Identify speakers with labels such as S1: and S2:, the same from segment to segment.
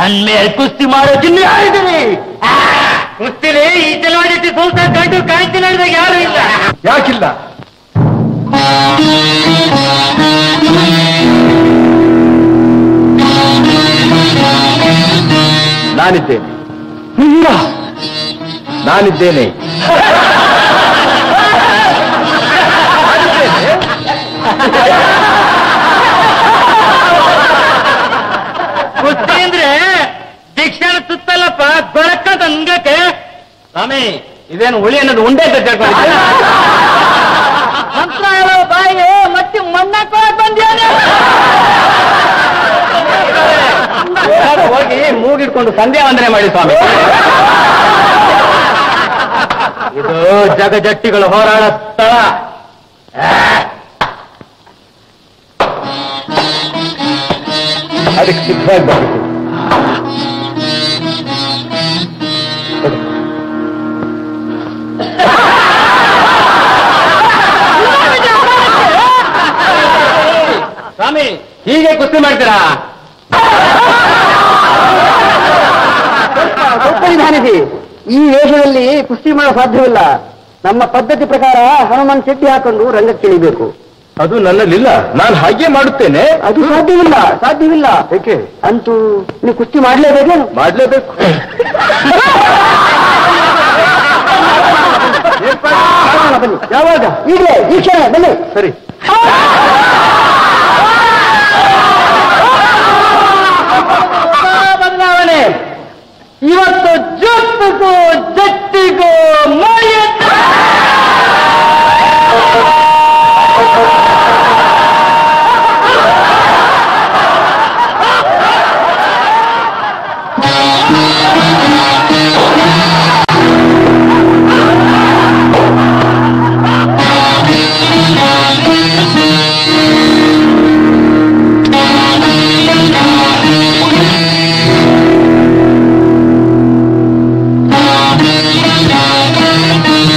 S1: ನನ್ ಮೇಲೆ ಕುಸ್ತಿ ಮಾಡೋ ಚಿನ್ನ ಯಾರಿದ್ದೀರಿ ಕುಸ್ತಿಲಿ ಈ ಚಲವಾಡಿ ಸೋಲ್ತ ಕಂಡು ಕಾಂತಿ ನಡೆದಾಗ ಯಾರು ಇಲ್ಲ
S2: ಯಾಕಿಲ್ಲ ನಾನಿದ್ದೇನೆ ಇಲ್ಲ ನಾನಿದ್ದೇನೆ
S1: ಕುಸ್ತಿ ಅಂದ್ರೆ ಶಿಕ್ಷಣ ಸುತ್ತಲ್ಲಪ್ಪ ಗೊಳಕ್ಕದ ಅಂಗಕ್ಕೆ ಸ್ವಾಮಿ ಇದೇನು ಹುಳಿ ಅನ್ನೋದು ಉಂಡೆ ಅಂತ ತಿಳ್ಕೊಂಡಿದ್ದೆ ಮಂತ್ರ ಹೇಳೋ ಬಾಯಿಗೆ ಮತ್ತೆ ಮಣ್ಣಾಕ ಬಂದೇನೆ ಹೋಗಿ ಮೂಗಿಡ್ಕೊಂಡು ಸಂಧ್ಯಾ ವಂದನೆ ಮಾಡಿ ಸ್ವಾಮಿ ಇದು ಜಗಜಟ್ಟಿಗಳು ಹೋರಾಡೋ ಸ್ಥಳ
S2: ಅದಕ್ಕೆ ಸಿದ್ಧವಾಗಿ ಬರಬೇಕು
S1: ಸ್ವಾಮಿ ಹೀಗೆ ಕುಸ್ತಿ ಮಾಡ್ತೀರಾ
S3: ಸ್ವಲ್ಪ ನಿಧಾನಿಸಿ ಈ ವೇಷದಲ್ಲಿ ಕುಸ್ತಿ ಮಾಡೋ ಸಾಧ್ಯವಿಲ್ಲ ನಮ್ಮ ಪದ್ಧತಿ ಪ್ರಕಾರ ಹನುಮಾನ್ ಚಡ್ಡಿ ಹಾಕೊಂಡು ರಂಗಕ್ಕಿಳಿಬೇಕು
S2: ಅದು ನನ್ನಲ್ಲಿಲ್ಲ ನಾನು ಹಾಗೆ ಮಾಡುತ್ತೇನೆ
S3: ಅದು ಸಾಧ್ಯವಿಲ್ಲ ಸಾಧ್ಯವಿಲ್ಲ
S2: ಏಕೆ
S3: ಅಂತೂ ನೀವು ಕುಸ್ತಿ ಮಾಡ್ಲೇಬೇಕೇನು
S2: ಮಾಡ್ಲೇಬೇಕು
S3: ಮಾಡೋಣ ಬನ್ನಿ ಯಾವಾಗ ಈಗಲೇ ಈ ಕ್ಷಣ ಬನ್ನಿ
S2: ಸರಿ
S1: ಬದಲಾವಣೆ ಇವತ್ತು ಜೊತ್ತಿಗೂ ಜಟ್ಟಿಗೂ ಮೈಯೆತ್ತು
S4: Thank you.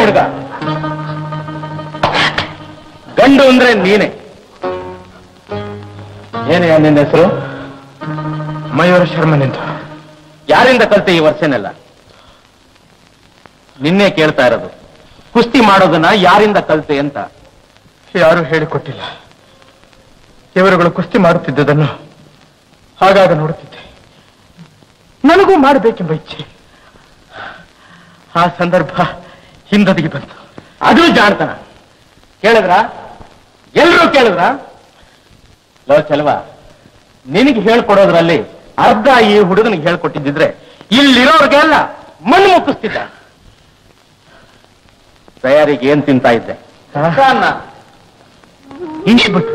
S2: ಹುಡುಗ ಗಂಡು ಅಂದ್ರೆ ನೀನೆ ಏನೇ ನಿನ್ನ ಹೆಸರು ಮಯೂರ ಶರ್ಮನೆಂದು ಯಾರಿಂದ ಕಲ್ತೆ ಈ ವರ್ಷನೆಲ್ಲ ನಿನ್ನೆ ಕೇಳ್ತಾ ಇರೋದು ಕುಸ್ತಿ ಮಾಡೋದನ್ನ ಯಾರಿಂದ ಕಲ್ತೆ ಅಂತ ಯಾರು ಹೇಳಿಕೊಟ್ಟಿಲ್ಲ ಇವರುಗಳು ಕುಸ್ತಿ ಮಾಡುತ್ತಿದ್ದುದನ್ನು ಹಾಗಾಗ ನೋಡುತ್ತಿದ್ದೆ ನನಗೂ ಮಾಡಬೇಕೆಂಬ ಇಚ್ಛೆ ಆ ಸಂದರ್ಭ ಹಿಂದದಿಗೆ ಬಂತು ಅದು ಜಾಣ್ತನ ಕೇಳಿದ್ರ ಎಲ್ರೂ ಕೇಳಿದ್ರ ಲೋ ಚೆಲವ ನಿನಗೆ ಹೇಳ್ಕೊಡೋದ್ರಲ್ಲಿ ಅರ್ಧ ಈ ಹುಡುಗನಿಗೆ ಹೇಳ್ಕೊಟ್ಟಿದ್ದಿದ್ರೆ ಇಲ್ಲಿರೋರ್ಗೆಲ್ಲ ಮಣ್ಣು ಮುಕ್ಕಿಸ್ತಿದ್ದ ತಯಾರಿಗೆ ಏನ್ ತಿಂತಾ ಇದ್ದೆ ಬಿಟ್ಟು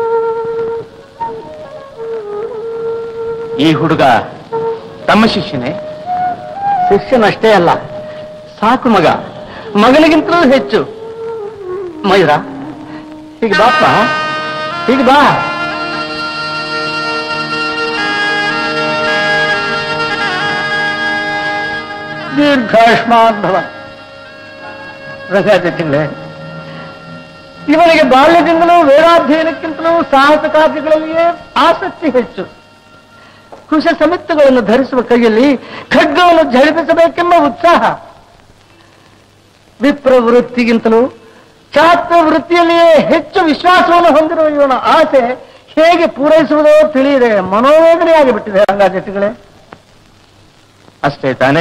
S2: ಈ ಹುಡುಗ ತಮ್ಮ ಶಿಷ್ಯನೇ
S3: ಶಿಷ್ಯನಷ್ಟೇ ಅಲ್ಲ ಸಾಕು ಮಗ ಮಗನಿಗಿಂತಲೂ ಹೆಚ್ಚು ಮಯೂರ ಹೀಗೆ ಬಾಪ್ಪ ಹೀಗೆ ಬಾ ದೀರ್ಘಾಯುಷ್ಮಾನ್ ಭವ ತಿಂಗಳೇ ಇವನಿಗೆ ಬಾಲ್ಯದಿಂದಲೂ ವೇದಾಧ್ಯಯನಕ್ಕಿಂತಲೂ ಸಾಹಸ ಕಾರ್ಯಗಳಲ್ಲಿಯೇ ಆಸಕ್ತಿ ಹೆಚ್ಚು ಕುಶ ಸಮಿತ್ತುಗಳನ್ನು ಧರಿಸುವ ಕೈಯಲ್ಲಿ ಖಡ್ಗವನ್ನು ಝಳಿಪಿಸಬೇಕೆಂಬ ಉತ್ಸಾಹ ವಿಪ್ರ ವೃತ್ತಿಗಿಂತಲೂ ಚಾತ್ರ ವೃತ್ತಿಯಲ್ಲಿಯೇ ಹೆಚ್ಚು ವಿಶ್ವಾಸವನ್ನು ಹೊಂದಿರುವ ಇವನ ಆಸೆ ಹೇಗೆ ಪೂರೈಸುವುದೋ ತಿಳಿಯದೆ ಮನೋವೇದನೆಯಾಗಿ ಬಿಟ್ಟಿದೆ ರಂಗಾಜಟ್ಟಿಗಳೇ
S2: ಅಷ್ಟೇ ತಾನೆ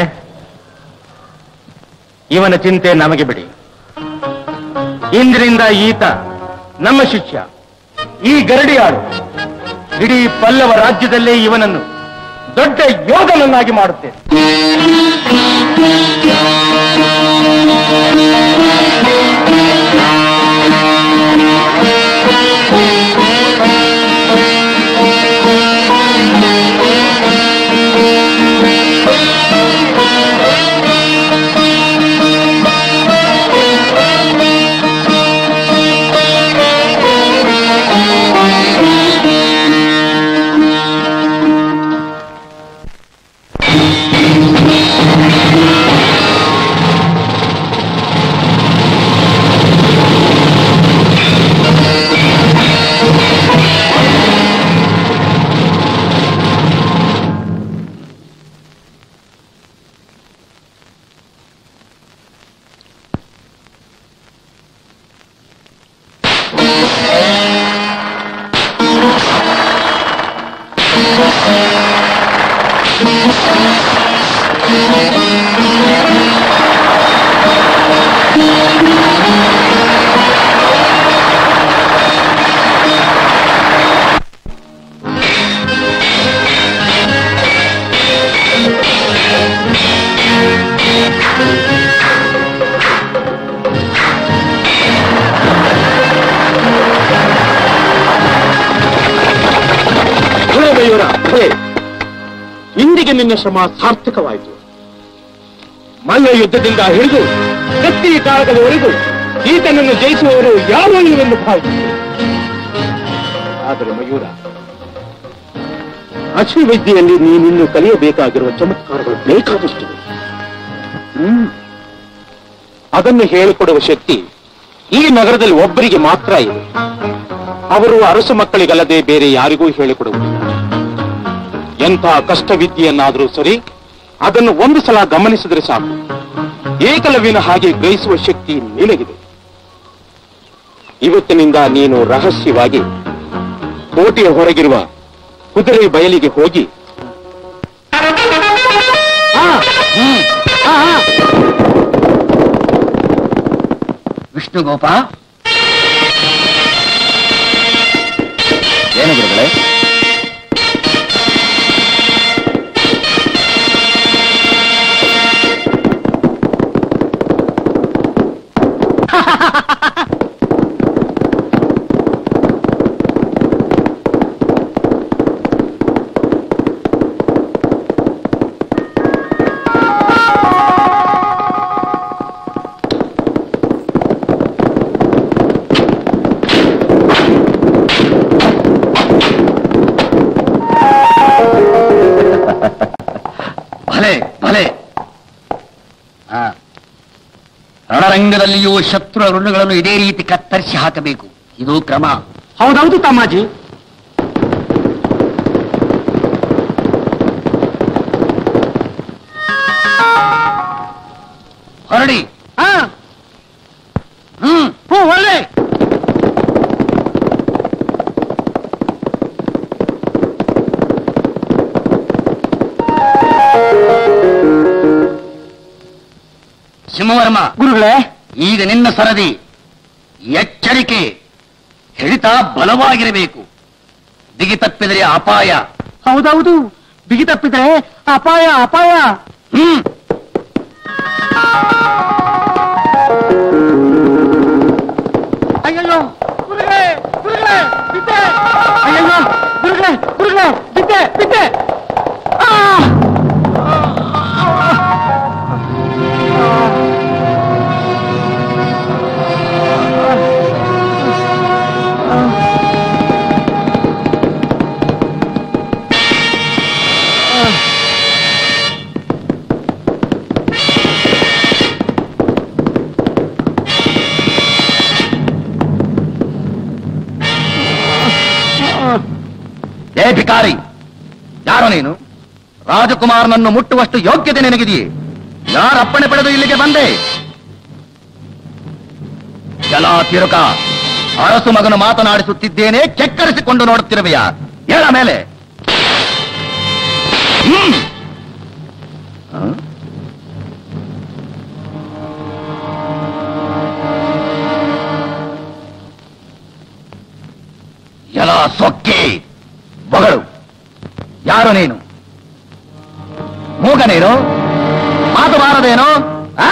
S2: ಇವನ ಚಿಂತೆ ನಮಗೆ ಬಿಡಿ ಇಂದಿನಿಂದ ಈತ ನಮ್ಮ ಶಿಷ್ಯ ಈ ಗರಡಿಯಾಳು ಇಡೀ ಪಲ್ಲವ ರಾಜ್ಯದಲ್ಲೇ ಇವನನ್ನು ದೊಡ್ಡ ಯೋಧನನ್ನಾಗಿ ಮಾಡುತ್ತೇನೆ
S4: ಮಯೂರ ಹೇ ಇಂದಿಗೆ ನಿನ್ನ ಶ್ರಮ ಸಾರ್ಥಕವಾಯಿತು ಮಲ್ಲ ಯುದ್ಧದಿಂದ ಹಿಡಿದು ಕತ್ತಿ ಕಾಳಗದವರೆಗೂ ಈತನನ್ನು ಜಯಿಸುವವರು ಯಾರು ಇವೆಂದು ಭಾವಿಸಿದೆ ಆದರೆ ಮಯೂರ ಅಶ್ವವಿದ್ಯೆಯಲ್ಲಿ ನೀನಿನ್ನು ಕಲಿಯಬೇಕಾಗಿರುವ ಚಮತ್ಕಾರಗಳು ಬೇಕಾದಷ್ಟಿವೆ ಹ್ಮ್ ಅದನ್ನು ಹೇಳಿಕೊಡುವ ಶಕ್ತಿ ಈ ನಗರದಲ್ಲಿ ಒಬ್ಬರಿಗೆ ಮಾತ್ರ ಇದೆ ಅವರು ಅರಸು ಮಕ್ಕಳಿಗಲ್ಲದೆ ಬೇರೆ ಯಾರಿಗೂ ಹೇಳಿಕೊಡುವುದಿಲ್ಲ ಎಂಥ ಕಷ್ಟವಿದ್ಯೆಯನ್ನಾದರೂ ಸರಿ ಅದನ್ನು ಒಂದು ಸಲ ಗಮನಿಸಿದರೆ ಸಾಕು ಏಕಲವ್ಯನ ಹಾಗೆ ಗ್ರಹಿಸುವ ಶಕ್ತಿ ನಿನಗಿದೆ ಇವತ್ತಿನಿಂದ ನೀನು ರಹಸ್ಯವಾಗಿ ಕೋಟೆಯ ಹೊರಗಿರುವ ಕುದುರೆ ಬಯಲಿಗೆ ಹೋಗಿ
S3: ವಿಷ್ಣುಗೋಪ
S2: ಏನು ಗುರುಗಳೇ
S3: ಭಲೆ ಭಲೆ ಹಾ
S5: ರಣರಂಗದಲ್ಲಿಯೂ ಶತ್ರು ಋಣಗಳನ್ನು ಇದೇ ರೀತಿ ಕತ್ತರಿಸಿ ಹಾಕಬೇಕು ಇದು ಕ್ರಮ
S1: ಹೌದೌದು ತಮ್ಮಾಜಿ
S5: ಹೊರಡಿ
S1: ಹಾ
S5: ಹ್ಮ್
S1: ಹ್ಞೂ ಒಳ್ಳೆ
S5: ಸಿಂಹವರ್ಮ
S1: ಗುರುಗಳೇ
S5: ಈಗ ನಿನ್ನ ಸರದಿ ಎಚ್ಚರಿಕೆ ಹಿಡಿತ ಬಲವಾಗಿರಬೇಕು ದಿಗಿ ತಪ್ಪಿದರೆ ಅಪಾಯ
S1: ಹೌದೌದು ಬಿಗಿ ತಪ್ಪಿದ್ರೆ ಅಪಾಯ ಅಪಾಯ
S5: ಹ್ಮ್
S1: ಅಯ್ಯಯ್ಯೋ ಗುರುಗಳೇ ಗುರುಗಳೇ ಬಿದ್ದೆ ಅಯ್ಯಯ್ಯೋ ಗುರುಗಳೇ ಗುರುಗಳೇ ಬಿದ್ದೆ ಬಿದ್ದೆ ಆ!
S5: ಏ ಭಿಕಾರಿ ಯಾರು ನೀನು ರಾಜಕುಮಾರನನ್ನು ಮುಟ್ಟುವಷ್ಟು ಯೋಗ್ಯತೆ ನಿನಗಿದೆಯೇ ಯಾರ ಅಪ್ಪಣೆ ಪಡೆದು ಇಲ್ಲಿಗೆ ಬಂದೆ ಜಲ ತಿರುಕ ಅರಸು ಮಗನು ಮಾತನಾಡಿಸುತ್ತಿದ್ದೇನೆ ಕೆಕ್ಕರಿಸಿಕೊಂಡು ನೋಡುತ್ತಿರುವೆಯಾ ಹೇಳ ಮೇಲೆ ಹ್ಮ್ ಹ? ಎಲ ಸೊಕ್ಕೆ ಬಗಳು ಯಾರು ನೀನು ಮೂಗ ನೀನು ಮಾತು ಬಾರದೇನು ಆ?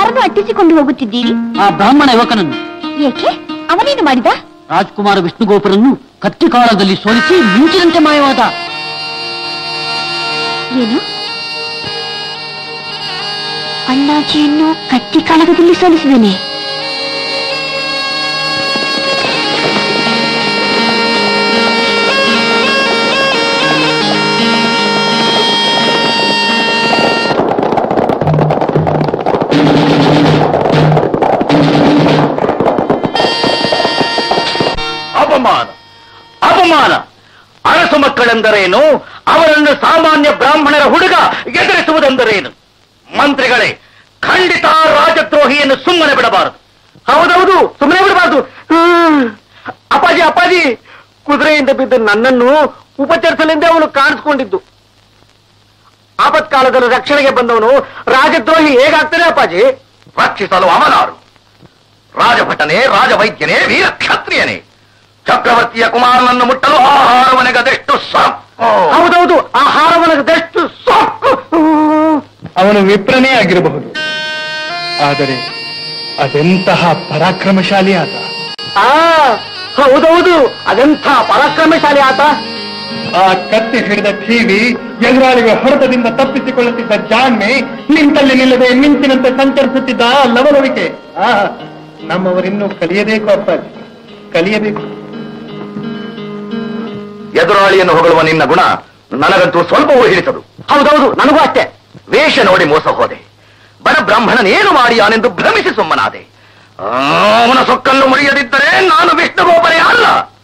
S6: ಯಾರನ್ನು ಅಟ್ಟಿಸಿಕೊಂಡು ಹೋಗುತ್ತಿದ್ದೀರಿ
S7: ಆ ಬ್ರಾಹ್ಮಣ ಯುವಕನನ್ನು
S6: ಏಕೆ ಅವನೇನು ಮಾಡಿದ
S7: ರಾಜ್ಕುಮಾರ ವಿಷ್ಣುಗೋಪುರನ್ನು ಕತ್ತಿ ಕಾಲದಲ್ಲಿ ಸೋಲಿಸಿ ಮಿಂಚಿನಂತೆ ಮಾಯವಾದ
S6: ಏನು ಅಣ್ಣಾಜಿಯನ್ನು ಕತ್ತಿ ಕಾಳಗದಲ್ಲಿ ಸೋಲಿಸಿದನೆ
S5: ಅಪಮಾನ ಅಪಮಾನ ಅರಸು ಮಕ್ಕಳೆಂದರೇನು ಅವರನ್ನು ಸಾಮಾನ್ಯ ಬ್ರಾಹ್ಮಣರ ಹುಡುಗ ಎದುರಿಸುವುದೆಂದರೇನು ಮಂತ್ರಿಗಳೇ ಖಂಡಿತ ರಾಜದ್ರೋಹಿಯನ್ನು ಸುಮ್ಮನೆ ಬಿಡಬಾರದು
S3: ಹೌದೌದು ಸುಮ್ಮನೆ ಬಿಡಬಾರ್ದು ಹ್ಮ್. ಅಪ್ಪಾಜಿ ಅಪ್ಪಾಜಿ ಕುದುರೆಯಿಂದ ಬಿದ್ದ ನನ್ನನ್ನು ಉಪಚರಿಸಲೆಂದೇ ಅವನು ಕಾಣಿಸ್ಕೊಂಡಿದ್ದು ಆಪತ್ಕಾಲದಲ್ಲಿ ರಕ್ಷಣೆಗೆ ಬಂದವನು ರಾಜದ್ರೋಹಿ ಹೇಗಾಗ್ತಾನೆ ಅಪ್ಪಾಜಿ
S5: ರಕ್ಷಿಸಲು ಅವನಾರು ರಾಜಭಟನೆ ರಾಜವೈದ್ಯನೇ ವೀರ ಕ್ಷತ್ರಿಯನೇ ಚಕ್ರವರ್ತಿಯ ಕುಮಾರನನ್ನು ಮುಟ್ಟಲು ಆಹಾರವನೆಗದೆಷ್ಟು ಸಾಕು
S3: ಹೌದೌದು ಆಹಾರವನದಷ್ಟು ಸೊಕ್ಕು
S2: ಅವನು ವಿಪ್ರನೇ ಆಗಿರಬಹುದು ಆದರೆ ಅದೆಂತಹ ಪರಾಕ್ರಮಶಾಲಿ ಆತ
S3: ಆ ಹೌದೌದು ಅದೆಂಥ ಪರಾಕ್ರಮಶಾಲಿ ಆತ
S2: ಆ ಕತ್ತಿ ಹಿಡಿದ ಟಿವಿ ಎದುರಾಳಿಗೆ ಹೊಡೆತದಿಂದ ತಪ್ಪಿಸಿಕೊಳ್ಳುತ್ತಿದ್ದ ಜಾಣ್ಮೆ ನಿಂತಲ್ಲಿ ನಿಲ್ಲದೆ ಮಿಂಚಿನಂತೆ ಸಂಚರಿಸುತ್ತಿದ್ದ ಆ ಲವಲವಿಕೆ ಆ ನಮ್ಮವರಿನ್ನೂ ಕಲಿಯಬೇಕು ಅಪ್ಪಾಜಿ ಕಲಿಯಬೇಕು
S5: ಎದುರಾಳಿಯನ್ನು ಹೊಗಳುವ ನಿನ್ನ ಗುಣ ನನಗಂತೂ ಸ್ವಲ್ಪವೂ ಹಿಡಿಸದು
S3: ಹೌದೌದು ನನಗೂ ಅಷ್ಟೇ
S5: ವೇಷ ನೋಡಿ ಮೋಸ ಹೋದೆ ಬಡ ಬ್ರಾಹ್ಮಣನೇನು ಮಾಡಿಯಾನೆಂದು ಭ್ರಮಿಸಿ ಸುಮ್ಮನಾದೆ ಆ, ಅವನ ಸೊಕ್ಕನ್ನು ಮುರಿಯದಿದ್ದರೆ ನಾನು ವಿಷ್ಣುಗೋಪನೇ ಅಲ್ಲ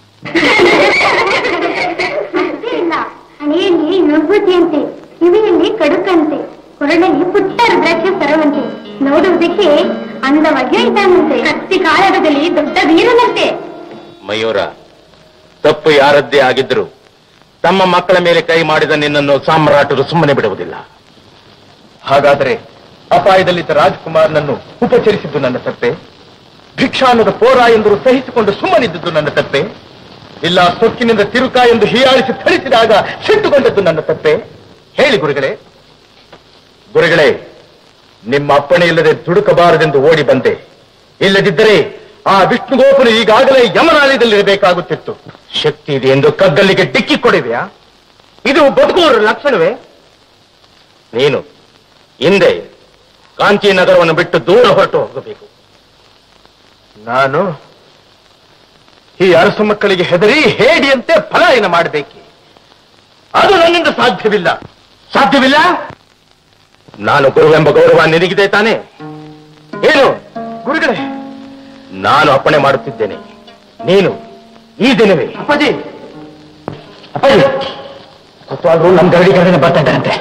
S6: ಇಲ್ಲ ಹಣೆಯಲ್ಲಿ ನುಗ್ಗುತಿಯಂತೆ ಕಿವಿಯಲ್ಲಿ ಕಡುಕಂತೆ ಕೊರಳಲ್ಲಿ ಪುಟ್ಟ ರುದ್ರಾಕ್ಷ ಸರವಂತೆ ನೋಡುವುದಕ್ಕೆ ಅಂದವಾಗಿ ಇದ್ದಾನಂತೆ ಕತ್ತಿ ಕಾಳಗದಲ್ಲಿ ದೊಡ್ಡ ವೀರನಂತೆ
S4: ಮಯೂರ ತಪ್ಪು ಯಾರದ್ದೇ ಆಗಿದ್ರು ತಮ್ಮ ಮಕ್ಕಳ ಮೇಲೆ ಕೈ ಮಾಡಿದ ನಿನ್ನನ್ನು ಸಾಮ್ರಾಟರು ಸುಮ್ಮನೆ ಬಿಡುವುದಿಲ್ಲ
S2: ಹಾಗಾದರೆ ಅಪಾಯದಲ್ಲಿದ್ದ ರಾಜ್ಕುಮಾರ್ನನ್ನು ಉಪಚರಿಸಿದ್ದು ನನ್ನ ತಪ್ಪೆ ಭಿಕ್ಷಾನ್ನದ ಪೋರ ಎಂದರು ಸಹಿಸಿಕೊಂಡು ಸುಮ್ಮನಿದ್ದದ್ದು ನನ್ನ ತಪ್ಪೆ ಇಲ್ಲ ಸೊಕ್ಕಿನಿಂದ ತಿರುಕ ಎಂದು ಹೀಯಾಳಿಸಿ ಥಳಿಸಿದಾಗ ಸಿಟ್ಟುಕೊಂಡದ್ದು ನನ್ನ ತಪ್ಪೆ ಹೇಳಿ ಗುರುಗಳೇ
S4: ಗುರುಗಳೇ ನಿಮ್ಮ ಅಪ್ಪಣೆ ಇಲ್ಲದೆ ದುಡುಕಬಾರದೆಂದು ಓಡಿ ಬಂದೆ ಇಲ್ಲದಿದ್ದರೆ ಆ ವಿಷ್ಣುಗೋಪನು ಈಗಾಗಲೇ ಯಮನಾಲಯದಲ್ಲಿರಬೇಕಾಗುತ್ತಿತ್ತು ಶಕ್ತಿ ಇದೆ ಎಂದು ಕಗ್ಗಲ್ಲಿಗೆ ಡಿಕ್ಕಿ ಕೊಡಿದೆಯಾ ಇದು ಬದುಕುವವರ ಲಕ್ಷಣವೇ ನೀನು ಹಿಂದೆ ಕಾಂಚಿ ನಗರವನ್ನು ಬಿಟ್ಟು ದೂರ ಹೊರಟು ಹೋಗಬೇಕು
S2: ನಾನು ಈ ಅರಸು ಮಕ್ಕಳಿಗೆ ಹೆದರಿ ಹೇಡಿಯಂತೆ ಪಲಾಯನ ಮಾಡಬೇಕೆ
S4: ಅದು ನನ್ನಿಂದ ಸಾಧ್ಯವಿಲ್ಲ ಸಾಧ್ಯವಿಲ್ಲ ನಾನು ಗುರುವೆಂಬ ಗೌರವ ನಿನಗಿದೆ ತಾನೆ ಏನು
S2: ಗುರುಗಳೇ
S4: ನಾನು ಅಪ್ಪಣೆ ಮಾಡುತ್ತಿದ್ದೇನೆ ನೀನು ಈ ದಿನವೇ
S3: ಅಪ್ಪಾಜಿ
S2: ಅಪ್ಪಾಜಿ ಕೊತ್ತವಾದ್ರು ನಮ್ಮ ಗರಡಿಗರನೆ ಬರ್ತಾ ಇದ್ದಾರಂತೆ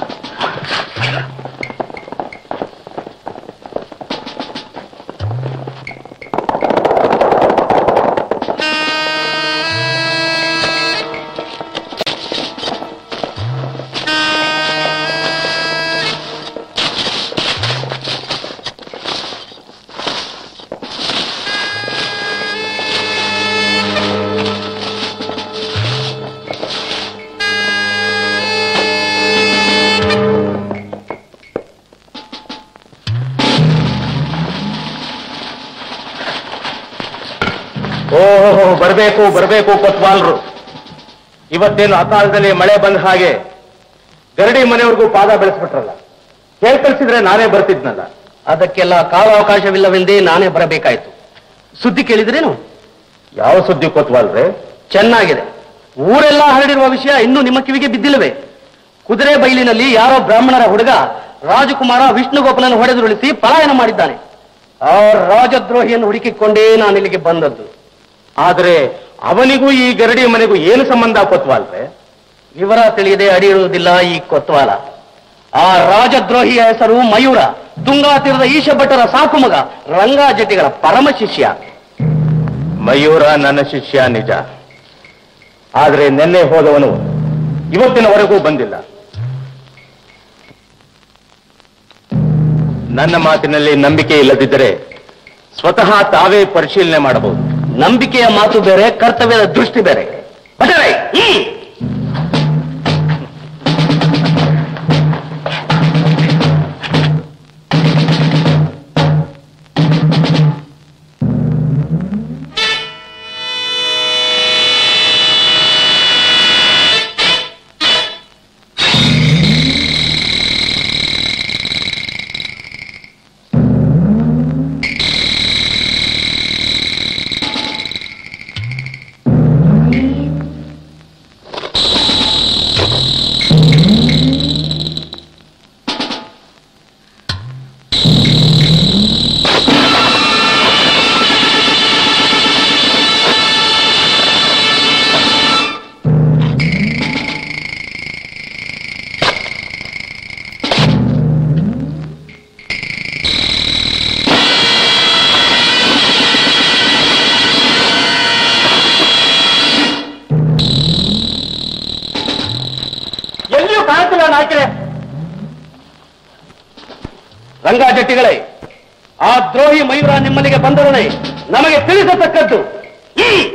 S4: ಓಹೋ ಬರಬೇಕು ಬರಬೇಕು ಕೊತ್ವಾಲ್ರು ಇವತ್ತೇನು ಅಕಾಲದಲ್ಲಿ ಮಳೆ ಬಂದ ಹಾಗೆ ಗರಡಿ ಮನೆಯವರೆಗೂ ಪಾದ ಬೆಳೆಸ್ಬಿಟ್ರಲ್ಲ ಹೇಳ್ ಕಳ್ಸಿದ್ರೆ ನಾನೇ ಬರ್ತಿದ್ನಲ್ಲ
S7: ಅದಕ್ಕೆಲ್ಲ ಕಾಲಾವಕಾಶವಿಲ್ಲವೆಂದೇ ನಾನೇ ಬರಬೇಕಾಯ್ತು ಸುದ್ದಿ ಕೇಳಿದ್ರೇನು
S4: ಯಾವ ಸುದ್ದಿ ಕೊತ್ವಾಲ್ರೆ
S7: ಚೆನ್ನಾಗಿದೆ ಊರೆಲ್ಲ ಹರಡಿರುವ ವಿಷಯ ಇನ್ನೂ ನಿಮ್ಮ ಕಿವಿಗೆ ಬಿದ್ದಿಲ್ಲವೇ ಕುದುರೆ ಬೈಲಿನಲ್ಲಿ ಯಾರೋ ಬ್ರಾಹ್ಮಣರ ಹುಡುಗ ರಾಜಕುಮಾರ ವಿಷ್ಣುಗೋಪನನ್ನು ಹೊಡೆದುರುಳಿಸಿ ಪಲಾಯನ ಮಾಡಿದ್ದಾನೆ ಆ ರಾಜದ್ರೋಹಿಯನ್ನು ಹುಡುಕಿಕೊಂಡೇ ನಾನು ಇಲ್ಲಿಗೆ ಬಂದದ್ದು
S4: ಆದ್ರೆ ಅವನಿಗೂ ಈ ಗರಡಿ ಮನೆಗೂ ಏನು ಸಂಬಂಧ ಕೊತ್ವಾಲ್ರೆ
S7: ವಿವರ ತಿಳಿಯದೆ ಅಡಿಯಿರುವುದಿಲ್ಲ ಈ ಕೊತ್ವಾಲ ಆ ರಾಜದ್ರೋಹಿಯ ಹೆಸರು ಮಯೂರ ತುಂಗಾ ತೀರದ ಈಶ ಭಟ್ಟರ ಸಾಕು ಮಗ ರಂಗಾ ಜಟ್ಟಿಗಳ ಪರಮ ಶಿಷ್ಯ
S4: ಮಯೂರ ನನ್ನ ಶಿಷ್ಯ ನಿಜ ಆದ್ರೆ ನಿನ್ನೆ ಹೋದವನು ಇವತ್ತಿನವರೆಗೂ ಬಂದಿಲ್ಲ ನನ್ನ ಮಾತಿನಲ್ಲಿ ನಂಬಿಕೆ ಇಲ್ಲದಿದ್ದರೆ ಸ್ವತಃ ತಾವೇ ಪರಿಶೀಲನೆ ಮಾಡಬಹುದು
S7: ನಂಬಿಕೆಯ ಮಾತು ಬೇರೆ ಕರ್ತವ್ಯದ ದೃಷ್ಟಿ ಬೇರೆ ಭಟರೇ, ಹ್ಮ್. ರಂಗ ಜಟ್ಟಿಗಳೇ ಆ ದ್ರೋಹಿ ಮಯೂರ ನಿಮ್ಮಲ್ಲಿಗೆ ಬಂದೊಡನೆ ನಮಗೆ ತಿಳಿಸತಕ್ಕದ್ದು ಹ್ಮ್.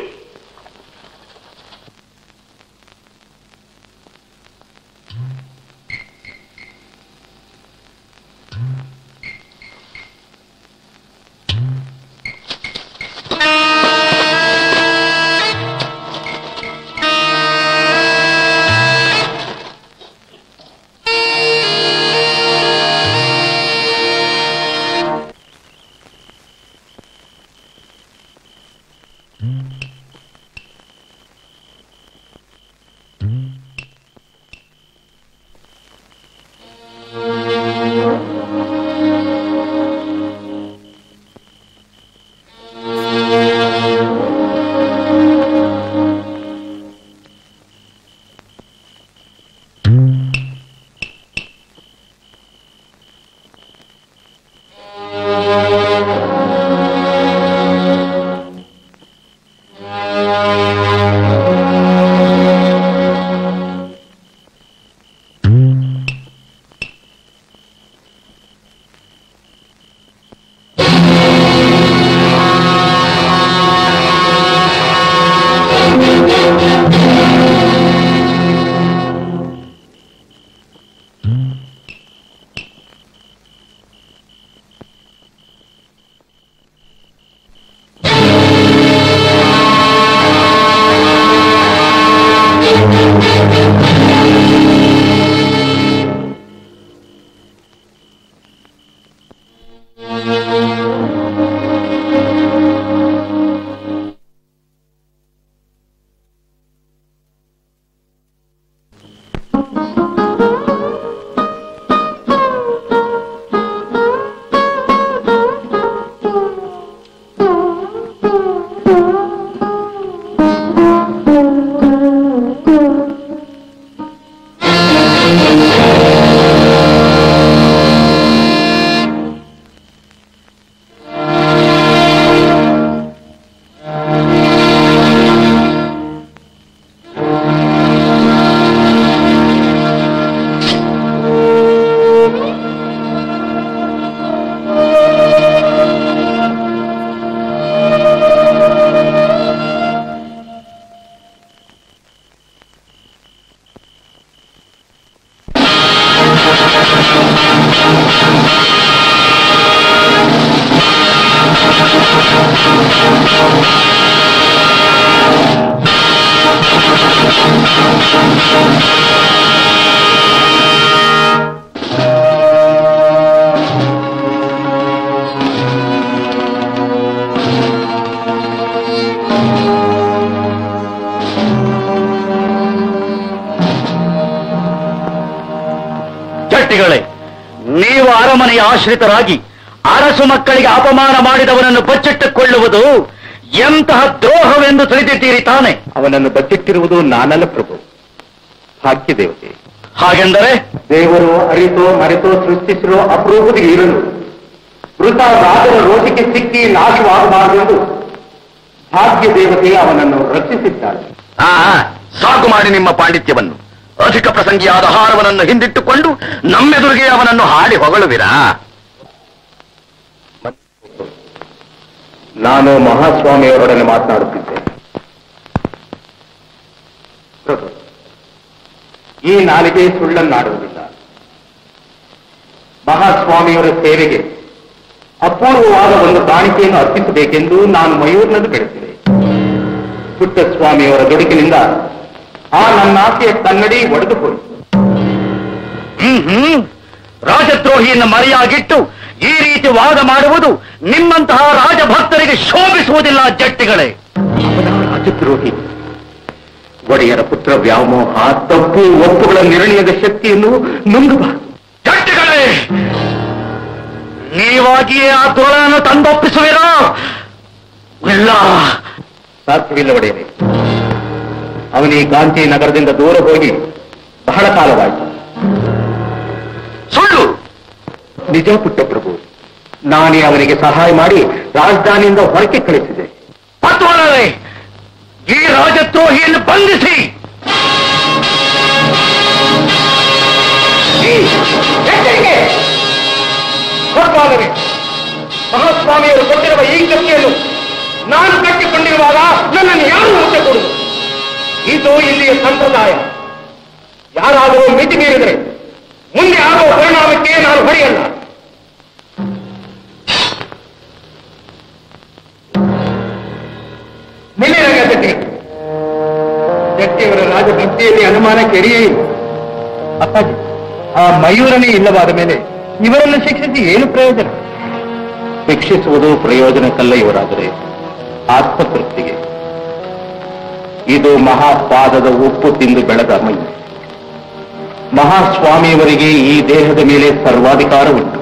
S7: ಜಟ್ಟಿಗಳೇ ನೀವು ಅರಮನೆಯ ಆಶ್ರಿತರಾಗಿ ಅರಸು ಮಕ್ಕಳಿಗೆ ಅಪಮಾನ ಮಾಡಿದವನನ್ನು ಬಚ್ಚಿಟ್ಟುಕೊಳ್ಳುವುದು ಎಂತಹ ದ್ರೋಹವೆಂದು ತಿಳಿದಿದ್ದೀರಿ ತಾನೆ
S2: ಅವನನ್ನು ಬಚ್ಚಿಟ್ಟಿರುವುದು ನಾನಲ್ಲ ಪ್ರಭು ಭಾಗ್ಯ ದೇವತೆ
S7: ಹಾಗೆಂದರೆ
S2: ದೇವರು ಅರಿತೋ ಮರೆತೋ ಸೃಷ್ಟಿಸಿರೋ ಅಪರೂಪದ ಇರಲು ಮೃತ ರಾಜರ ರೋಜಿಗೆ ಸಿಕ್ಕಿ ನಾಶವಾಗಬಾರದೆಂದು ಭಾಗ್ಯ ದೇವತೆ ಅವನನ್ನು ರಕ್ಷಿಸಿದ್ದಾಳೆ
S5: ಆ ಸಾಕು ಮಾಡಿ ನಿಮ್ಮ ಪಾಂಡಿತ್ಯವನ್ನು ಅಧಿಕ ಪ್ರಸಂಗಿಯಾದ ಆಹಾರವನನ್ನು ಹಿಂದಿಟ್ಟುಕೊಂಡು ನಮ್ಮೆದುರಿಗೆ ಅವನನ್ನು ಹಾಡಿ ಹೊಗಳುವಿರಾ
S2: ನಾನು ಮಹಾಸ್ವಾಮಿಯವರೊಡನೆ ಮಾತನಾಡುತ್ತಿದ್ದೆ ಪ್ರಭು, ಈ ನಾಲಿಗೆ ಸುಳ್ಳನ್ನಾಡುವುದಿಲ್ಲ ಮಹಾಸ್ವಾಮಿಯವರ ಸೇವೆಗೆ ಅಪೂರ್ವವಾದ ಒಂದು ಕಾಣಿಕೆಯನ್ನು ಅರ್ಪಿಸಬೇಕೆಂದು ನಾನು ಮಯೂರ್ನನ್ನು ಬೆಳೆಸಿದೆ ಪುಟ್ಟಸ್ವಾಮಿಯವರ ದುಡುಕಿನಿಂದ ಆ ನನ್ನ ಆಸೆಯ ಕನ್ನಡಿ ಒಡೆದು ಹೋಯಿತು
S7: ಹ್ಮ್ ಹ್ಮ್ ರಾಜದ್ರೋಹಿಯನ್ನು ಮರೆಯಾಗಿಟ್ಟು ಈ ರೀತಿ ವಾದ ಮಾಡುವುದು ನಿಮ್ಮಂತಹ ರಾಜಭಕ್ತರಿಗೆ ಶೋಭಿಸುವುದಿಲ್ಲ ಜಟ್ಟಿಗಳೇ
S2: ಅವನ ರಾಜದ್ರೋಹಿ ಒಡೆಯರ ಪುತ್ರ ವ್ಯಾಮೋಹ ತಪ್ಪು ಒಪ್ಪುಗಳ ನಿರ್ಣಯದ ಶಕ್ತಿಯನ್ನು ನುಂಗಬಾರದು
S7: ಜಟ್ಟಿಗಳೇ ನೀವಾಗಿಯೇ ಆ ದುರಳನ್ನು ತಂದೊಪ್ಪಿಸುವಿರಾ ಇಲ್ಲ
S2: ಸಾಧ್ಯವಿಲ್ಲ ಒಡೆಯರೆ ಅವನೀ ಗಾಂಧಿ ನಗರದಿಂದ ದೂರ ಹೋಗಿ ಬಹಳ ಕಾಲವಾಯಿತು
S7: ಸುಳ್ಳು
S2: ನಿಜ ಪುಟ್ಟ ಪ್ರಭು ನಾನೇ ಅವನಿಗೆ ಸಹಾಯ ಮಾಡಿ ರಾಜಧಾನಿಯಿಂದ ಹೊರಕ್ಕೆ ಕಳಿಸಿದೆ
S7: ಪತ್ವರವೇ ಈ ರಾಜದ್ರೋಹಿಯನ್ನು ಬಂಧಿಸಿ
S2: ಈ, ಎಚ್ಚರಿಕೆ! ಕೊಟ್ಟಾದರೆ ಮಹಾಸ್ವಾಮಿಯರು ಕೊಟ್ಟಿರುವ ಈ ಕತ್ತಿಯನ್ನು ನಾನು ಕಟ್ಟಿಕೊಂಡಿರುವಾಗ ನನ್ನನ್ನು ಯಾರು ಮುಟ್ಟೆ ಕೊಡುವುದು ಇದು ಇಲ್ಲಿಯ ಸಂಪ್ರದಾಯ ಯಾರಾದರೂ ಮಿತಿ ಮೀರಿದರೆ ಮುಂದೆ ಆಗುವ ಪರಿಣಾಮಕ್ಕೆ ನಾನು ಹೊಡೆಯಲ್ಲ ನಿಲ್ಲಿರಗ ಶೆಟ್ಟಿ ಶೆಟ್ಟಿಯವರ ರಾಜಭಕ್ತಿಯಲ್ಲಿ ಅನುಮಾನಕ್ಕೆ ಎಡೆಯೇ ಇಲ್ಲ ಅಪ್ಪಾಜಿ ಆ ಮಯೂರನೇ ಇಲ್ಲವಾದ ಮೇಲೆ ಇವರನ್ನು ಶಿಕ್ಷಿಸಿ ಏನು ಪ್ರಯೋಜನ ಶಿಕ್ಷಿಸುವುದು ಪ್ರಯೋಜನಕ್ಕಲ್ಲ ಇವರಾದರೆ ಆತ್ಮತೃಪ್ತಿಗೆ ಇದು ಮಹಾಪಾದದ ಉಪ್ಪು ತಿಂದು ಬೆಳೆದ ಮೈ ಮಹಾಸ್ವಾಮಿಯವರಿಗೆ ಈ ದೇಹದ ಮೇಲೆ ಸರ್ವಾಧಿಕಾರ ಉಂಟು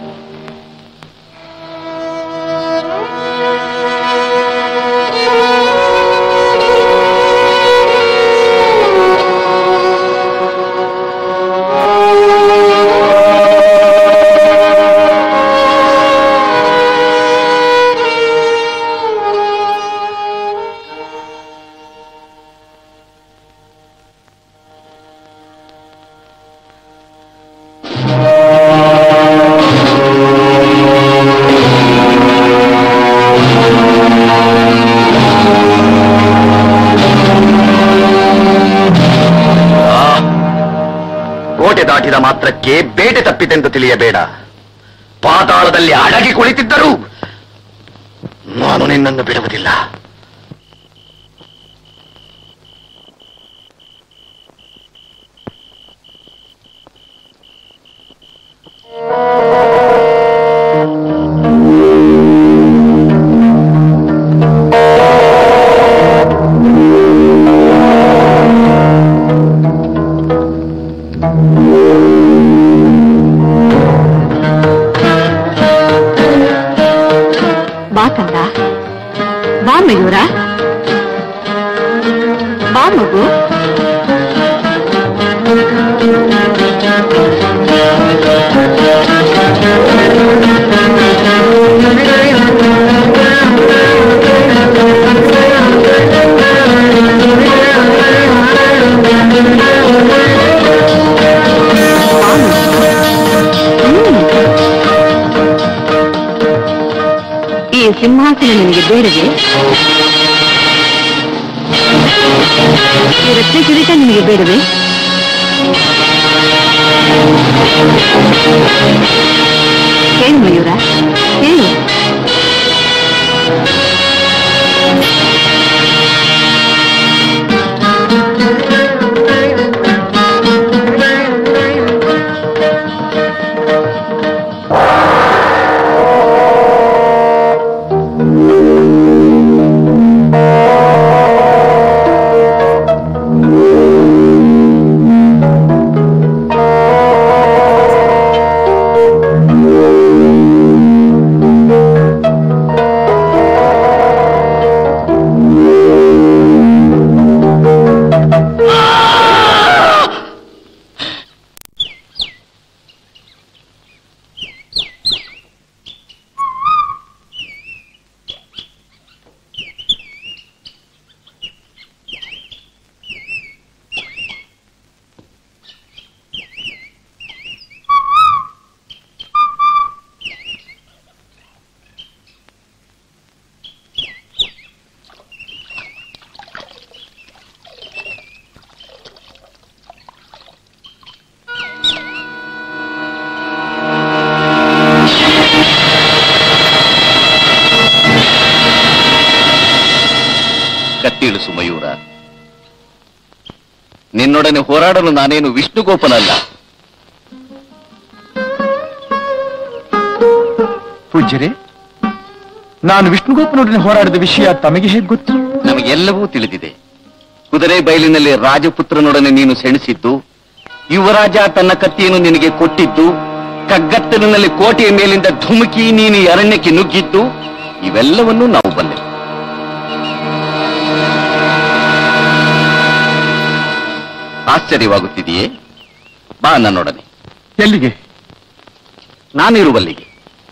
S5: ಕೋಟೆ ದಾಟಿದ ಮಾತ್ರಕ್ಕೆ ಬೇಟೆ ತಪ್ಪಿತೆಂದು ತಿಳಿಯಬೇಡ ಪಾತಾಳದಲ್ಲಿ ಅಡಗಿ ಕುಳಿತಿದ್ದರೂ ನಾನು ನಿನ್ನನ್ನು ಬಿಡುವುದಿಲ್ಲ
S6: ಬಾ ಕಂದ ಬಾ ಮಯೂರ ಬಾ ಮಗು ಬಾ ಮಗು. ಹ್ಮ್. ಈ ಸಿಂಹಾಸನ ನಿನಗೆ ಬೇಡವೇ ಈ ರತ್ನ ಕಿರೀಟ ನಿನಗೆ ಬೇಡವೇ ಹೇಳು ಮಯೂರ ಹೇಳು
S5: ಕತ್ತಿಳಿಸು ಮಯೂರ ನಿನ್ನೊಡನೆ ಹೋರಾಡಲು ನಾನೇನು ವಿಷ್ಣುಗೋಪನಲ್ಲ
S2: ಪೂಜ್ಯರೇ ನಾನು ವಿಷ್ಣುಗೋಪನೊಡನೆ ಹೋರಾಡಿದ ವಿಷಯ ತಮಗೆ ಹೇಗೆ ಗೊತ್ತು
S5: ನಮಗೆಲ್ಲವೂ ತಿಳಿದಿದೆ ಕುದುರೆ ಬಯಲಿನಲ್ಲಿ ರಾಜಪುತ್ರನೊಡನೆ ನೀನು ಸೆಣಸಿದ್ದು ಯುವರಾಜ ತನ್ನ ಕತ್ತಿಯನ್ನು ನಿನಗೆ ಕೊಟ್ಟಿದ್ದು ಕಗ್ಗತ್ತಲಿನಲ್ಲಿ ಕೋಟೆಯ ಮೇಲಿಂದ ಧುಮುಕಿ ನೀನು ಈ ಅರಣ್ಯಕ್ಕೆ ನುಗ್ಗಿದ್ದು ಇವೆಲ್ಲವನ್ನೂ ನಾವು ಬಲ್ಲೆವು ಆಶ್ಚರ್ಯವಾಗುತ್ತಿದೆಯೇ ಬಾ ನನ್ನೊಡನೆ
S2: ಎಲ್ಲಿಗೆ
S5: ನಾನಿರುವಲ್ಲಿಗೆ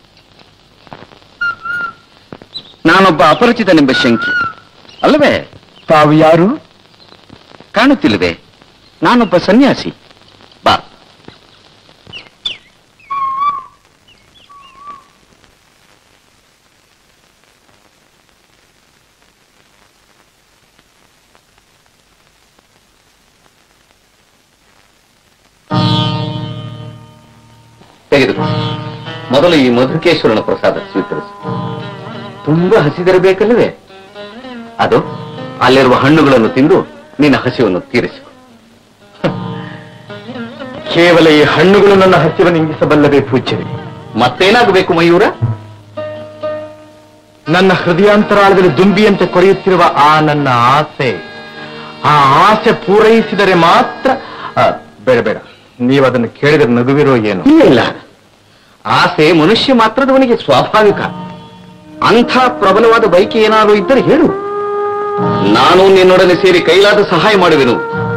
S5: ನಾನೊಬ್ಬ ಅಪರಿಚಿತನೆಂಬ ಶಂಕೆ ಅಲ್ಲವೇ
S2: ತಾವು ಯಾರು
S5: ಕಾಣುತ್ತಿಲ್ಲವೇ ನಾನೊಬ್ಬ ಸನ್ಯಾಸಿ ಬಾ ತೆಗೆದುಕೊ ಮೊದಲು ಈ ಮಧುಕೇಶ್ವರನ ಪ್ರಸಾದ ಸ್ವೀಕರಿಸು ತುಂಬಾ ಹಸಿದಿರಬೇಕಲ್ಲವೇ ಅದು ಅಲ್ಲಿರುವ ಹಣ್ಣುಗಳನ್ನು ತಿಂದು ನಿನ್ನ ಹಸಿವನ್ನು ತೀರಿಸು
S2: ಕೇವಲ ಈ ಹಣ್ಣುಗಳು ನನ್ನ ಹಸಿವನ್ನು ಇಂಗಿಸಬಲ್ಲವೇ ಪೂಜ್ಯರೇ
S5: ಮತ್ತೇನಾಗಬೇಕು ಮಯೂರ
S2: ನನ್ನ ಹೃದಯಾಂತರಾಳದಲ್ಲಿ ದುಂಬಿಯಂತೆ ಕೊರೆಯುತ್ತಿರುವ ಆ ನನ್ನ ಆಸೆ ಆ ಆಸೆ ಪೂರೈಸಿದರೆ ಮಾತ್ರ ಆ, ಬೇಡ ಬೇಡ ನೀವು ಅದನ್ನು ಕೇಳಿದರೆ ನಗುವಿರೋ ಏನು
S5: ಇಲ್ಲ ಇಲ್ಲ ಆಸೆ ಮನುಷ್ಯ ಮಾತ್ರದವನಿಗೆ ಸ್ವಾಭಾವಿಕ ಅಂಥ ಪ್ರಬಲವಾದ ಬೈಕಿ ಏನಾದರೂ ಇದ್ದರೆ ಹೇಳು ನಾನು ನಿನ್ನೊಡನೆ ಸೇರಿ ಕೈಲಾದ ಸಹಾಯ ಮಾಡುವೆನು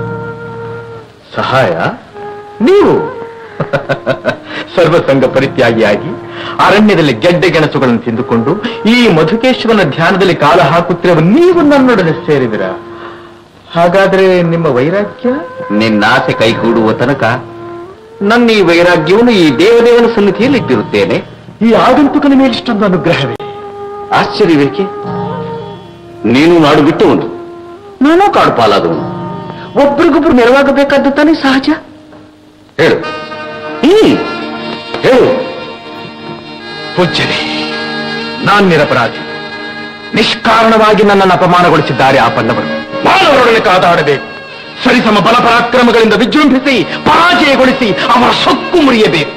S2: ಸಹಾಯ ನೀವು ಸರ್ವಸಂಗ ಪರಿತ್ಯಾಗಿಯಾಗಿ ಅರಣ್ಯದಲ್ಲಿ ಗೆಡ್ಡೆ ಗೆಣಸುಗಳನ್ನು ತಿಂದುಕೊಂಡು ಈ ಮಧುಕೇಶ್ವರನ ಧ್ಯಾನದಲ್ಲಿ ಕಾಲ ಹಾಕುತ್ತಿರುವ ನೀವು ನನ್ನೊಡನೆ ಸೇರಿದಿರ ಹಾಗಾದ್ರೆ ನಿಮ್ಮ ವೈರಾಗ್ಯ
S5: ನಿನ್ನ ಆಸೆ ಕೈಗೂಡುವ ತನಕ ನನ್ನ ಈ ವೈರಾಗ್ಯವನ್ನು ಈ ದೇವದೇವನ ಸನ್ನಿಧಿಯಲ್ಲಿ ಇಟ್ಟಿರುತ್ತೇನೆ
S2: ಈ ಆಗಂತುಕನ ಮೇಲೆ ಇಷ್ಟೊಂದು ಅನುಗ್ರಹವೇ
S5: ಆಶ್ಚರ್ಯವೇಕೆ ನೀನು ನಾಡು ಬಿಟ್ಟವನು ನಾನು ಕಾಡು ಪಾಲಾದವನು ಒಬ್ರಿಗೊಬ್ರು ನೆರವಾಗಬೇಕಾದ್ದು ತಾನೇ ಸಹಜ ಹೇಳು ಹ್ಮ್ ಹೇಳು
S2: ಪೂಜ್ಯರೇ ನಾನ್ ನಿರಪರಾಧಿ ನಿಷ್ಕಾರಣವಾಗಿ ನನ್ನನ್ನು ಅಪಮಾನಗೊಳಿಸಿದ್ದಾರೆ ಆ ಪಲ್ಲವರು ಮಾನವರೊಡನೆ ಕಾದಾಡಬೇಕು ಸರಿಸಮ ಬಲ ಪರಾಕ್ರಮಗಳಿಂದ ವಿಜೃಂಭಿಸಿ ಪರಾಜಯಗೊಳಿಸಿ ಅವರ ಸೊಕ್ಕು ಮುರಿಯಬೇಕು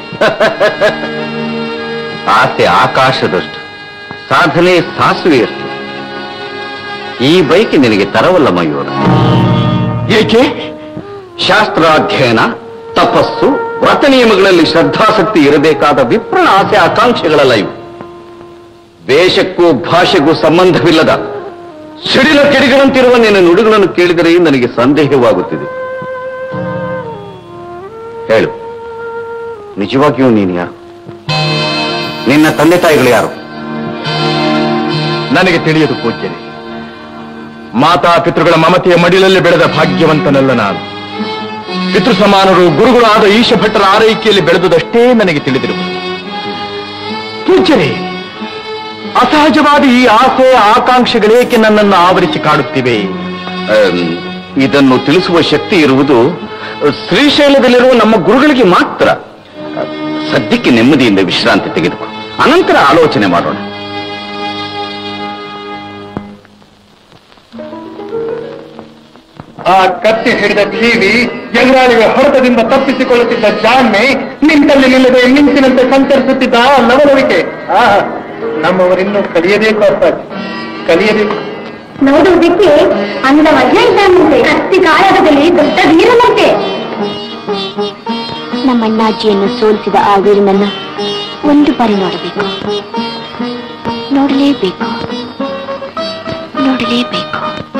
S5: ಆಸೆ ಆಕಾಶದಷ್ಟು ಸಾಧನೆ ಸಾಸುವೆಯಷ್ಟು ಈ ಬೈಕ್ ನಿನಗೆ ತರವಲ್ಲ ಮಯೂರ
S2: ಏಕೆ
S5: ಶಾಸ್ತ್ರಾಧ್ಯಯನ ತಪಸ್ಸು ವ್ರತ ನಿಯಮಗಳಲ್ಲಿ ಶ್ರದ್ಧಾಸಕ್ತಿ ಇರಬೇಕಾದ ವಿಪ್ರಣ ಆಸೆ ಆಕಾಂಕ್ಷೆಗಳಲ್ಲ ಇವು ದೇಶಕ್ಕೂ ಭಾಷೆಗೂ ಸಂಬಂಧವಿಲ್ಲದ ಸಿಡಿಲ ಕೆಡಿಗಳಂತಿರುವ ನಿನ್ನ ನುಡಿಗಳನ್ನು ಕೇಳಿದರೆ ನನಗೆ ಸಂದೇಹವಾಗುತ್ತಿದೆ ಹೇಳು ನಿಜವಾಗಿಯೂ ನೀನು ಯಾರು ನಿನ್ನ ತಂದೆ ತಾಯಿಗಳು ಯಾರು
S2: ನನಗೆ ತಿಳಿಯದು ಪೂಜ್ಯರೇ ಮಾತಾ ಪಿತೃಗಳ ಮಮತೆಯ ಮಡಿಲಲ್ಲಿ ಬೆಳೆದ ಭಾಗ್ಯವಂತನಲ್ಲ ನಾನು ಪಿತೃ ಸಮಾನರು ಗುರುಗಳು ಆದ ಈಶ ಭಟ್ಟರ ಆರೈಕೆಯಲ್ಲಿ ಬೆಳೆದುದಷ್ಟೇ ನನಗೆ ತಿಳಿದಿರುವುದು ಪೂಜ್ಯರೇ ಅಸಹಜವಾದ ಈ ಆಸೆ ಆಕಾಂಕ್ಷೆಗಳೇಕೆ ನನ್ನನ್ನು ಆವರಿಸಿ ಕಾಡುತ್ತಿವೆ
S5: ಅಮ್, ಇದನ್ನು ತಿಳಿಸುವ ಶಕ್ತಿ ಇರುವುದು ಶ್ರೀಶೈಲದಲ್ಲಿರುವ ನಮ್ಮ ಗುರುಗಳಿಗೆ ಮಾತ್ರ ಸದ್ಯಕ್ಕೆ ನೆಮ್ಮದಿಯಿಂದ ವಿಶ್ರಾಂತಿ ತೆಗೆದುಕೊ ಅನಂತರ ಆಲೋಚನೆ ಮಾಡೋಣ
S2: ಆ ಕತ್ತಿ ಹಿಡಿದ ಕಿವಿ ಎದುರಾಳಿಗೆ ಹೊರತದಿಂದ ತಪ್ಪಿಸಿಕೊಳ್ಳುತ್ತಿದ್ದ ಜಾಣ್ಮೆ ನಿಂತಲ್ಲಿ ನಿಲ್ಲದೆ ಮಿಂಚಿನಂತೆ ಸಂಚರಿಸುತ್ತಿದ್ದ ಆ ಲವಲವಿಕೆ ಆ ನಮ್ಮವರಿನ್ನೂ ಕಲಿಯಬೇಕು ಅಪ್ಪಾಜಿ ಕಲಿಯಬೇಕು
S8: ನೋಡುವುದಕ್ಕೆ ಅಂದವಲ್ಲ ಇದ್ದಾನಂತೆ ಕತ್ತಿ ಕಾಯಕದಲ್ಲಿ ದೊಡ್ಡ ವೀರನಂತೆ ನಮ್ಮಣ್ಣಾಜಿಯನ್ನು ಸೋಲಿಸಿದ ಆ ವೀರನನ್ನ ಒಂದು ಬಾರಿ ನೋಡಬೇಕು ನೋಡಲೇಬೇಕು ನೋಡಲೇಬೇಕು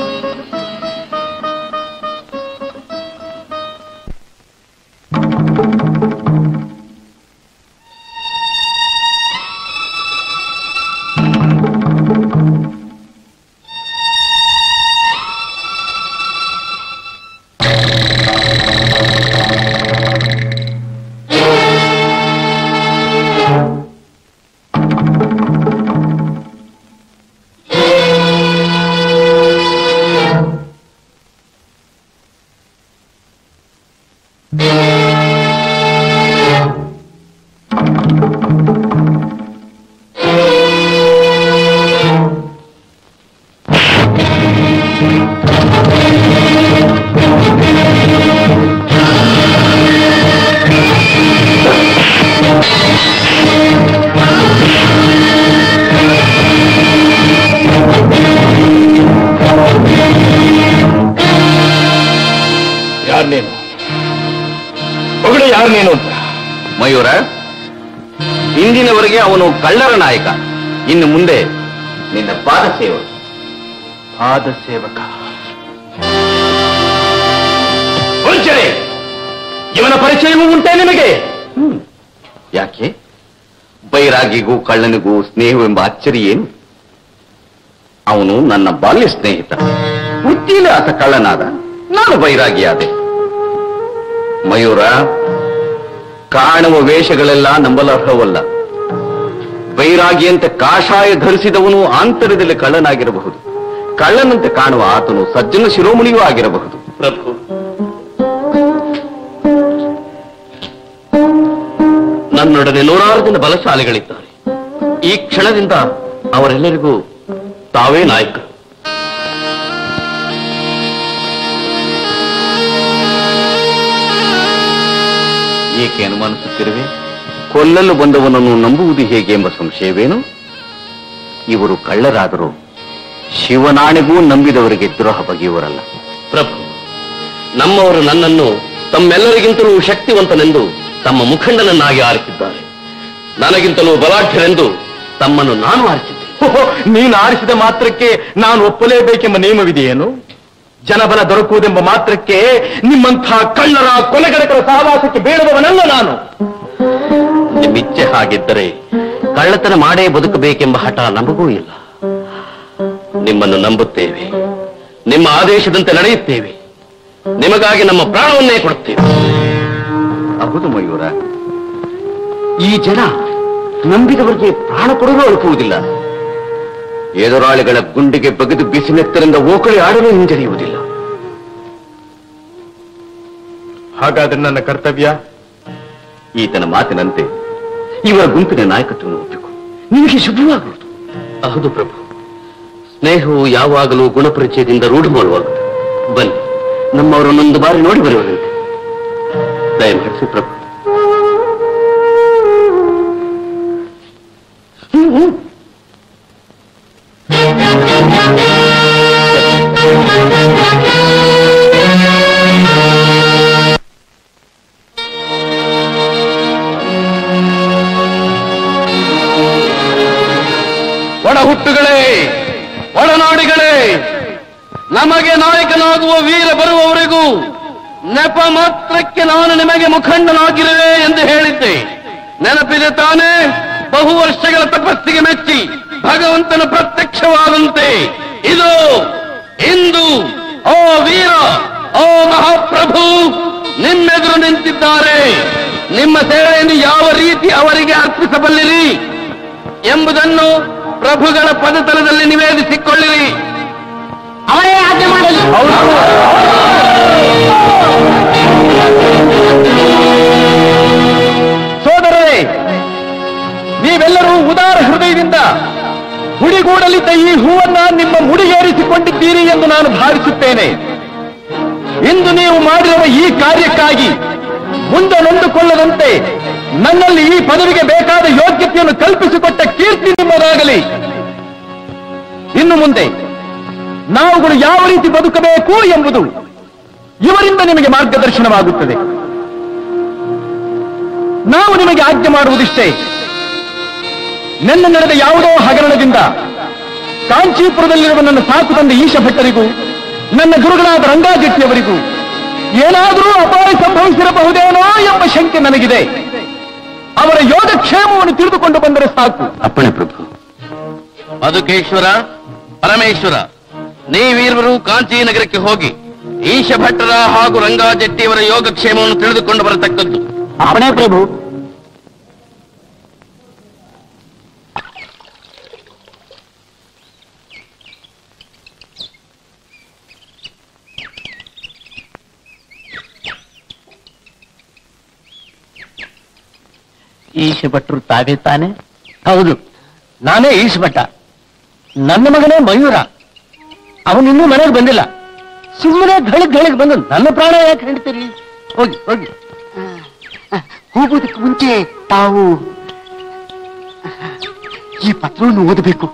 S2: ಯಾರು ನೀನು ಮಗಳು ಯಾರು ನೀನು ಅಂತ
S5: ಮಯೂರ ಇಂದಿನವರೆಗೆ ಅವನು ಕಳ್ಳರ ನಾಯಕ ಇನ್ನು ಮುಂದೆ ನಿನ್ನ ಪಾದ ಸೇವ
S2: ಪಾದ ಸೇವಕ ಪೂಜ್ಯರೇ ಇವನ ಪರಿಚಯವೂ ಉಂಟೆ ನಿಮಗೆ
S5: ಯಾಕೆ ಬೈರಾಗಿಗೂ ಕಳ್ಳನಿಗೂ ಸ್ನೇಹವೆಂಬ ಅಚ್ಚರಿ ಏನು ಅವನು ನನ್ನ ಬಾಲ್ಯ ಸ್ನೇಹಿತ ವೃತ್ತಿಯಲ್ಲಿ ಆತ ಕಳ್ಳನಾದ ನಾನು ಬೈರಾಗಿಯಾದೆ ಮಯೂರ ಕಾಣುವ ವೇಷಗಳೆಲ್ಲ ನಂಬಲರ್ಹವಲ್ಲ ಬೈರಾಗಿಯಂತೆ ಕಾಷಾಯ ಧರಿಸಿದವನು ಆಂತರ್ಯದಲ್ಲಿ ಕಳ್ಳನಾಗಿರಬಹುದು ಕಳ್ಳನಂತೆ ಕಾಣುವ ಆತನು ಸಜ್ಜನ ಶಿರೋಮಣಿಯೂ ಆಗಿರಬಹುದು ಪ್ರಭು ನನ್ನೊಡನೆ ನೂರಾರು ಜನ ಬಲಶಾಲಿಗಳಿದ್ದಾರೆ ಈ ಕ್ಷಣದಿಂದ ಅವರೆಲ್ಲರಿಗೂ ತಾವೇ ನಾಯಕರು ಏಕೆ ಅನುಮಾನಿಸುತ್ತಿರುವೆ ಕೊಲ್ಲಲು ಬಂದವನನ್ನು ನಂಬುವುದು ಹೇಗೆ ಎಂಬ ಸಂಶಯವೇನು ಇವರು ಕಳ್ಳರಾದರೂ ಶಿವನಾಣೆಗೂ ನಂಬಿದವರಿಗೆ ದ್ರೋಹ ಬಗೆಯುವರಲ್ಲ ಪ್ರಭು ನಮ್ಮವರು ನನ್ನನ್ನು ತಮ್ಮೆಲ್ಲರಿಗಿಂತಲೂ ಶಕ್ತಿವಂತನೆಂದು ತಮ್ಮ ಮುಖಂಡನನ್ನಾಗಿ ಆರಿಸಿದ್ದಾರೆ ನನಗಿಂತಲೂ ಬಲಾಢ್ಯರೆಂದು ತಮ್ಮನ್ನು ನಾನು ಆರಿಸಿದ್ದೆ
S2: ಓಹೋ, ನೀನು ಆರಿಸಿದ ಮಾತ್ರಕ್ಕೆ ನಾನು ಒಪ್ಪಲೇಬೇಕೆಂಬ ನಿಯಮವಿದೆಯೇನು ಜನಬಲ ದೊರಕುವುದೆಂಬ ಮಾತ್ರಕ್ಕೆ ನಿಮ್ಮಂಥ ಕಳ್ಳರ ಕೊಲೆಗಡಕರ ಸಹವಾಸಕ್ಕೆ ಬೇಡದವನಲ್ಲ ನಾನು
S5: ನಿಮ್ಮಿಚ್ಛೆ ಹಾಗಿದ್ದರೆ ಕಳ್ಳತನ ಮಾಡೇ ಬದುಕಬೇಕೆಂಬ ಹಠ ನಮಗೂ ಇಲ್ಲ ನಿಮ್ಮನ್ನು ನಂಬುತ್ತೇವೆ ನಿಮ್ಮ ಆದೇಶದಂತೆ ನಡೆಯುತ್ತೇವೆ ನಿಮಗಾಗಿ ನಮ್ಮ ಪ್ರಾಣವನ್ನೇ ಕೊಡುತ್ತೇವೆ ಹೌದು ಮಯೂರ ಈ ಜನ ನಂಬಿದವರಿಗೆ ಪ್ರಾಣ ಕೊಡಲು ಅಳುಕುವುದಿಲ್ಲ ಎದುರಾಳಿಗಳ ಗುಂಡಿಗೆ ಬಗೆದು ಬಿಸಿನೆತ್ತರಿಂದ ಓಕಳಿ ಆಡಲು ಹಿಂಜರಿಯುವುದಿಲ್ಲ
S2: ಹಾಗಾದ್ರೆ ನನ್ನ ಕರ್ತವ್ಯ
S5: ಈತನ ಮಾತಿನಂತೆ ಇವರ ಗುಂಪಿನ ನಾಯಕತ್ವವನ್ನು ಒಪ್ಪಿಕೊ ನಿಮಗೆ ಶುಭವಾಗುವುದು ಹೌದು ಪ್ರಭು ಸ್ನೇಹವು ಯಾವಾಗಲೂ ಗುಣಪರಿಚಯದಿಂದ ರೂಢಮೂಲವಾಗುತ್ತದೆ ಬನ್ನಿ ನಮ್ಮವರನ್ನೊಂದು ಬಾರಿ ನೋಡಿ ಬರುವರಂತೆ ದಯಮಾಡಿಸಿ ಪ್ರಭು
S7: ಒಡ ಹುಟ್ಟುಗಳೇ ಒಡನಾಡಿಗಳೇ ನಮಗೆ ನಾಯಕನಾಗುವ ವೀರ ಬರುವವರೆಗೂ ನೆಪ ಮಾತ್ರಕ್ಕೆ ನಾನು ನಿಮಗೆ ಮುಖಂಡನಾಗಿರುವೆ ಎಂದು ಹೇಳಿದ್ದೆ ನೆನಪಿದೆ ತಾನೇ ಬಹು ವರ್ಷಗಳ ತಪಸ್ಸಿಗೆ ಮೆಚ್ಚಿ ಭಗವಂತನ ಪ್ರತ್ಯಕ್ಷವಾದಂತೆ ಇದು ಇಂದು ಓ ವೀರ ಓ ಮಹಾಪ್ರಭು ನಿಮ್ಮೆದುರು ನಿಂತಿದ್ದಾರೆ ನಿಮ್ಮ ಸೇವೆಯನ್ನು ಯಾವ ರೀತಿ ಅವರಿಗೆ ಅರ್ಪಿಸಬಲ್ಲಿರಿ ಎಂಬುದನ್ನು ಪ್ರಭುಗಳ ಪದತಲದಲ್ಲಿ ನಿವೇದಿಸಿಕೊಳ್ಳಿರಿ
S1: ಅವರೇ ಆಜ್ಞೆ ಮಾಡಲಿ
S2: ಸೋದರರೇ ನೀವೆಲ್ಲರೂ ಉದಾರ ಹೃದಯದಿಂದ ಹುಡಿಗೂಡಲಿದ್ದ ಈ ಹೂವನ್ನ ನಿಮ್ಮ ಮುಡಿಗೇರಿಸಿಕೊಂಡಿದ್ದೀರಿ ಎಂದು ನಾನು ಭಾವಿಸುತ್ತೇನೆ ಇಂದು ನೀವು ಮಾಡಿರುವ ಈ ಕಾರ್ಯಕ್ಕಾಗಿ ಮುಂದೆ ನೊಂದುಕೊಳ್ಳದಂತೆ ನನ್ನಲ್ಲಿ ಈ ಪದವಿಗೆ ಬೇಕಾದ ಯೋಗ್ಯತೆಯನ್ನು ಕಲ್ಪಿಸಿಕೊಟ್ಟ ಕೀರ್ತಿ ನಿಮ್ಮದಾಗಲಿ ಇನ್ನು ಮುಂದೆ ನಾವುಗಳು ಯಾವ ರೀತಿ ಬದುಕಬೇಕು ಎಂಬುದು ಇವರಿಂದ ನಿಮಗೆ ಮಾರ್ಗದರ್ಶನವಾಗುತ್ತದೆ ನಾವು ನಿಮಗೆ ಆಜ್ಞೆ ಮಾಡುವುದಿಷ್ಟೇ ನಿನ್ನೆ ನಡೆದ ಯಾವುದೋ ಹಗರಣದಿಂದ ಕಾಂಚೀಪುರದಲ್ಲಿರುವ ನನ್ನ ಸಾಕು ತಂದೆ ಈಶ ಭಟ್ಟರಿಗೂ ನನ್ನ ಗುರುಗಳಾದ ರಂಗಾಜೆಟ್ಟಿಯವರಿಗೂ ಏನಾದರೂ ಅಪಾಯ ಸಂಭವಿಸಿರಬಹುದೇನೋ ಎಂಬ ಶಂಕೆ ನನಗಿದೆ ಅವರ ಯೋಗಕ್ಷೇಮವನ್ನು ತಿಳಿದುಕೊಂಡು ಬಂದರೆ ಸಾಕು
S5: ಅಪ್ಪಣೆ ಪ್ರಭು
S7: ಮಧುಕೇಶ್ವರ ಪರಮೇಶ್ವರ ನೀವೀರ್ವರು ಕಾಂಚೀನಗರಕ್ಕೆ ಹೋಗಿ ಈಶ ಭಟ್ಟರ ಹಾಗೂ ರಂಗಾಜೆಟ್ಟಿಯವರ ಯೋಗಕ್ಷೇಮವನ್ನು ತಿಳಿದುಕೊಂಡು ಬರತಕ್ಕದ್ದು
S1: ಅವನೇ ಪ್ರಭು ಈಶ ಭಟ್ರು ತಾವೇ ತಾನೆ ಹೌದು ನಾನೇ ಈಶ ಭಟ್ಟ ನನ್ನ ಮಗನೇ ಮಯೂರ ಅವನಿನ್ನೂ ಮನೆಗೆ ಬಂದಿಲ್ಲ ಸುಮ್ಮನೆ ಘಳಿಗ್ ಘಳಿಗ್ ಬಂದು ನನ್ನ ಪ್ರಾಣ ಯಾಕೆ ಹೇಳ್ತೀರಿ ಹೋಗಿ ಹೋಗಿ ಹೋಗೋದಕ್ಕೆ ಮುಂಚೆ ತಾವು ಈ ಪತ್ರವನ್ನು ಓದಬೇಕು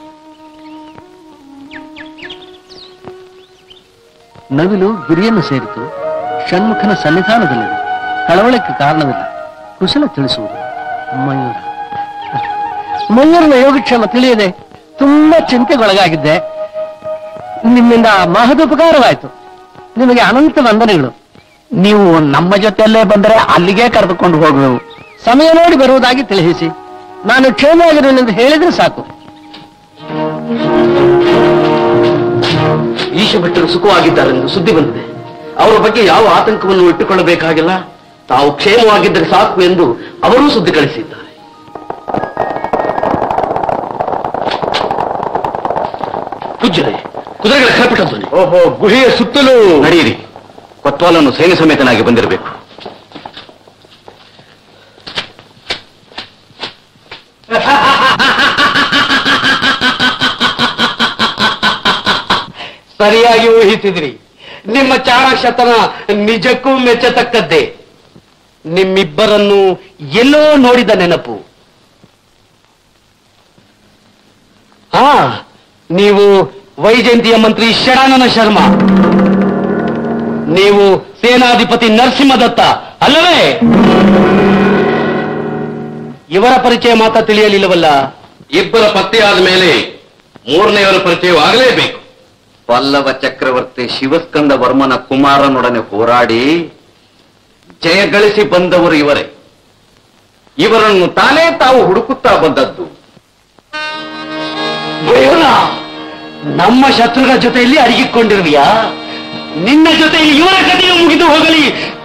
S1: ನವಿಲು ಗಿರಿಯನ್ನು ಸೇರಿತು ಷಣ್ಮುಖನ ಸನ್ನಿಧಾನದಲ್ಲಿದೆ ಕಳವಳಕ್ಕೆ ಕಾರಣವಿಲ್ಲ ಕುಶಲ ತಿಳಿಸುವುದು ಮಯೂರ ಮಯೂರನ ಯೋಗಕ್ಷೇಮ ತಿಳಿಯದೆ ತುಂಬಾ ಚಿಂತೆಗೊಳಗಾಗಿದ್ದೆ ನಿಮ್ಮಿಂದ ಮಹದುಪಕಾರವಾಯಿತು ನಿಮಗೆ ಅನಂತ ವಂದನೆಗಳು ನೀವು ನಮ್ಮ ಜೊತೆಯಲ್ಲೇ ಬಂದರೆ ಅಲ್ಲಿಗೆ ಕರೆದುಕೊಂಡು ಹೋಗುವೆವು ಸಮಯ ನೋಡಿ ಬರುವುದಾಗಿ ತಿಳಿಸಿ ನಾನು ಕ್ಷೇಮವಾಗಿರುವೆನೆಂದು ಹೇಳಿದ್ರೆ ಸಾಕು
S5: ಈಶ ಭಟ್ಟರು ಸುಖವಾಗಿದ್ದಾರೆಂದು ಸುದ್ದಿ ಬಂದಿದೆ ಅವರ ಬಗ್ಗೆ ಯಾವ ಆತಂಕವನ್ನು ಇಟ್ಟುಕೊಳ್ಳಬೇಕಾಗಿಲ್ಲ ತಾವು ಕ್ಷೇಮವಾಗಿದ್ದರೆ ಸಾಕು ಎಂದು ಅವರೂ ಸುದ್ದಿ ಕಳಿಸಿದ್ದಾರೆ ಪೂಜ್ಯರೇ ಕುದುರೆಗಳ ಕಳಪಟ ಧ್ವನಿ
S2: ಓಹೋ ಗುಹೆಯ ಸುತ್ತಲೂ
S5: ನಡೆಯಿರಿ ಕೊತ್ವಾಲನ್ನು ಸೈನ್ಯ ಸಮೇತನಾಗಿ ಬಂದಿರಬೇಕು
S7: ಸರಿಯಾಗಿ ಊಹಿಸಿದ್ರಿ ನಿಮ್ಮ ಚಾಣಾಕ್ಷತನ ನಿಜಕ್ಕೂ ಮೆಚ್ಚತಕ್ಕದ್ದೇ ನಿಮ್ಮಿಬ್ಬರನ್ನು ಎಲ್ಲೋ ನೋಡಿದ ನೆನಪು ಹಾ ನೀವು ವೈಜಯಂತಿಯ ಮಂತ್ರಿ ಷಡಾನನ ಶರ್ಮಾ ನೀವು ಸೇನಾಧಿಪತಿ ನರಸಿಂಹದತ್ತ ಅಲ್ಲವೇ ಇವರ ಪರಿಚಯ ಮಾತ್ರ ತಿಳಿಯಲಿಲ್ಲವಲ್ಲ
S5: ಇಬ್ಬರ ಪತ್ತೆಯಾದ ಮೇಲೆ ಮೂರನೆಯವರ ಪರಿಚಯವಾಗಲೇಬೇಕು ಪಲ್ಲವ ಚಕ್ರವರ್ತಿ ಶಿವಸ್ಕಂದ ವರ್ಮನ ಕುಮಾರನೊಡನೆ ಹೋರಾಡಿ ಜಯ ಗಳಿಸಿ ಬಂದವರು ಇವರೇ ಇವರನ್ನು ತಾನೇ ತಾವು ಹುಡುಕುತ್ತಾ ಬಂದದ್ದು
S7: ಮಯೂರ ನಮ್ಮ ಶತ್ರುಗಳ ಜೊತೆಯಲ್ಲಿ ಅಡಗಿಕೊಂಡಿರುವಿಯಾ ನಿನ್ನ ಜೊತೆಯಲ್ಲಿ ಇವರ ಕಥೆಯು ಮುಗಿದು ಹೋಗಲಿ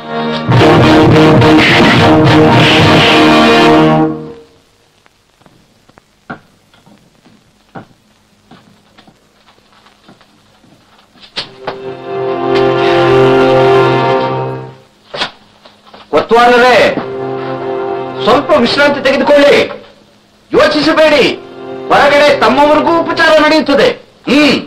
S5: ಕೊತ್ವಾಲರೇ ಸ್ವಲ್ಪ ವಿಶ್ರಾಂತಿ ತೆಗೆದುಕೊಳ್ಳಿ ಯೋಚಿಸಬೇಡಿ ಹೊರಗಡೆ ತಮ್ಮವರೆಗೂ ಉಪಚಾರ ನಡೆಯುತ್ತದೆ ಹ್ಮ್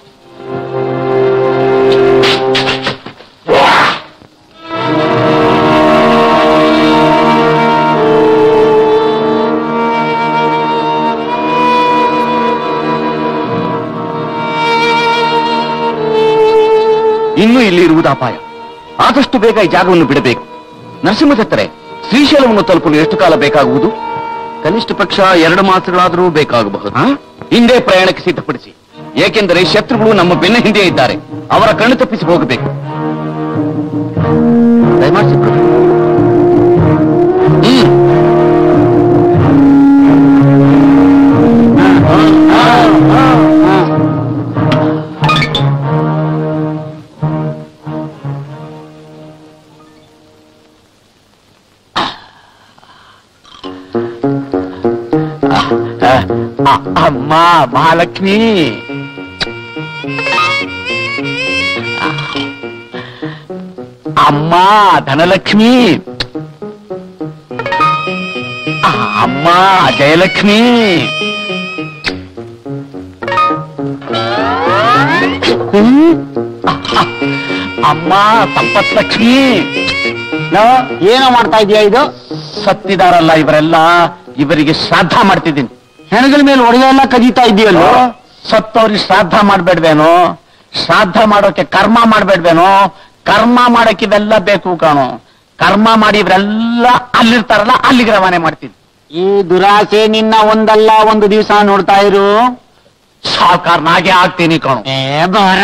S5: ಇನ್ನು ಇಲ್ಲಿ ಇರುವುದು ಅಪಾಯ ಆದಷ್ಟು ಬೇಗ ಈ ಜಾಗವನ್ನು ಬಿಡಬೇಕು ನರಸಿಂಹದತ್ತರೆ ಶ್ರೀಶೈಲವನ್ನು ತಲುಪಲು ಎಷ್ಟು ಕಾಲ ಬೇಕಾಗುವುದು ಕನಿಷ್ಠ ಪಕ್ಷ ಎರಡು ಮಾಸಗಳಾದರೂ ಬೇಕಾಗಬಹುದು ಹಿಂದೆ ಪ್ರಯಾಣಕ್ಕೆ ಸಿದ್ಧಪಡಿಸಿ ಏಕೆಂದರೆ ಶತ್ರುಗಳು ನಮ್ಮ ಬೆನ್ನ ಹಿಂದೆ ಇದ್ದಾರೆ ಅವರ ಕಣ್ಣು ತಪ್ಪಿಸಿ ಹೋಗಬೇಕು ದಯಮಾಡಿಸಿ ಪ್ರಭು. ಹ್ಮ್ ಅಮ್ಮ ಮಹಾಲಕ್ಷ್ಮಿ ಅಮ್ಮ ಧನಲಕ್ಷ್ಮಿ ಅಮ್ಮ ಜಯಲಕ್ಷ್ಮಿ ಅಮ್ಮ ಸಂಪತ್ಲಕ್ಷ್ಮಿ
S3: ಏನೋ ಮಾಡ್ತಾ ಇದೀಯಾ ಇದು
S5: ಸತ್ತಿದಾರಲ್ಲ ಇವರೆಲ್ಲ ಇವರಿಗೆ ಶ್ರಾದ್ದ ಮಾಡ್ತಿದ್ದೀನಿ
S3: ಹೆಣಗಳ ಮೇಲೆ ಒಡವೆ ಎಲ್ಲ ಕದೀತಾ ಇದೆಯಲ್ಲೋ
S5: ಸತ್ತವ್ರಿಗೆ ಶ್ರಾದ್ದ ಮಾಡ್ಬೇಡ್ವೇನೋ ಶ್ರಾದ್ದ ಮಾಡೋಕೆ ಕರ್ಮ ಮಾಡ್ಬೇಡ್ವೇನೋ ಕರ್ಮ ಮಾಡಕ್ಕೆ ಇವೆಲ್ಲ ಬೇಕು ಕಾಣೋ ಕರ್ಮ ಮಾಡಿ ಇವರೆಲ್ಲ ಅಲ್ಲಿರ್ತಾರಲ್ಲ ಅಲ್ಲಿಗೆ ರವಾನೆ ಮಾಡ್ತೀನಿ
S3: ಈ ದುರಾಸೆ ನಿನ್ನ ಒಂದಲ್ಲ ಒಂದು ದಿವಸ ನೋಡ್ತಾ ಇರು
S5: ಸಾವುಕಾರನಾಗೆ ಆಗ್ತೀನಿ ಕಾಣು
S3: ಏ ಬಾರ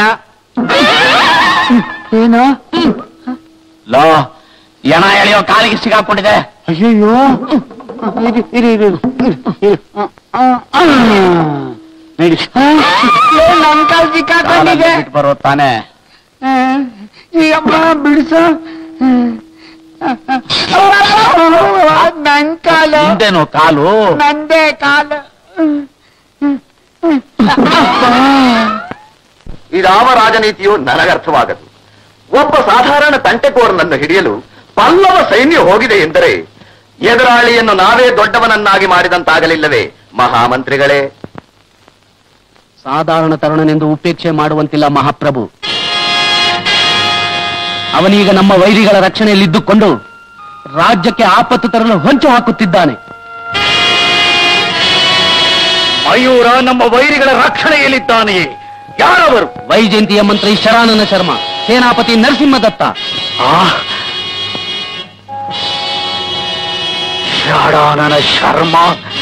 S3: ಏನು
S5: ಲೋ ಎಣ ಎಳೆಯೋ ಕಾಲಿಗೆ ಸಿಗಾಕೊಂಡಿದೆ
S3: ಅಯ್ಯಯ್ಯೋ ಇರಿ ಇರಿ ಇರಿ ಇರಿ, ಇರಿ. ಆ, ಆ, ಆ. ನಡಿ ಏ, ನನ್ ಕಾಲ್ ಸಿಕ್ಕಾಕೊಂಡಿದೆ
S5: ಬಿಟ್ಟು ಬರೋ ತಾನೆ
S3: ಆ, ಈ ಅಮ್ಮ ಬಿಡಿಸ ನನ್ ಕಾಲು
S5: ಹಿಂದೇನೋ ಕಾಲು
S3: ನಂದೇ ಕಾಲು
S2: ಇದಾವ ರಾಜನೀತಿಯು ನನಗರ್ಥವಾಗದು ಒಬ್ಬ ಸಾಧಾರಣ ತಂಟೆಕೋರನನ್ನು ಹಿಡಿಯಲು ಪಲ್ಲವ ಸೈನ್ಯ ಹೋಗಿದೆ ಎಂದರೆ ಎದುರಾಳಿಯನ್ನು ನಾವೇ ದೊಡ್ಡವನನ್ನಾಗಿ ಮಾಡಿದಂತಾಗಲಿಲ್ಲವೇ ಮಹಾಮಂತ್ರಿಗಳೇ
S7: ಸಾಧಾರಣ ತರುಣನೆಂದು ಉಪೇಕ್ಷೆ ಮಾಡುವಂತಿಲ್ಲ ಮಹಾಪ್ರಭು ಅವನೀಗ ನಮ್ಮ ವೈರಿಗಳ ರಕ್ಷಣೆಯಲ್ಲಿದ್ದುಕೊಂಡು ರಾಜ್ಯಕ್ಕೆ ಆಪತ್ತು ತರಲು ಹೊಂಚು ಹಾಕುತ್ತಿದ್ದಾನೆ
S2: ಮಯೂರ ನಮ್ಮ ವೈರಿಗಳ ರಕ್ಷಣೆಯಲ್ಲಿದ್ದಾನೆಯೇ ಯಾರವರು
S7: ವೈಜಯಂತಿಯ ಮಂತ್ರಿ ಶರಾನನ ಶರ್ಮ ಸೇನಾಪತಿ ನರಸಿಂಹದತ್ತ
S5: ಷಡಾನನ ಶರ್ಮ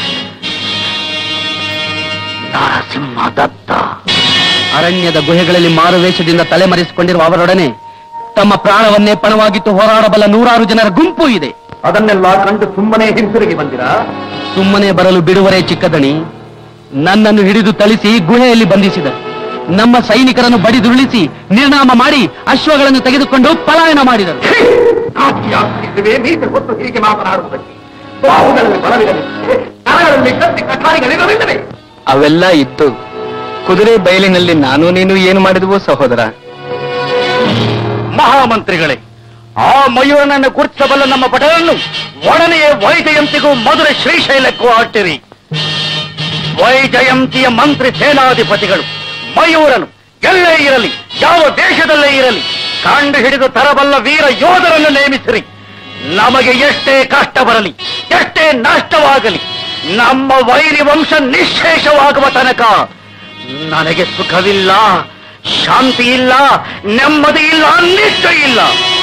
S5: ನರಸಿಂಹದತ್ತ
S7: ಅರಣ್ಯದ ಗುಹೆಗಳಲ್ಲಿ ಮಾರುವೇಷದಿಂದ ತಲೆಮರೆಸಿಕೊಂಡಿರುವ ಅವರೊಡನೆ ತಮ್ಮ ಪ್ರಾಣವನ್ನೇ ಪಣವಾಗಿಟ್ಟು ಹೋರಾಡಬಲ್ಲ ನೂರಾರು ಜನರ ಗುಂಪು ಇದೆ
S2: ಅದನ್ನೆಲ್ಲ ಕಂಡು ಸುಮ್ಮನೆ ಹಿಂತಿರುಗಿ ಬಂದಿರಾ
S7: ಸುಮ್ಮನೆ ಬರಲು ಬಿಡುವರೇ ಚಿಕ್ಕದಣಿ ನನ್ನನ್ನು ಹಿಡಿದು ಥಳಿಸಿ ಗುಹೆಯಲ್ಲಿ ಬಂಧಿಸಿದರು ನಮ್ಮ ಸೈನಿಕರನ್ನು ಬಡಿದುರುಳಿಸಿ ನಿರ್ನಾಮ ಮಾಡಿ ಅಶ್ವಗಳನ್ನು ತೆಗೆದುಕೊಂಡು ಪಲಾಯನ ಮಾಡಿದರು
S2: ಆಗ್ತಿವೆ ನೀತಿ ಹೊತ್ತು ಹೀಗೆ ಮಾತನಾಡುವುದಕ್ಕೆ ಬಾಹುಗಳಲ್ಲಿ ಬಲವಿರಲಿಕ್ಕೆ ಕರಗಳಲ್ಲಿ ಕತ್ತಿ ಕಠಾರಿಗಳಿರಲಿಲ್ಲವೇ
S5: ಅವೆಲ್ಲ ಇತ್ತು ಕುದುರೆ ಬಯಲಿನಲ್ಲಿ ನಾನು ನೀನು ಏನು ಮಾಡಿದವು ಸಹೋದರ
S2: ಮಹಾಮಂತ್ರಿಗಳೇ ಆ ಮಯೂರನನ್ನು ಗುರುತಿಸಬಲ್ಲ ನಮ್ಮ ಭಟರನ್ನು ಒಡನೆಯೇ ವೈಜಯಂತಿಗೂ ಮಧುರೆ ಶ್ರೀಶೈಲಕ್ಕೂ ಅಟ್ಟಿರಿ ವೈಜಯಂತಿಯ ಮಂತ್ರಿ ಸೇನಾಧಿಪತಿಗಳು ಮಯೂರನು ಎಲ್ಲೇ ಇರಲಿ
S5: ಯಾವ ದೇಶದಲ್ಲೇ ಇರಲಿ ಕಂಡು ಹಿಡಿದು ತರಬಲ್ಲ ವೀರ ಯೋಧರನ್ನು ನೇಮಿಸಿರಿ ನಮಗೆ ಎಷ್ಟೇ ಕಷ್ಟ ಬರಲಿ ಎಷ್ಟೇ ನಷ್ಟವಾಗಲಿ ನಮ್ಮ ವೈರಿ ವಂಶ ನಿಶ್ಶೇಷವಾಗುವ ತನಕ ನನಗೆ ಸುಖವಿಲ್ಲ ಶಾಂತಿ ಇಲ್ಲ ನೆಮ್ಮದಿ ಇಲ್ಲ ನಿಷ್ಠೆ ಇಲ್ಲ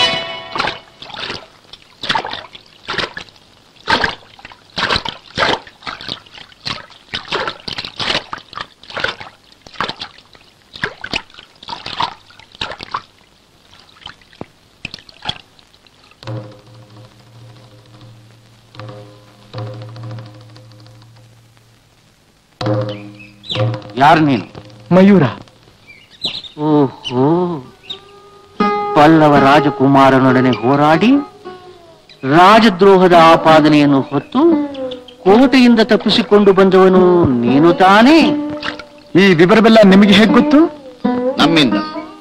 S5: ಯಾರು ನೀನು
S2: ಮಯೂರ
S1: ಓಹೋ ಪಲ್ಲವ ರಾಜಕುಮಾರನೊಡನೆ ಹೋರಾಡಿ ರಾಜದ್ರೋಹದ ಆಪಾದನೆಯನ್ನು ಹೊತ್ತು ಕೋಟೆಯಿಂದ ತಪ್ಪಿಸಿಕೊಂಡು ಬಂದವನು ನೀನು ತಾನೇ
S2: ಈ ವಿವರವೆಲ್ಲ ನಿಮಗೆ ಹೇಗೆ ಗೊತ್ತು
S5: ನಮ್ಮಿಂದ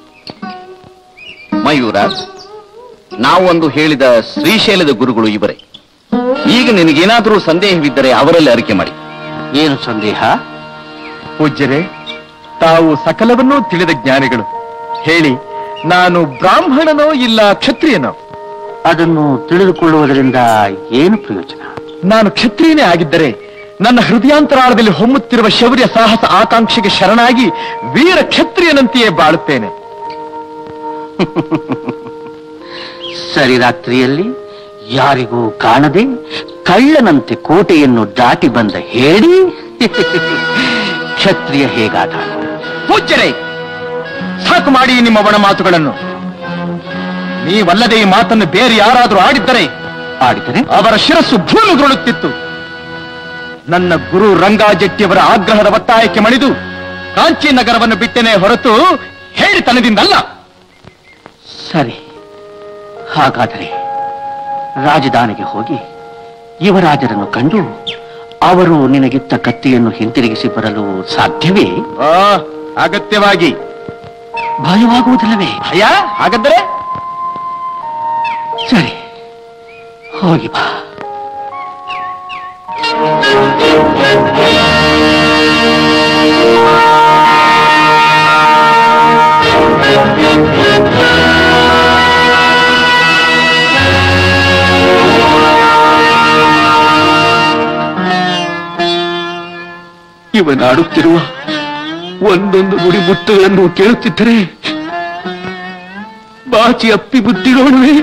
S5: ಮಯೂರ ನಾವೊಂದು ಹೇಳಿದ ಶ್ರೀಶೈಲದ ಗುರುಗಳು ಇವರೇ ಈಗ ನಿನಗೇನಾದರೂ ಸಂದೇಹವಿದ್ದರೆ ಅವರಲ್ಲಿ ಅರಿಕೆ ಮಾಡಿ
S1: ಏನು ಸಂದೇಹ
S2: ಪೂಜ್ಯರೇ ತಾವು ಸಕಲವನ್ನೂ ತಿಳಿದ ಜ್ಞಾನಿಗಳು ಹೇಳಿ ನಾನು ಬ್ರಾಹ್ಮಣನೋ ಇಲ್ಲ ಕ್ಷತ್ರಿಯನೋ
S1: ಅದನ್ನು ತಿಳಿದುಕೊಳ್ಳುವುದರಿಂದ ಏನು ಪ್ರಯೋಜನ
S2: ನಾನು ಕ್ಷತ್ರಿಯನೇ ಆಗಿದ್ದರೆ ನನ್ನ ಹೃದಯಾಂತರಾಳದಲ್ಲಿ ಹೊಮ್ಮುತ್ತಿರುವ ಶೌರ್ಯ ಸಾಹಸ ಆಕಾಂಕ್ಷೆಗೆ ಶರಣಾಗಿ ವೀರ ಕ್ಷತ್ರಿಯನಂತೆಯೇ ಬಾಳುತ್ತೇನೆ
S1: ಸರಿ ರಾತ್ರಿಯಲ್ಲಿ ಯಾರಿಗೂ ಕಾಣದೆ ಕಳ್ಳನಂತೆ ಕೋಟೆಯನ್ನು ದಾಟಿ ಬಂದ ಹೇಳಿ ಕ್ಷತ್ರಿಯ ಹೇಗಾದ
S2: ಪೂಜ್ಯರೇ ಸಾಕು ಮಾಡಿ ನಿಮ್ಮ ಒಣ ಮಾತುಗಳನ್ನು ನೀವಲ್ಲದೆ ಈ ಮಾತನ್ನು ಬೇರೆ ಯಾರಾದರೂ ಆಡಿದ್ದರೆ
S1: ಆಡಿದರೆ
S2: ಅವರ ಶಿರಸ್ಸು ಭೂಮಿಗುರುಳುತ್ತಿತ್ತು ನನ್ನ ಗುರು ರಂಗಾಜೆಟ್ಟಿಯವರ ಆಗ್ರಹದ ಒತ್ತಾಯಕ್ಕೆ ಮಣಿದು ಕಾಂಚಿ ನಗರವನ್ನು ಬಿಟ್ಟನೆ ಹೊರತು ಹೇಳಿತನದಿಂದಲ್ಲ
S1: ಸರಿ ಹಾಗಾದರೆ ರಾಜಧಾನಿಗೆ ಹೋಗಿ ಯುವರಾಜರನ್ನು ಕಂಡು ಅವರು ನಿನಗಿತ್ತ ಕತ್ತಿಯನ್ನು ಹಿಂತಿರುಗಿಸಿ ಬರಲು ಸಾಧ್ಯವೇ
S2: ಆ, ಅಗತ್ಯವಾಗಿ
S1: ಭಯವಾಗುವುದಿಲ್ಲವೇ
S2: ಭಯ ಹಾಗಾದರೆ
S1: ಸರಿ ಹೋಗಿ ಬಾ ಇವನಾಡುತ್ತಿರುವ ಒಂದೊಂದು ನುಡಿ ಮುತ್ತುಗಳನ್ನು ಕೇಳುತ್ತಿದ್ದರೆ ಬಾಚಿ ಅಪ್ಪಿ ಬುದ್ಧಿರೋಣವೇ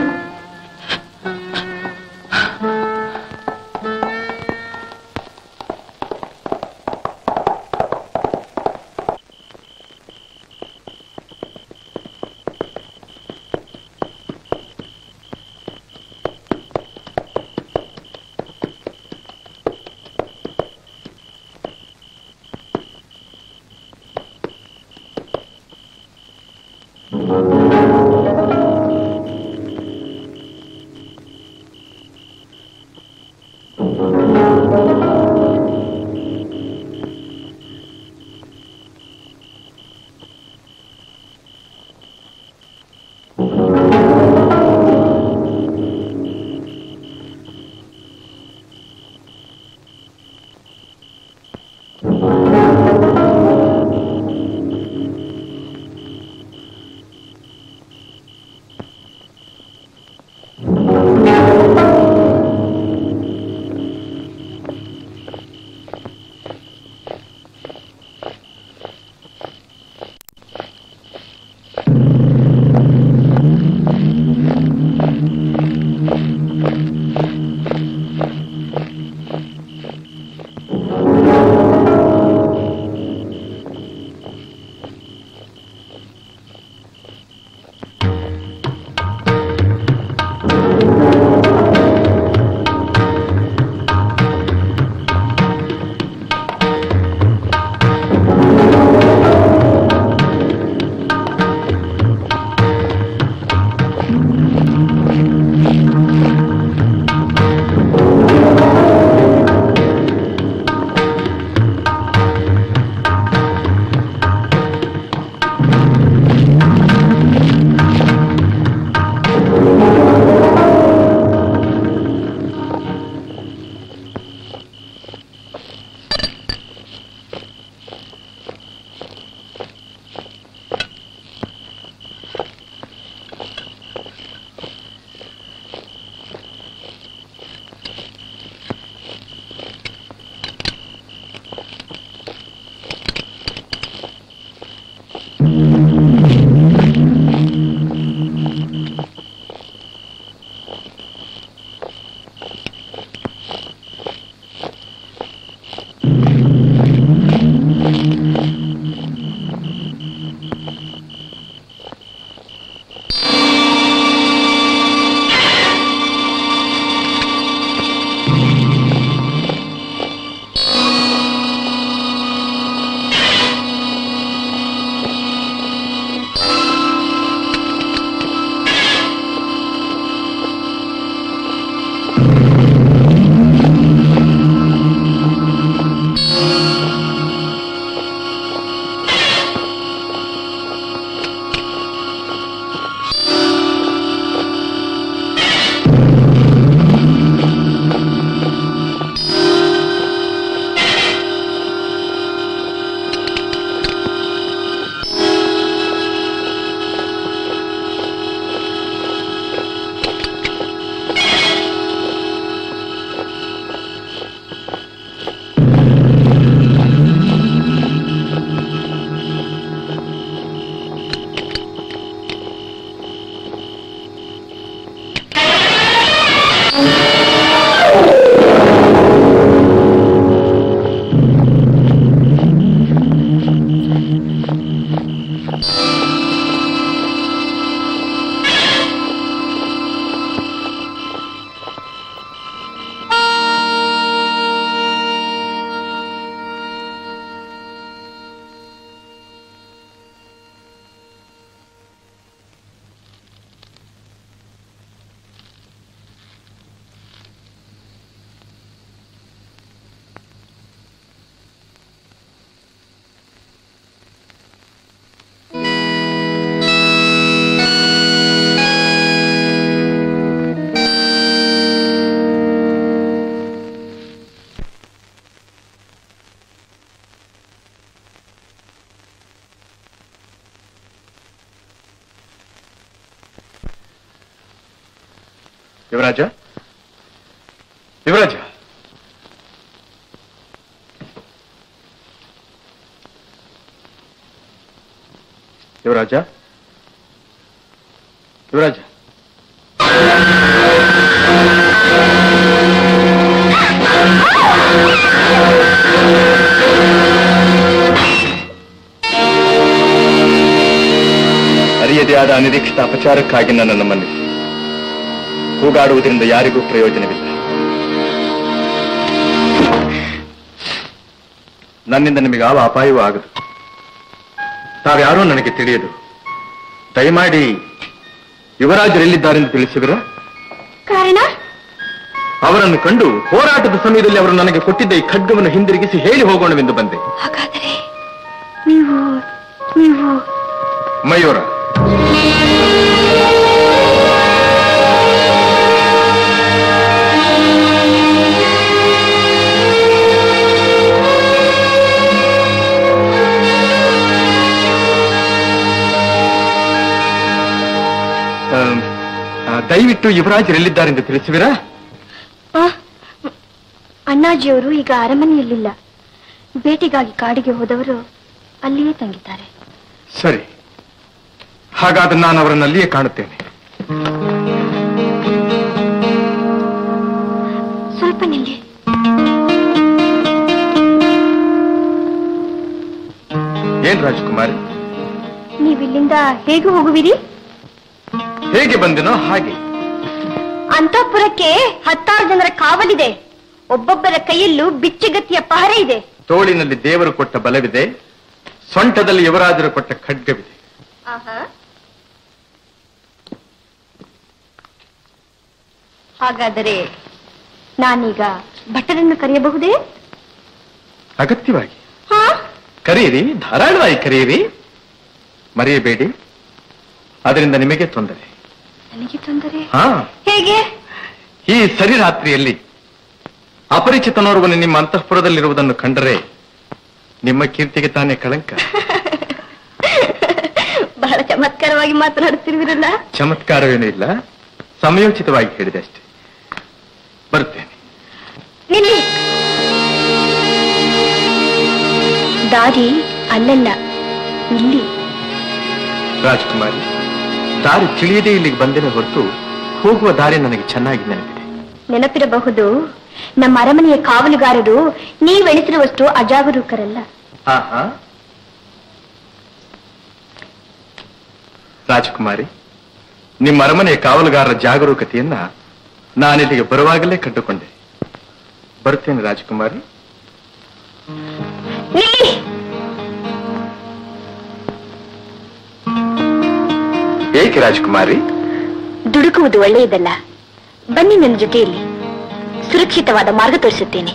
S2: ಯುವರಾಜ ಯುವರಾಜ ಯುವರಾಜ ಯುವರಾಜ ಅರಿಯದೇ ಆದ ಅನಿರೀಕ್ಷಿತ ಅಪಚಾರಕ್ಕಾಗಿ ನನ್ನನ್ನು ಮನ್ನಿಸಿ ಕೂಗಾಡುವುದರಿಂದ ಯಾರಿಗೂ ಪ್ರಯೋಜನವಿಲ್ಲ ನನ್ನಿಂದ ನಿಮಗೆ ಯಾವ ಅಪಾಯವೂ ಆಗದು ತಾವ್ಯಾರೂ ನನಗೆ ತಿಳಿಯದು ದಯಮಾಡಿ ಯುವರಾಜರು ಎಲ್ಲಿದ್ದಾರೆಂದು ತಿಳಿಸುವಿರಾ
S8: ಕಾರಣ
S2: ಅವರನ್ನು ಕಂಡು ಹೋರಾಟದ ಸಮಯದಲ್ಲಿ ಅವರು ನನಗೆ ಕೊಟ್ಟಿದ್ದ ಈ ಖಡ್ಗವನ್ನು ಹಿಂದಿರುಗಿಸಿ ಹೇಳಿ ಹೋಗೋಣವೆಂದು ಬಂದೆ
S8: ಹಾಗಾದರೆ ನೀವು ನೀವು
S2: ಮಯೂರ ಆಮ್, ಆ, ದಯವಿಟ್ಟು ಯುವರಾಜರು ಎಲ್ಲಿದ್ದಾರೆಂದು ತಿಳಿಸುವಿರಾ
S8: ಆ, ಅಣ್ಣಾಜಿಯವರು ಈಗ ಅರಮನೆಯಲ್ಲಿಲ್ಲ ಭೇಟಿಗಾಗಿ ಕಾಡಿಗೆ ಹೋದವರು ಅಲ್ಲಿಯೇ ತಂಗಿದ್ದಾರೆ
S2: ಸರಿ ಹಾಗಾದ್ರೆ ನಾನು ಅವರನ್ನು ಅಲ್ಲಿಯೇ ಕಾಣುತ್ತೇನೆ
S8: ಸ್ವಲ್ಪ ನಿಲ್ಲಿ
S2: ಏನ್ ರಾಜಕುಮಾರಿ
S8: ನೀವಿಲ್ಲಿಂದ ಹೇಗೆ ಹೋಗುವಿರಿ
S2: ಹೇಗೆ ಬಂದೆನೋ ಹಾಗೆ
S8: ಅಂತಃಪುರಕ್ಕೆ ಹತ್ತಾರು ಜನರ ಕಾವಲಿದೆ ಒಬ್ಬೊಬ್ಬರ ಕೈಯಲ್ಲೂ ಬಿಚ್ಚಗತಿಯ ಪಹರೆ ಇದೆ
S2: ತೋಳಿನಲ್ಲಿ ದೇವರು ಕೊಟ್ಟ ಬಲವಿದೆ ಸೊಂಟದಲ್ಲಿ ಯುವರಾಜರು ಕೊಟ್ಟ ಖಡ್ಗವಿದೆ
S8: ಹಾಗಾದರೆ ನಾನೀಗ ಭಟ್ಟರನ್ನು ಕರೆಯಬಹುದೇ
S2: ಅಗತ್ಯವಾಗಿ
S8: ಹಾ
S2: ಕರೆಯಿರಿ ಧಾರಾಳವಾಗಿ ಕರೆಯಿರಿ ಮರೆಯಬೇಡಿ ಅದರಿಂದ ನಿಮಗೆ ತೊಂದರೆ
S8: ನನಗೆ ತೊಂದರೆ
S2: ಹಾ
S8: ಹೇಗೆ
S2: ಈ ಸರಿ ರಾತ್ರಿಯಲ್ಲಿ ಅಪರಿಚಿತನೋರ್ವನು ನಿಮ್ಮ ಅಂತಃಪುರದಲ್ಲಿರುವುದನ್ನು ಕಂಡರೆ ನಿಮ್ಮ ಕೀರ್ತಿಗೆ ತಾನೇ ಕಳಂಕ
S8: ಬಹಳ ಚಮತ್ಕಾರವಾಗಿ ಮಾತನಾಡುತ್ತಿರುವಿರಲ್ಲ
S2: ಚಮತ್ಕಾರವೇನೂ ಇಲ್ಲ ಸಮಯೋಚಿತವಾಗಿ ಹೇಳಿದೆ ಅಷ್ಟೇ ಬರುತ್ತೇನೆ
S8: ನಿಲ್ಲಿ ದಾರಿ ಅಲ್ಲಲ್ಲ ಇಲ್ಲಿ
S2: ರಾಜ್ಕುಮಾರಿ ದಾರಿ ತಿಳಿಯದೇ ಇಲ್ಲಿಗೆ ಬಂದೇನೆ ಹೊರತು ಹೋಗುವ ದಾರಿ ನನಗೆ ಚೆನ್ನಾಗಿ ನೆನಪಿದೆ
S8: ನೆನಪಿರಬಹುದು ನಮ್ಮ ಅರಮನೆಯ ಕಾವಲುಗಾರರು ನೀವೆಣಿಸಿರುವಷ್ಟು ಅಜಾಗರೂಕರಲ್ಲ
S2: ಆಹಾ ರಾಜಕುಮಾರಿ ನಿಮ್ಮ ಅರಮನೆಯ ಕಾವಲುಗಾರರ ಜಾಗರೂಕತೆಯನ್ನ ನಾನಿಲ್ಲಿಗೆ ಬರುವಾಗಲೇ ಕಂಡುಕೊಂಡೆ ಬರುತ್ತೇನೆ ರಾಜಕುಮಾರಿ
S8: ನಿಲ್ಲಿ
S2: ಏಕೆ ರಾಜಕುಮಾರಿ
S8: ದುಡುಕುವುದು ಒಳ್ಳೆಯದಲ್ಲ ಬನ್ನಿ ನನ್ನ ಜೊತೆಯಲ್ಲಿ ಸುರಕ್ಷಿತವಾದ ಮಾರ್ಗ ತೋರಿಸುತ್ತೇನೆ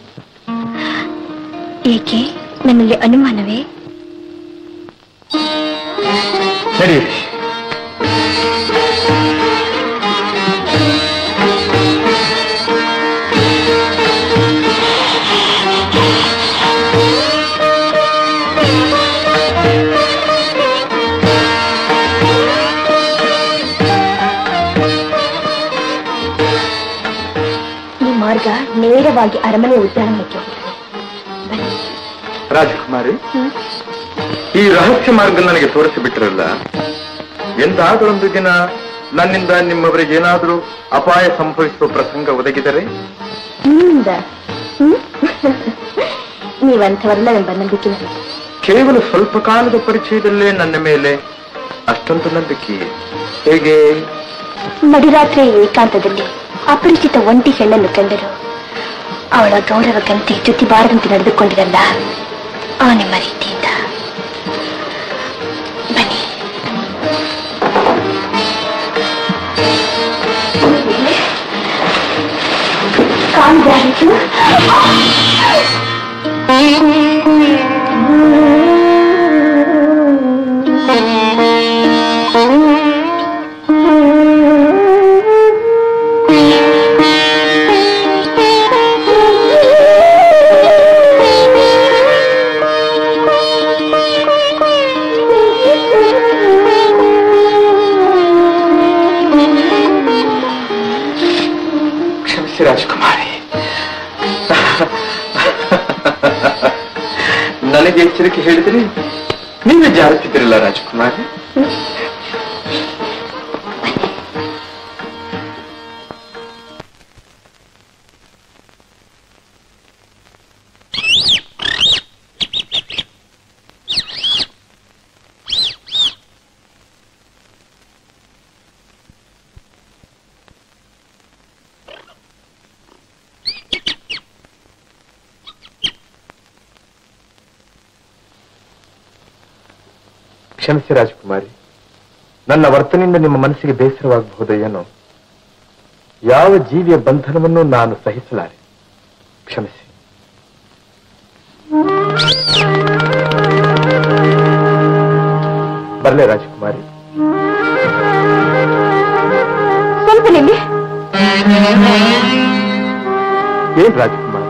S8: ಏಕೆ ನನ್ನಲ್ಲಿ ಅನುಮಾನವೇ
S2: ನಡೆಯಿರಿ
S8: ಈ ಮಾರ್ಗ ನೇರವಾಗಿ ಅರಮನೆ ಉದ್ಯಾನವನಕ್ಕೆ ಹೋಗುತ್ತದೆ ಬನ್ನಿ
S2: ರಾಜಕುಮಾರಿ
S8: ಹ್ಮ್.
S2: ಈ ರಹಸ್ಯ ಮಾರ್ಗ ನನಗೆ ತೋರಿಸಿಬಿಟ್ರಲ್ಲ ಎಂದಾದರೊಂದು ದಿನ ನನ್ನಿಂದ ನಿಮ್ಮವರಿಗೆ ಏನಾದರೂ ಅಪಾಯ ಸಂಭವಿಸುವ ಪ್ರಸಂಗ ಒದಗಿದರೆ
S8: ನಿಮ್ಮಿಂದ ಹ್ಮ್? ನೀವಂಥವರಲ್ಲ ಎಂಬ ನಂಬಿಕೆ ನನಗೆ.
S2: ಕೇವಲ ಸ್ವಲ್ಪ ಕಾಲದ ಪರಿಚಯದಲ್ಲೇ ನನ್ನ ಮೇಲೆ ಅಷ್ಟೊಂದು ನಂಬಿಕೆ ಹೇಗೆ
S8: ನಡುರಾತ್ರಿ ಏಕಾಂತದಲ್ಲಿ ಅಪರಿಚಿತ ಒಂಟಿ ಹೆಣ್ಣನ್ನು ಕಂಡರು ಅವಳ ಗೌರವಕ್ಕಂತೆ ಜೊತೆ ಬಾರದಂತೆ ನಡೆದುಕೊಂಡಿರಲ್ಲ ಆ ನಿಮ್ಮ ರೀತಿಯಿಂದ ಬನ್ನಿ ಕಾಣಿದಾಯಿತು
S2: ನನಗೆ ಎಚ್ಚರಿಕೆ ಹೇಳಿದ್ರಿ ನೀವೇ ಜಾರಿಸಿದ್ರಲ್ಲ ರಾಜಕುಮಾರ್ ಕ್ಷಮಿಸಿ ರಾಜಕುಮಾರಿ ನನ್ನ ವರ್ತನೆಯಿಂದ ನಿಮ್ಮ ಮನಸ್ಸಿಗೆ ಬೇಸರವಾಗಬಹುದು ಏನೋ ಯಾವ ಜೀವಿಯ ಬಂಧನವನ್ನು ನಾನು ಸಹಿಸಲಾರೆ ಕ್ಷಮಿಸಿ ಬರಲೇ ರಾಜಕುಮಾರಿ
S8: ಸ್ವಲ್ಪ ನಿಲ್ಲಿ
S2: ಏನ್ ರಾಜಕುಮಾರಿ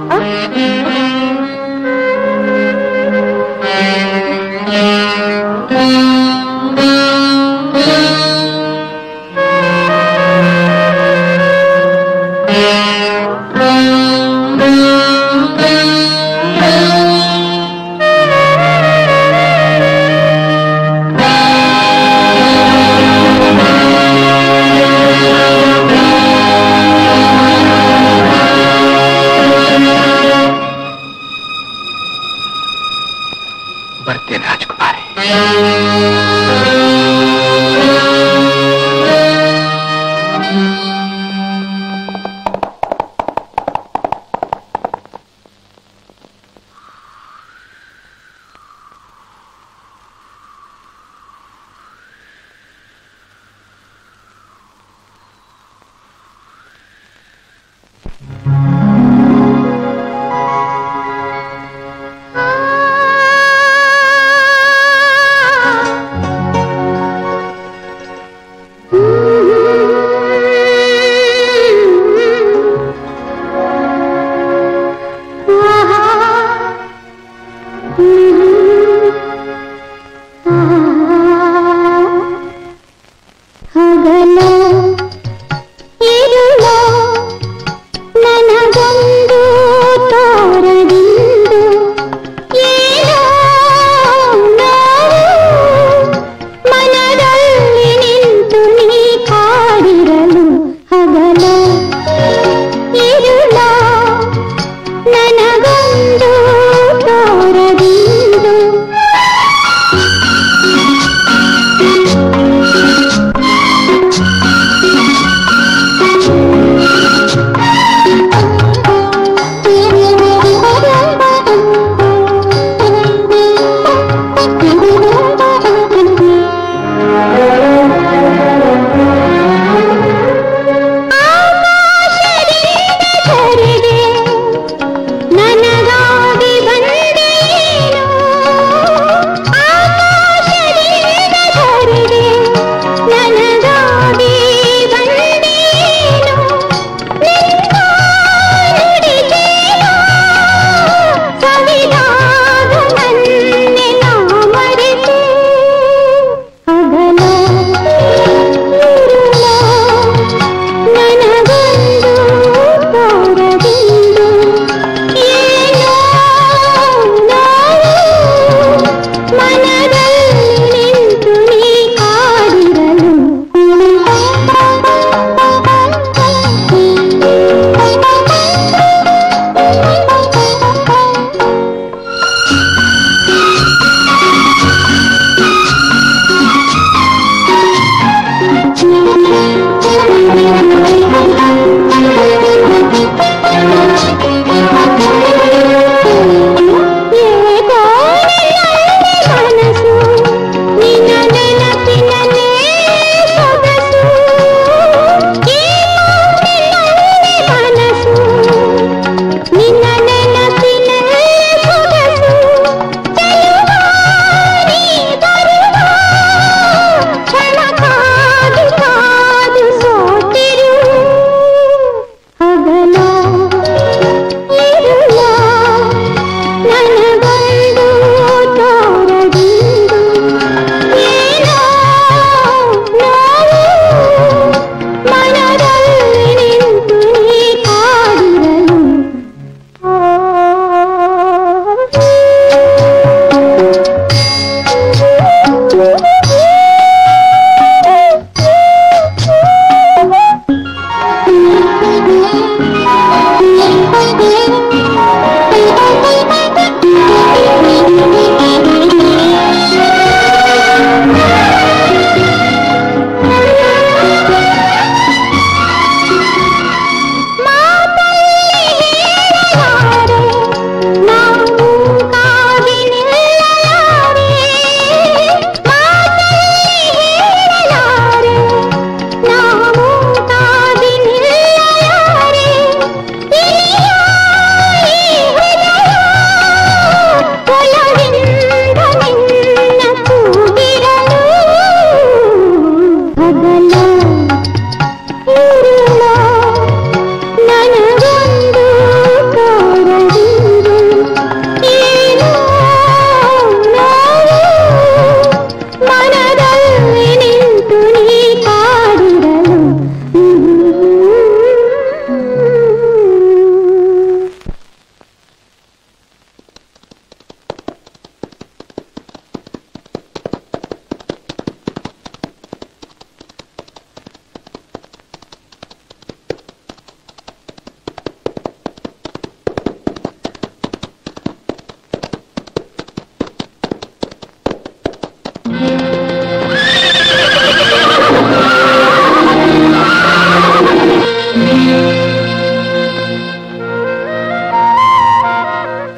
S2: ಬರ್ತೇನೆ ರಾಜಕುಮಾರಿ
S8: ಆ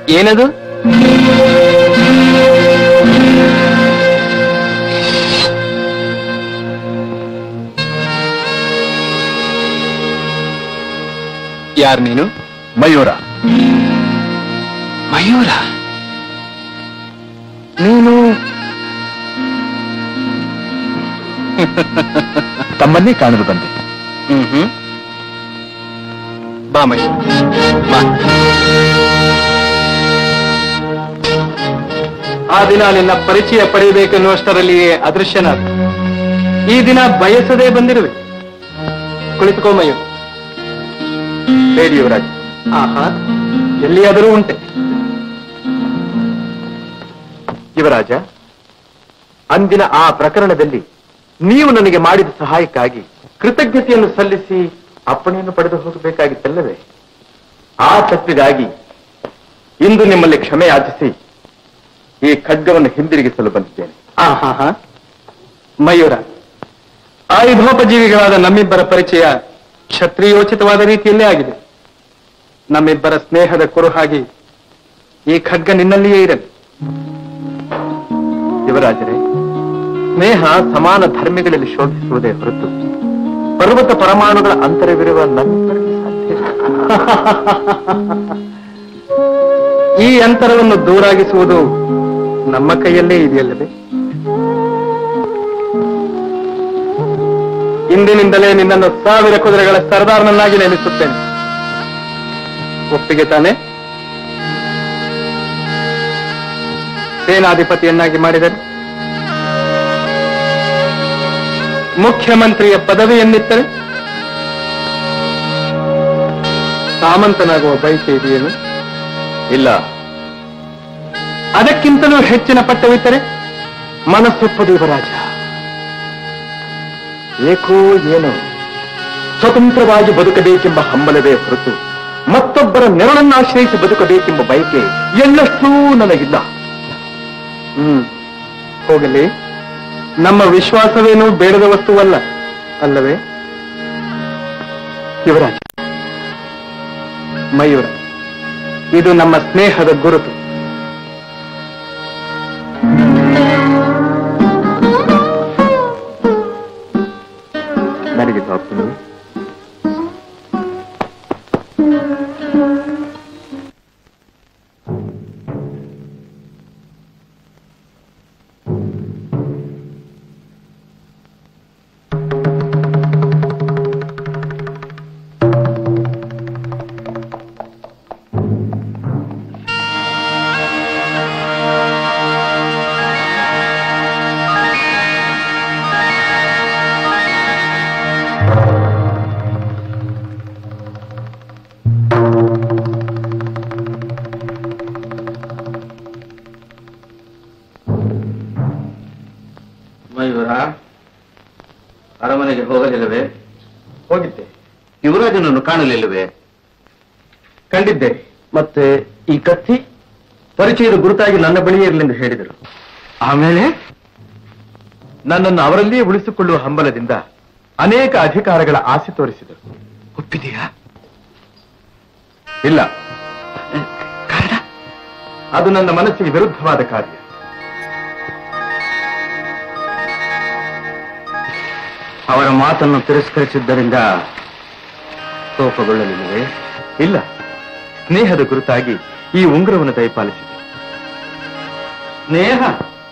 S1: ಏನದು ಯಾರು ನೀನು
S2: ಮಯೂರ
S1: ಮಯೂರ ನೀನು
S2: ತಮ್ಮನ್ನೇ ಕಾಣಲು ಬಂದೆ
S1: ಹ್ಮ್ ಹ್ಮ್ ಬಾ ಮಯೂರ ಬಾ ಆ ದಿನ ನಿನ್ನ ಪರಿಚಯ ಪಡೆಯಬೇಕೆನ್ನುವಷ್ಟರಲ್ಲಿಯೇ ಅದೃಶ್ಯನಾದ ಈ ದಿನ ಬಯಸದೇ ಬಂದಿರುವೆ ಕುಳಿತುಕೋ ಮಯೂರ
S2: ಹೇಳಿ ಯುವರಾಜ್
S1: ಆಹಾ ಎಲ್ಲಿಯಾದರೂ ಉಂಟೆ
S2: ಯುವರಾಜ ಅಂದಿನ ಆ ಪ್ರಕರಣದಲ್ಲಿ ನೀವು ನನಗೆ ಮಾಡಿದ ಸಹಾಯಕ್ಕಾಗಿ ಕೃತಜ್ಞತೆಯನ್ನು ಸಲ್ಲಿಸಿ ಅಪ್ಪಣೆಯನ್ನು ಪಡೆದು ಹೋಗಬೇಕಾಗಿತ್ತಲ್ಲವೇ ಆ ತಪ್ಪಿಗಾಗಿ ಇಂದು ನಿಮ್ಮಲ್ಲಿ ಕ್ಷಮೆ ಯಾಚಿಸಿ ಈ ಖಡ್ಗವನ್ನು ಹಿಂದಿರುಗಿಸಲು ಬಂದಿದ್ದೇನೆ
S1: ಆಹಾ ಮಯೂರ ಆಯುಧೋಪಜೀವಿಗಳಾದ ನಮ್ಮಿಬ್ಬರ ಪರಿಚಯ ಕ್ಷತ್ರಿಯೋಚಿತವಾದ ರೀತಿಯಲ್ಲೇ ಆಗಿದೆ ನಮ್ಮಿಬ್ಬರ ಸ್ನೇಹದ ಕುರುಹಾಗಿ ಈ ಖಡ್ಗ ನಿನ್ನಲ್ಲಿಯೇ ಇರಲಿ
S2: ಯುವರಾಜರೇ ಸ್ನೇಹ ಸಮಾನ ಧರ್ಮಿಗಳಲ್ಲಿ ಶೋಭಿಸುವುದೇ ಹೊರತು ಪರ್ವತ ಪರಮಾಣುಗಳ ಅಂತರವಿರುವ ನಮ್ಮಿಬ್ಬರಿಗೆ ಸಾಧ್ಯವಿಲ್ಲ
S1: ಈ ಅಂತರವನ್ನು ದೂರಾಗಿಸುವುದು ನಮ್ಮ ಕೈಯಲ್ಲೇ ಇದೆಯಲ್ಲವೇ ಇಂದಿನಿಂದಲೇ ನಿನ್ನನ್ನು ಸಾವಿರ ಕುದುರೆಗಳ ಸರ್ದಾರ್ನನ್ನಾಗಿ ನೇಮಿಸುತ್ತೇನೆ ಒಪ್ಪಿಗೆ ತಾನೆ ಸೇನಾಧಿಪತಿಯನ್ನಾಗಿ ಮಾಡಿದರೆ ಮುಖ್ಯಮಂತ್ರಿಯ ಪದವಿಯನ್ನಿತ್ತರೆ ಸಾಮಂತನಾಗುವ ಬಯಕೆ ಇದೆಯೇನು
S2: ಇಲ್ಲ
S1: ಅದಕ್ಕಿಂತಲೂ ಹೆಚ್ಚಿನ ಪಟ್ಟವಿತ್ತರೆ ಮನಸ್ಸೊಪ್ಪದು ಯುವರಾಜ
S2: ಏಕೋ ಏನೋ ಸ್ವತಂತ್ರವಾಗಿ ಬದುಕಬೇಕೆಂಬ ಹಂಬಲವೇ ಹೊರತು ಮತ್ತೊಬ್ಬರ ನೆರಳನ್ನಾಶ್ರಯಿಸಿ ಬದುಕಬೇಕೆಂಬ ಬಯಕೆ ಎಳ್ಳಷ್ಟೂ ನನಗಿಲ್ಲ
S1: ಹ್ಮ್ ಹೋಗಲಿ ನಮ್ಮ ವಿಶ್ವಾಸವೇನು ಬೇಡದ ವಸ್ತುವಲ್ಲ ಅಲ್ಲವೇ ಯುವರಾಜ ಮಯೂರ ಇದು ನಮ್ಮ ಸ್ನೇಹದ ಗುರುತು
S2: ನನಗೆ ಒಪ್ಪಿಗೆ
S5: ಮಯೂರ ಅರಮನೆಗೆ ಹೋಗಲಿಲ್ಲವೇ
S2: ಹೋಗಿದ್ದೆ
S5: ಯುವರಾಜನನ್ನು ಕಾಣಲಿಲ್ಲವೇ
S2: ಕಂಡಿದ್ದೆ ಮತ್ತೆ ಈ ಕತ್ತಿ ಪರಿಚಯದ ಗುರುತಾಗಿ ನನ್ನ ಬಳಿಯೇ ಇರಲೆಂದು ಹೇಳಿದರು
S5: ಆಮೇಲೆ
S2: ನನ್ನನ್ನು ಅವರಲ್ಲಿಯೇ ಉಳಿಸಿಕೊಳ್ಳುವ ಹಂಬಲದಿಂದ ಅನೇಕ ಅಧಿಕಾರಗಳ ಆಸೆ ತೋರಿಸಿದರು
S5: ಒಪ್ಪಿದೆಯಾ
S2: ಇಲ್ಲ ಅದು ನನ್ನ ಮನಸ್ಸಿಗೆ ವಿರುದ್ಧವಾದ ಕಾರ್ಯ
S5: ಅವರ ಮಾತನ್ನು ತಿರಸ್ಕರಿಸಿದ್ದರಿಂದ ಕೋಪಗೊಳ್ಳಲಿಲ್ಲವೇ
S2: ಇಲ್ಲ ಸ್ನೇಹದ ಗುರುತಾಗಿ ಈ ಉಂಗುರವನ್ನು ದಯಪಾಲಿಸಿದೆ
S5: ಸ್ನೇಹ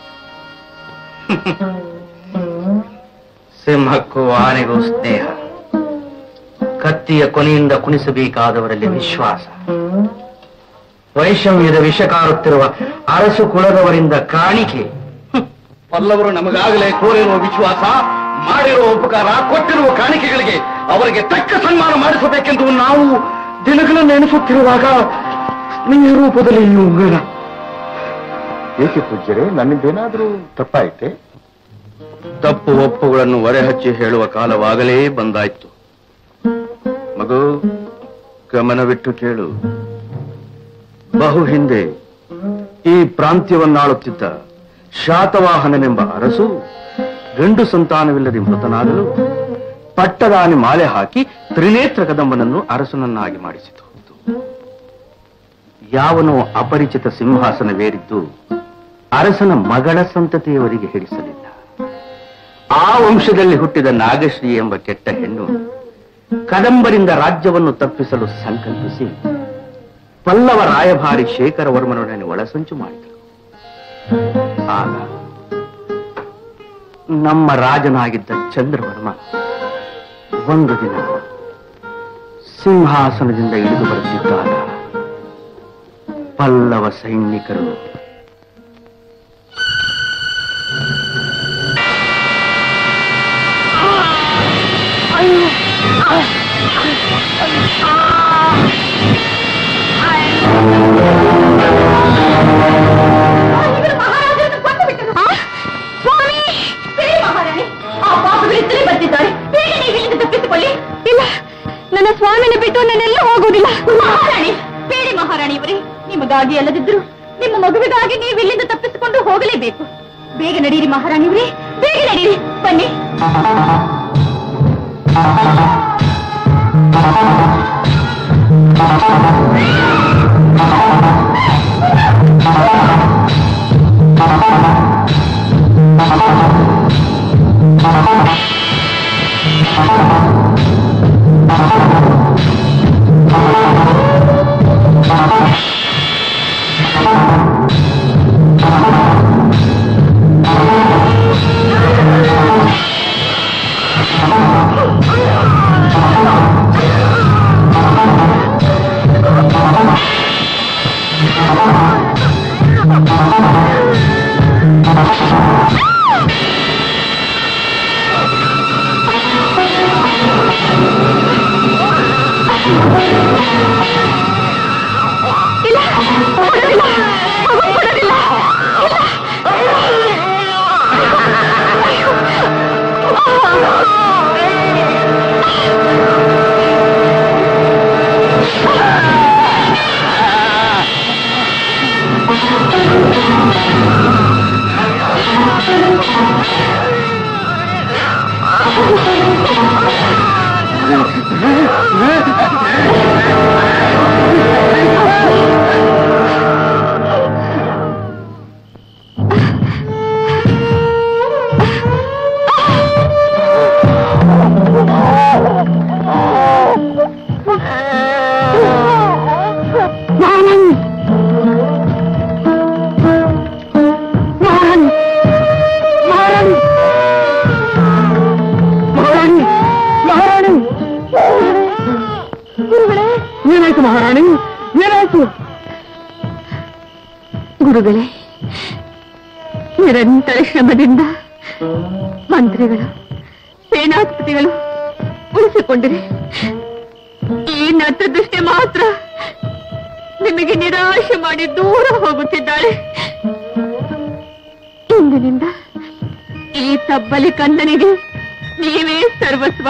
S5: ಸಿಂಹಕ್ಕೂ ಆನೆಗೂ ಸ್ನೇಹ ಕತ್ತಿಯ ಕೊನೆಯಿಂದ ಕುಣಿಸಬೇಕಾದವರಲ್ಲಿ ವಿಶ್ವಾಸ ವೈಷಮ್ಯದ ವಿಷ ಕಾರುತ್ತಿರುವ ಅರಸು ಕುಲದವರಿಂದ ಕಾಣಿಕೆ ಪಲ್ಲವರು ನಮಗಾಗಲೇ ಕೋರಿರುವ ವಿಶ್ವಾಸ ಮಾಡಿರುವ ಉಪಕಾರ ಕೊಟ್ಟಿರುವ ಕಾಣಿಕೆಗಳಿಗೆ ಅವರಿಗೆ ತಕ್ಕ ಸನ್ಮಾನ ಮಾಡಿಸಬೇಕೆಂದು ನಾವು ದಿನಗಳನ್ನು ನೆನೆಸುತ್ತಿರುವಾಗ ಸ್ನೇಹ ರೂಪದಲ್ಲಿ ಈ ಉಂಗುರ
S2: ಏಕೆ ಪೂಜ್ಯರೇ ನನ್ನಿಂದೇನಾದ್ರೂ ತಪ್ಪಾಯಿತೆ
S5: ತಪ್ಪು ಒಪ್ಪುಗಳನ್ನು ಹೊರೆಹಚ್ಚಿ ಹೇಳುವ ಕಾಲವಾಗಲೇ ಬಂದಾಯ್ತು ಮಗು ಗಮನವಿಟ್ಟು ಕೇಳು ಬಹು ಹಿಂದೆ ಈ ಪ್ರಾಂತ್ಯವನ್ನಾಳುತ್ತಿದ್ದ ಶಾತವಾಹನನೆಂಬ ಅರಸು ಗಂಡು ಸಂತಾನವಿಲ್ಲದೆ ಮೃತನಾಗಲು ಪಟ್ಟದಾನಿ ಮಾಲೆ ಹಾಕಿ ತ್ರಿನೇತ್ರ ಕದಂಬನನ್ನು ಅರಸನನ್ನಾಗಿ ಮಾಡಿಸಿತು ಯಾವನೋ ಅಪರಿಚಿತ ಸಿಂಹಾಸನವೇರಿದ್ದು ಅರಸನ ಮಗಳ ಸಂತತಿಯವರಿಗೆ ಹಿಡಿಸಲಿಲ್ಲ ಆ ವಂಶದಲ್ಲಿ ಹುಟ್ಟಿದ ನಾಗಶ್ರೀ ಎಂಬ ಕೆಟ್ಟ ಹೆಣ್ಣು ಕದಂಬರಿಂದ ರಾಜ್ಯವನ್ನು ತಪ್ಪಿಸಲು ಸಂಕಲ್ಪಿಸಿ ಪಲ್ಲವ ರಾಯಭಾರಿ ಶೇಖರವರ್ಮನೊಡನೆ ಒಳಸಂಚು ಮಾಡಿದಳು ಆಗ ನಮ್ಮ ರಾಜನಾಗಿದ್ದ ಚಂದ್ರವರ್ಮ ಒಂದು ದಿನ ಸಿಂಹಾಸನದಿಂದ ಇಳಿದು ಬರುತ್ತಿದ್ದಾಗ ಪಲ್ಲವ ಸೈನಿಕರು
S8: ಸ್ವಾಮಿ ಬೇಡಿ ಮಹಾರಾಣಿ ಆ ಪಾಪಗಳಿದ್ದಲೇ ಬರ್ತಿದ್ದಾರೆ ಬೇಗ ನೀವು ಇಲ್ಲಿಂದ ತಪ್ಪಿಸಿಕೊಳ್ಳಿ ಇಲ್ಲ ನನ್ನ ಸ್ವಾಮಿನ ಬಿಟ್ಟು ನಾನೆಲ್ಲ ಹೋಗುವುದಿಲ್ಲ ಮಹಾರಾಣಿ ಬೇಡಿ ಮಹಾರಾಣಿಯವರೇ ನಿಮಗಾಗಿ ಅಲ್ಲದಿದ್ರು ನಿಮ್ಮ ಮಗುವಿಗಾಗಿ ನೀವು ಇಲ್ಲಿಂದ ತಪ್ಪಿಸಿಕೊಂಡು ಹೋಗಲೇಬೇಕು ಬೇಗ ನಡೀರಿ ಮಹಾರಾಣಿಯವರೇ ಬೇಗ ನಡೀರಿ ಬನ್ನಿ
S3: ಏನಾಯ್ತು ಮಹಾರಾಣಿ ಏನಾಯ್ತು
S6: ಗುರುಗಳೇ ನಿರಂತರ ಶ್ರಮದಿಂದ ಮಂತ್ರಿಗಳು ಸೇನಾಧಿಪತಿಗಳು ಉಳಿಸಿಕೊಂಡಿರಿ ಈ ನತದೃಷ್ಟಿ ಮಾತ್ರ ನಿಮಗೆ ನಿರಾಶೆ ಮಾಡಿ ದೂರ ಹೋಗುತ್ತಿದ್ದಾಳೆ ಇಂದಿನಿಂದ ಈ ತಬ್ಬಲಿ ಕಂದನಿಗೆ ನೀವೇ ಸರ್ವಸ್ವ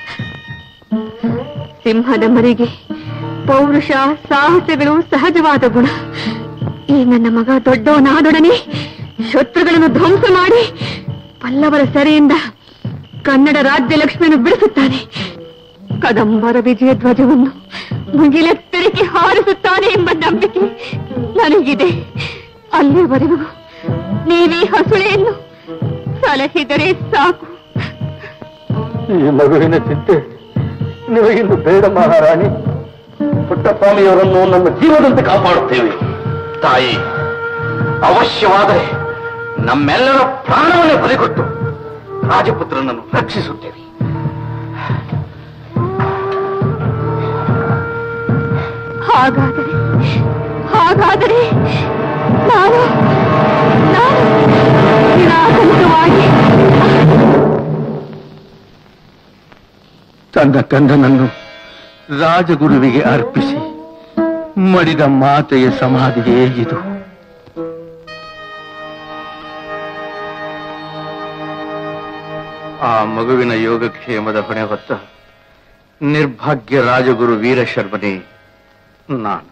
S6: ಸಿಂಹದ ಮರಿಗೆ ಪೌರುಷ ಸಾಹಸಗಳು ಸಹಜವಾದ ಗುಣ ಈ ನನ್ನ ಮಗ ದೊಡ್ಡವನಾದೊಡನೆ ಶತ್ರುಗಳನ್ನು ಧ್ವಂಸ ಮಾಡಿ ಪಲ್ಲವರ ಸೆರೆಯಿಂದ ಕನ್ನಡ ರಾಜ್ಯ ಲಕ್ಷ್ಮಿಯನ್ನು ಬಿಡಿಸುತ್ತಾನೆ ಕದಂಬರ ವಿಜಯ ಧ್ವಜವನ್ನು ಮುಗಿಲೆತ್ತರಿಕೆ ಹಾರಿಸುತ್ತಾನೆ ಎಂಬ ನಂಬಿಕೆ ನನಗಿದೆ ಅಲ್ಲಿವರೆಗೂ ನೀವೀ ಹಸುಳೆಯನ್ನು ಸಲಹಿದರೆ ಸಾಕು
S3: ಈ ಮಗುವಿನ ಚಿಂತೆ ನಿಮಗಿನ್ನು ಬೇಡ ಮಹಾರಾಣಿ
S5: ಪುಟ್ಟಸ್ವಾಮಿಯವರನ್ನು ನಮ್ಮ ಜೀವದಂತೆ ಕಾಪಾಡುತ್ತೇವೆ ತಾಯಿ ಅವಶ್ಯವಾದರೆ ನಮ್ಮೆಲ್ಲರ ಪ್ರಾಣವನ್ನೇ ಬಲಿಕೊಟ್ಟು ರಾಜಪುತ್ರನನ್ನು ರಕ್ಷಿಸುತ್ತೇವೆ
S6: ಹಾಗಾದರೆ ಹಾಗಾದರೆ ನಾನು ನಾನು ನಿರಾಕರಿತವಾಗಿ
S5: ತನ್ನ ಕಂದನನ್ನು ರಾಜಗುರುವಿಗೆ ಅರ್ಪಿಸಿ ಮಡಿದ ಮಾತೆಯ ಸಮಾಧಿಯೇ ಇದು ಆ ಮಗುವಿನ ಯೋಗಕ್ಷೇಮದ ಹೊಣೆ ಹೊತ್ತ ನಿರ್ಭಾಗ್ಯ ರಾಜಗುರು ವೀರಶರ್ಮನೇ ನಾನು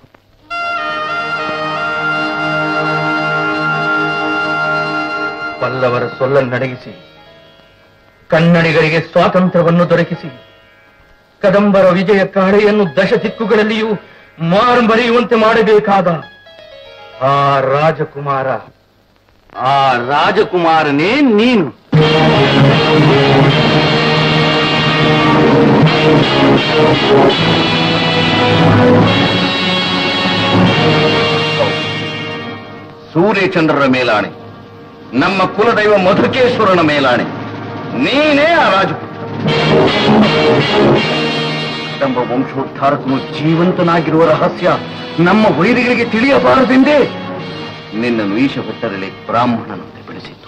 S2: ಪಲ್ಲವರ ಸೊಲ್ಲನ್ನಡಗಿಸಿ ಕನ್ನಡಿಗರಿಗೆ ಸ್ವಾತಂತ್ರ್ಯವನ್ನು ದೊರಕಿಸಿ ಕದಂಬರ ವಿಜಯ ಕಾಳೆಯನ್ನು ದಶ ದಿಕ್ಕುಗಳಲ್ಲಿಯೂ ಮಾರು ಬರೆಯುವಂತೆ ಮಾಡಬೇಕಾದ ಆ ರಾಜಕುಮಾರ
S5: ಆ ರಾಜಕುಮಾರನೇ ನೀನು ಸೂರ್ಯಚಂದ್ರರ ಮೇಲಾಣೆ ನಮ್ಮ ಕುಲದೈವ ಮಧುಕೇಶ್ವರನ ಮೇಲಾಣೆ ನೀನೇ ಆ ರಾಜಪುತ್ರ ಕದಂಬ ವಂಶೋದ್ಧಾರಕನು ಜೀವಂತನಾಗಿರುವ ರಹಸ್ಯ ನಮ್ಮ ವೈರಿಗಳಿಗೆ ತಿಳಿಯಬಾರದೆಂದೇ ನಿನ್ನನ್ನು ಈಶಭಟ್ಟರಲ್ಲಿ ಬ್ರಾಹ್ಮಣನಂತೆ ಬೆಳೆಸಿತ್ತು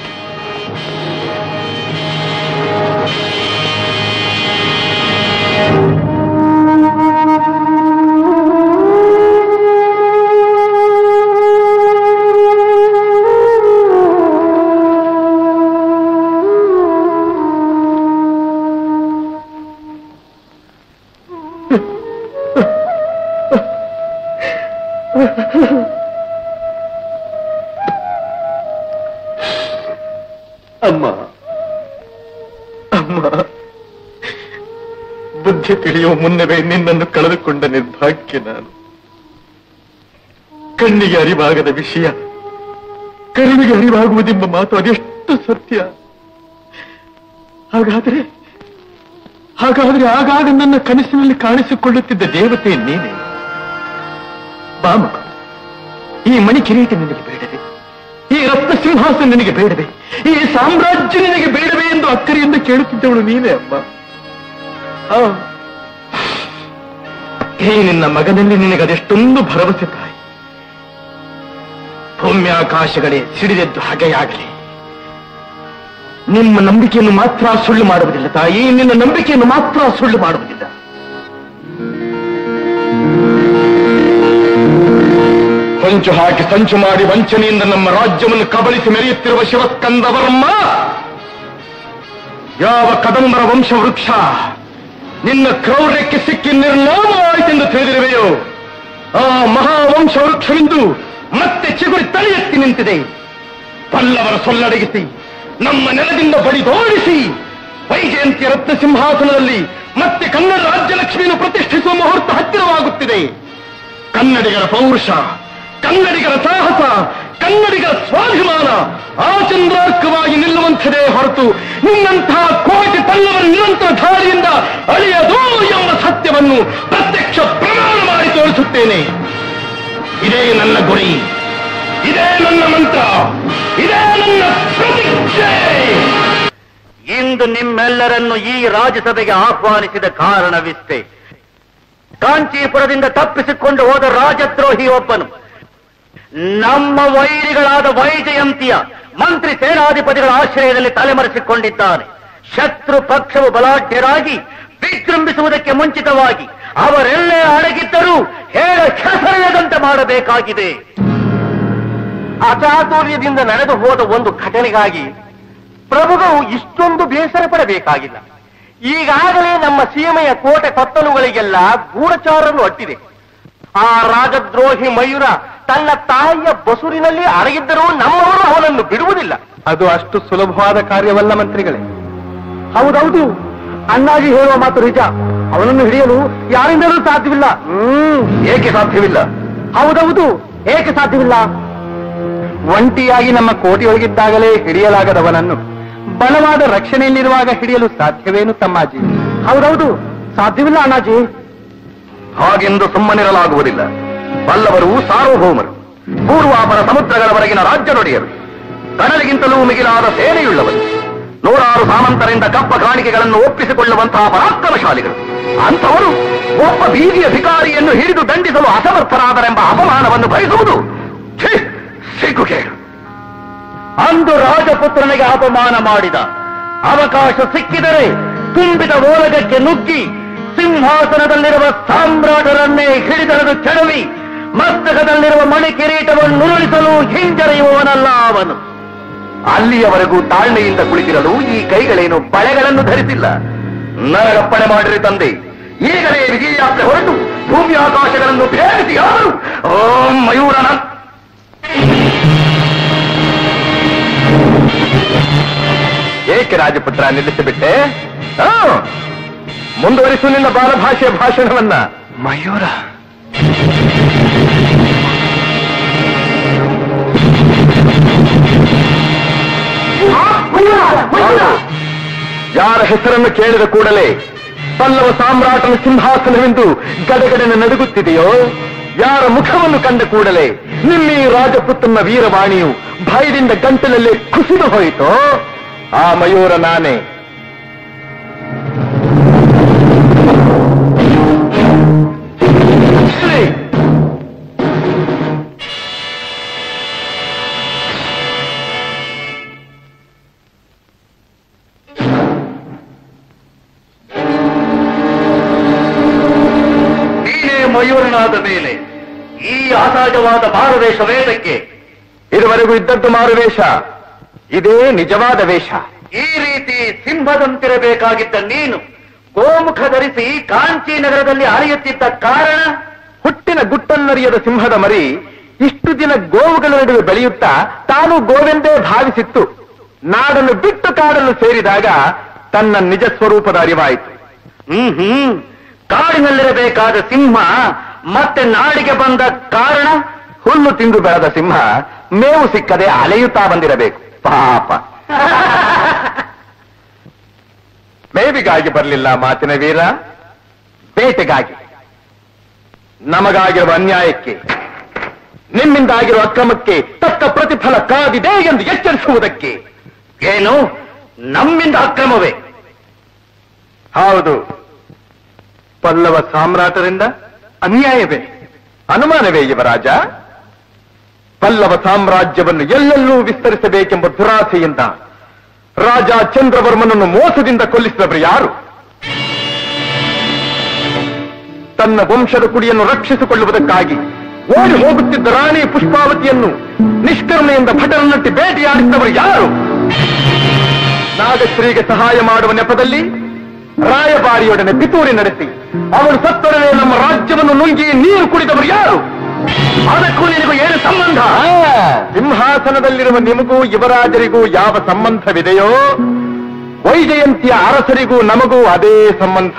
S2: ಅಮ್ಮ ಅಮ್ಮ ಬುದ್ಧಿ ತಿಳಿಯುವ ಮುನ್ನವೇ ನಿನ್ನನ್ನು ಕಳೆದುಕೊಂಡ ನಿರ್ಭಾಗ್ಯ ನಾನು ಕಣ್ಣಿಗೆ ಅರಿವಾಗದ ವಿಷಯ ಕರುಣಿಗೆ ಅರಿವಾಗುವುದೆಂಬ ಮಾತು ಅದೆಷ್ಟು ಸತ್ಯ ಹಾಗಾದ್ರೆ ಹಾಗಾದ್ರೆ ಆಗಾಗ ನನ್ನ ಕನಸಿನಲ್ಲಿ ಕಾಣಿಸಿಕೊಳ್ಳುತ್ತಿದ್ದ ದೇವತೆ ನೀನೆ ಬಾಮ ಈ ಮಣಿ ಕಿರೀಟ ನಿನಗೆ ಬೇಡವೇ ಈ ರತ್ನ ಸಿಂಹಾಸನ ನಿನಗೆ ಬೇಡವೇ ಈ ಸಾಮ್ರಾಜ್ಯ ನಿನಗೆ ಬೇಡವೇ ಎಂದು ಅಕ್ಕರಿಯಿಂದ ಕೇಳುತ್ತಿದ್ದವಳು ನೀನೇ ಅಮ್ಮ ಆ. ಈ ನಿನ್ನ ಮಗನಲ್ಲಿ ನಿನಗೆ ಅದೆಷ್ಟೊಂದು ಭರವಸೆ ತಾಯಿ ಭೂಮ್ಯಾಕಾಶಗಳೇ ಸಿಡಿದೆದ್ದು ಹಗೆಯಾಗಲಿ ನಿಮ್ಮ ನಂಬಿಕೆಯನ್ನು ಮಾತ್ರ ಸುಳ್ಳು ಮಾಡುವುದಿಲ್ಲ ತಾಯಿ ನಿನ್ನ ನಂಬಿಕೆಯನ್ನು ಮಾತ್ರ ಸುಳ್ಳು ಮಾಡುವುದಿಲ್ಲ ಹೊಂಚು ಹಾಕಿ ಸಂಚು ಮಾಡಿ ವಂಚನೆಯಿಂದ ನಮ್ಮ ರಾಜ್ಯವನ್ನು ಕಬಳಿಸಿ ಮೆರೆಯುತ್ತಿರುವ ಶಿವಸ್ಕಂದ ವರ್ಮ ಯಾವ ಕದಂಬರ ವಂಶ ವೃಕ್ಷ ನಿನ್ನ ಕ್ರೌರ್ಯಕ್ಕೆ ಸಿಕ್ಕಿ ನಿರ್ನಾಮವಾಯಿತೆಂದು ತಿಳಿದಿರುವೆಯೋ ಆ ಮಹಾವಂಶ ವೃಕ್ಷವಿಂದು ಮತ್ತೆ ಚಿಗುರಿ ತಲೆ ಎತ್ತಿ ನಿಂತಿದೆ ಪಲ್ಲವರ ಸೊಲ್ಲಡಗಿಸಿ ನಮ್ಮ ನೆಲದಿಂದ ಬಡಿದೋಡಿಸಿ ವೈಜಯಂತಿಯ ರತ್ನ ಸಿಂಹಾಸನದಲ್ಲಿ ಮತ್ತೆ ಕನ್ನಡ ರಾಜ್ಯಲಕ್ಷ್ಮಿಯನ್ನು ಪ್ರತಿಷ್ಠಿಸುವ ಮುಹೂರ್ತ ಹತ್ತಿರವಾಗುತ್ತಿದೆ ಕನ್ನಡಿಗರ ಪೌರುಷ ಕನ್ನಡಿಗರ ಸಾಹಸ ಕನ್ನಡಿಗರ ಸ್ವಾಭಿಮಾನ ಆಚಂದ್ರಾರ್ಕವಾಗಿ ನಿಲ್ಲುವಂಥದೇ ಹೊರತು ನಿನ್ನಂತಹ ಕೋಟಿ ಪಲ್ಲವರ ನಿರಂತರ ಧಾರಿಯಿಂದ ಅಳಿಯದು ಎಂಬ ಸತ್ಯವನ್ನು ಪ್ರತ್ಯಕ್ಷ ಪ್ರಮಾಣ ಮಾಡಿ ತೋರಿಸುತ್ತೇನೆ ಇದೇ ನನ್ನ ಗುರಿ ಇದೇ ನನ್ನ ಮಂತ್ರ ಇದೇ ನನ್ನ ಪ್ರತಿಜ್ಞೆ
S5: ಇಂದು ನಿಮ್ಮೆಲ್ಲರನ್ನು ಈ ರಾಜ್ಯಸಭೆಗೆ ಆಹ್ವಾನಿಸಿದ ಕಾರಣವಿಷ್ಟೇ ಕಾಂಚೀಪುರದಿಂದ ತಪ್ಪಿಸಿಕೊಂಡು ಹೋದ ರಾಜದ್ರೋಹಿ ಒಬ್ಬನು ನಮ್ಮ ವೈರಿಗಳಾದ ವೈಜಯಂತಿಯ ಮಂತ್ರಿ ಸೇನಾಧಿಪತಿಗಳ ಆಶ್ರಯದಲ್ಲಿ ತಲೆಮರೆಸಿಕೊಂಡಿದ್ದಾನೆ ಶತ್ರು ಪಕ್ಷವು ಬಲಾಢ್ಯರಾಗಿ ವಿಜೃಂಭಿಸುವುದಕ್ಕೆ ಮುಂಚಿತವಾಗಿ ಅವರೆಲ್ಲೇ ಅಡಗಿದ್ದರೂ ಹೇಳ ಹೆಸರಿಲ್ಲದಂತೆ ಮಾಡಬೇಕಾಗಿದೆ
S2: ಅಚಾತುರ್ಯದಿಂದ ನಡೆದು ಹೋದ ಒಂದು ಘಟನೆಗಾಗಿ ಪ್ರಭುಗಳು ಇಷ್ಟೊಂದು ಬೇಸರ ಪಡಬೇಕಾಗಿಲ್ಲ ಈಗಾಗಲೇ ನಮ್ಮ ಸೀಮೆಯ ಕೋಟೆ ಕೊತ್ತಲುಗಳಿಗೆಲ್ಲ ಗೂಢಚಾರರು ಅಟ್ಟಿದೆ ಆ ರಾಜದ್ರೋಹಿ ಮಯೂರ ತನ್ನ ತಾಯಿಯ ಬಸುರಿನಲ್ಲಿ ಅಡಗಿದ್ದರೂ ನಮ್ಮವರು ಅವನನ್ನು ಬಿಡುವುದಿಲ್ಲ ಅದು ಅಷ್ಟು ಸುಲಭವಾದ ಕಾರ್ಯವಲ್ಲ ಮಂತ್ರಿಗಳೇ ಹೌದೌದು ಅಣ್ಣಾಜಿ ಹೇಳುವ ಮಾತು ನಿಜ ಅವನನ್ನು ಹಿಡಿಯಲು ಯಾರಿಂದಲೂ ಸಾಧ್ಯವಿಲ್ಲ ಹ್ಮ್ ಏಕೆ ಸಾಧ್ಯವಿಲ್ಲ ಹೌದೌದು ಏಕೆ ಸಾಧ್ಯವಿಲ್ಲ ಒಂಟಿಯಾಗಿ ನಮ್ಮ ಕೋಟೆಯೊಳಗಿದ್ದಾಗಲೇ ಹಿಡಿಯಲಾಗದವನನ್ನು ಬಲವಾದ ರಕ್ಷಣೆಯಲ್ಲಿರುವಾಗ ಹಿಡಿಯಲು ಸಾಧ್ಯವೇನು ತಮ್ಮಾಜಿ ಹೌದೌದು ಸಾಧ್ಯವಿಲ್ಲ ಅಣ್ಣಾಜಿ
S5: ಹಾಗೆಂದು ಸುಮ್ಮನಿರಲಾಗುವುದಿಲ್ಲ ಬಲ್ಲವರು ಸಾರ್ವಭೌಮರು ಪೂರ್ವಾಪರ ಸಮುದ್ರಗಳವರೆಗಿನ ರಾಜ್ಯದೊಡೆಯರು ಕಡಲಿಗಿಂತಲೂ ಮಿಗಿಲಾದ ಸೇನೆಯುಳ್ಳವರು ನೂರಾರು ಸಾಮಂತರಿಂದ ಕಪ್ಪ ಕಾಣಿಕೆಗಳನ್ನು ಒಪ್ಪಿಸಿಕೊಳ್ಳುವಂತಹ ಪರಾಕ್ರಮಶಾಲಿಗಳು ಅಂಥವರು ಒಬ್ಬ ಬೀದಿಯ ಭಿಕಾರಿಯನ್ನು ಹಿಡಿದು ದಂಡಿಸಲು ಅಸಮರ್ಥರಾದರೆಂಬ ಅಪಮಾನವನ್ನು ಭರಿಸುವುದು ಛೀ, ಸಿಗ್ಗುಗೇಡು ಅಂದು ರಾಜಪುತ್ರನಿಗೆ ಅಪಮಾನ ಮಾಡಿದ ಅವಕಾಶ ಸಿಕ್ಕಿದರೆ ತುಂಬಿದ ಓಲಗಕ್ಕೆ ನುಗ್ಗಿ ಸಿಂಹಾಸನದಲ್ಲಿರುವ ಸಾಮ್ರಾಟರನ್ನೇ ಹಿಡಿದರೆದು ಕೆಡವಿ ಮಸ್ತಕದಲ್ಲಿರುವ ಮಣಿ ಕಿರೀಟವನ್ನು ಉರುಳಿಸಲು ಹಿಂಜರಿಯುವವನಲ್ಲ ಅವನು ಅಲ್ಲಿಯವರೆಗೂ ತಾಳ್ಮೆಯಿಂದ ಕುಳಿತಿರಲು ಈ ಕೈಗಳೇನು ಬಳೆಗಳನ್ನು ಧರಿಸಿಲ್ಲ ನರಗಪ್ಪಣೆ ಮಾಡಿರಿ ತಂದೆ ಈಗಲೇ ವಿಜಯಯಾತ್ರೆ ಹೊರಟು ಭೂಮಿ ಆಕಾಶಗಳನ್ನು ಭೇದಿಸಿ ಆದರು ಓಂ ಮಯೂರನ
S2: ಏಕೆ ರಾಜಪುತ್ರ ನಿಲ್ಲಿಸಿಬಿಟ್ಟೆ ಆ, ಮುಂದುವರಿಸು ನಿನ್ನ ಬಾಲಭಾಷೆಯ ಭಾಷಣವನ್ನ
S5: ಮಯೂರ
S2: ಯಾರ ಹೆಸರನ್ನು ಕೇಳಿದ ಕೂಡಲೇ ಪಲ್ಲವ ಸಾಮ್ರಾಟನ ಸಿಂಹಾಸನವೆಂದು ಗಡಗಡನೆ ನಡುಗುತ್ತಿದೆಯೋ ಯಾರ ಮುಖವನ್ನು ಕಂಡ ಕೂಡಲೇ ನಿಮ್ಮೀ ರಾಜಪುತ್ರನ ವೀರವಾಣಿಯು ಭಯದಿಂದ ಗಂಟಲಲ್ಲೇ ಕುಸಿದು ಹೋಯಿತೋ ಆ ಮಯೂರ ನಾನೇ ಹೇಳಿ.
S5: ನೀನೇ ಮಯೂರನಾದ ಮೇಲೆ ಈ ಅಸಹಜವಾದ ಮಾರುವೇಷ ವೇದಕ್ಕೆ
S2: ಇದುವರೆಗೂ ಇದ್ದದ್ದು ಮಾರುವೇಷ ಇದೇ ನಿಜವಾದ ವೇಷ
S5: ಈ ರೀತಿ ಸಿಂಹದಂತಿರಬೇಕಾಗಿದ್ದ ನೀನು ಗೋಮುಖ ಧರಿಸಿ ಕಾಂಚಿ ನಗರದಲ್ಲಿ ಅರಿಯುತ್ತಿದ್ದ ಕಾರಣ
S2: ಹುಟ್ಟಿನ ಗುಟ್ಟನ್ನರಿಯದ ಸಿಂಹದ ಮರಿ ಇಷ್ಟು ದಿನ ಗೋವುಗಳ ನಡುವೆ ಬೆಳೆಯುತ್ತಾ ತಾನು ಗೋವೆಂದೇ ಭಾವಿಸಿತ್ತು ನಾಡನ್ನು ಬಿಟ್ಟು ಕಾಡನ್ನು ಸೇರಿದಾಗ ತನ್ನ ನಿಜ ಸ್ವರೂಪದ ಅರಿವಾಯಿತು
S5: ಹ್ಮ್ ಹ್ಮ್ ಕಾಡಿನಲ್ಲಿರಬೇಕಾದ ಸಿಂಹ ಮತ್ತೆ ನಾಡಿಗೆ ಬಂದ ಕಾರಣ
S2: ಹುಲ್ಲು ತಿಂದು ಬೆಳೆದ ಸಿಂಹ ಮೇವು ಸಿಕ್ಕದೆ ಅಲೆಯುತ್ತಾ ಬಂದಿರಬೇಕು ಪಾಪ ಮೇವಿಗಾಗಿ ಬರಲಿಲ್ಲ ಮಾತಿನ ವೀರ ಬೇಟೆಗಾಗಿ ನಮಗಾಗಿರುವ ಅನ್ಯಾಯಕ್ಕೆ ನಿಮ್ಮಿಂದಾಗಿರುವ ಅಕ್ರಮಕ್ಕೆ ತಕ್ಕ ಪ್ರತಿಫಲ ಕಾದಿದೆ ಎಂದು ಎಚ್ಚರಿಸುವುದಕ್ಕೆ
S5: ಏನು ನಮ್ಮಿಂದ ಅಕ್ರಮವೇ
S2: ಹೌದು ಪಲ್ಲವ ಸಾಮ್ರಾಟರಿಂದ ಅನ್ಯಾಯವೇ ಅನುಮಾನವೇ ಯುವರಾಜ ಪಲ್ಲವ ಸಾಮ್ರಾಜ್ಯವನ್ನು ಎಲ್ಲೆಲ್ಲೂ ವಿಸ್ತರಿಸಬೇಕೆಂಬ ದುರಾಸೆಯಿಂದ ರಾಜ ಚಂದ್ರವರ್ಮನನ್ನು ಮೋಸದಿಂದ ಕೊಲ್ಲಿಸಿದವರು ಯಾರು ತನ್ನ ವಂಶದ ಕುಡಿಯನ್ನು ರಕ್ಷಿಸಿಕೊಳ್ಳುವುದಕ್ಕಾಗಿ ಓಡಿ ಹೋಗುತ್ತಿದ್ದ ರಾಣಿ ಪುಷ್ಪಾವತಿಯನ್ನು ನಿಷ್ಕರ್ಮೆಯಿಂದ ಭಟರನ್ನಟ್ಟಿ ಬೇಟೆಯಾಡಿದ್ದವರು ಯಾರು ನಾಗಶ್ರೀಗೆ ಸಹಾಯ ಮಾಡುವ ನೆಪದಲ್ಲಿ ರಾಯಭಾರಿಯೊಡನೆ ಪಿತೂರಿ ನಡೆಸಿ ಅವನು ಸತ್ತೊಡನೆ ನಮ್ಮ ರಾಜ್ಯವನ್ನು ನುಂಗಿ ನೀರು ಕುಡಿದವರು ಯಾರು ಅದಕ್ಕೂ ನಿನಗೂ ಏನು ಸಂಬಂಧ ಸಿಂಹಾಸನದಲ್ಲಿರುವ ನಿಮಗೂ ಯುವರಾಜರಿಗೂ ಯಾವ ಸಂಬಂಧವಿದೆಯೋ ವೈಜಯಂತಿಯ ಅರಸರಿಗೂ ನಮಗೂ ಅದೇ ಸಂಬಂಧ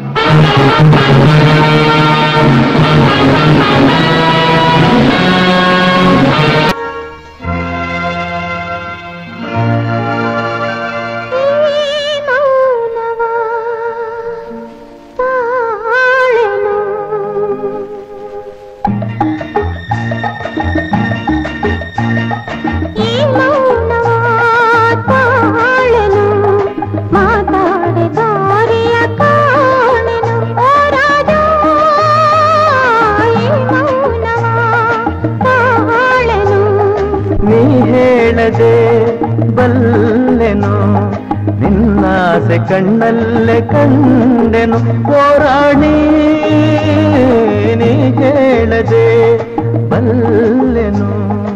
S3: ನೀ ಹೇಳದೆ ಬಲ್ಲೆನು ನಿನ್ನಾಸೆ ಕಣ್ಣಲ್ಲೇ ಕಂಡೆನು ಹೋರಾಣಿ ನೀ ಹೇಳದೆ ಬಲ್ಲೆನು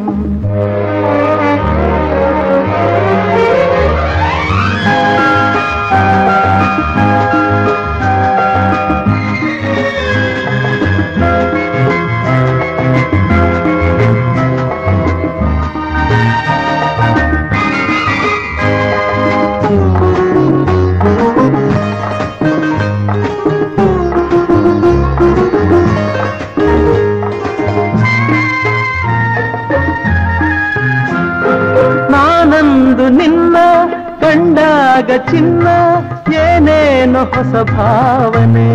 S3: ನಾನಂದು ನಿನ್ನ ಕಂಡಾಗ ಚಿನ್ನ ಏನೇನೋ ಹೊಸ ಭಾವನೆ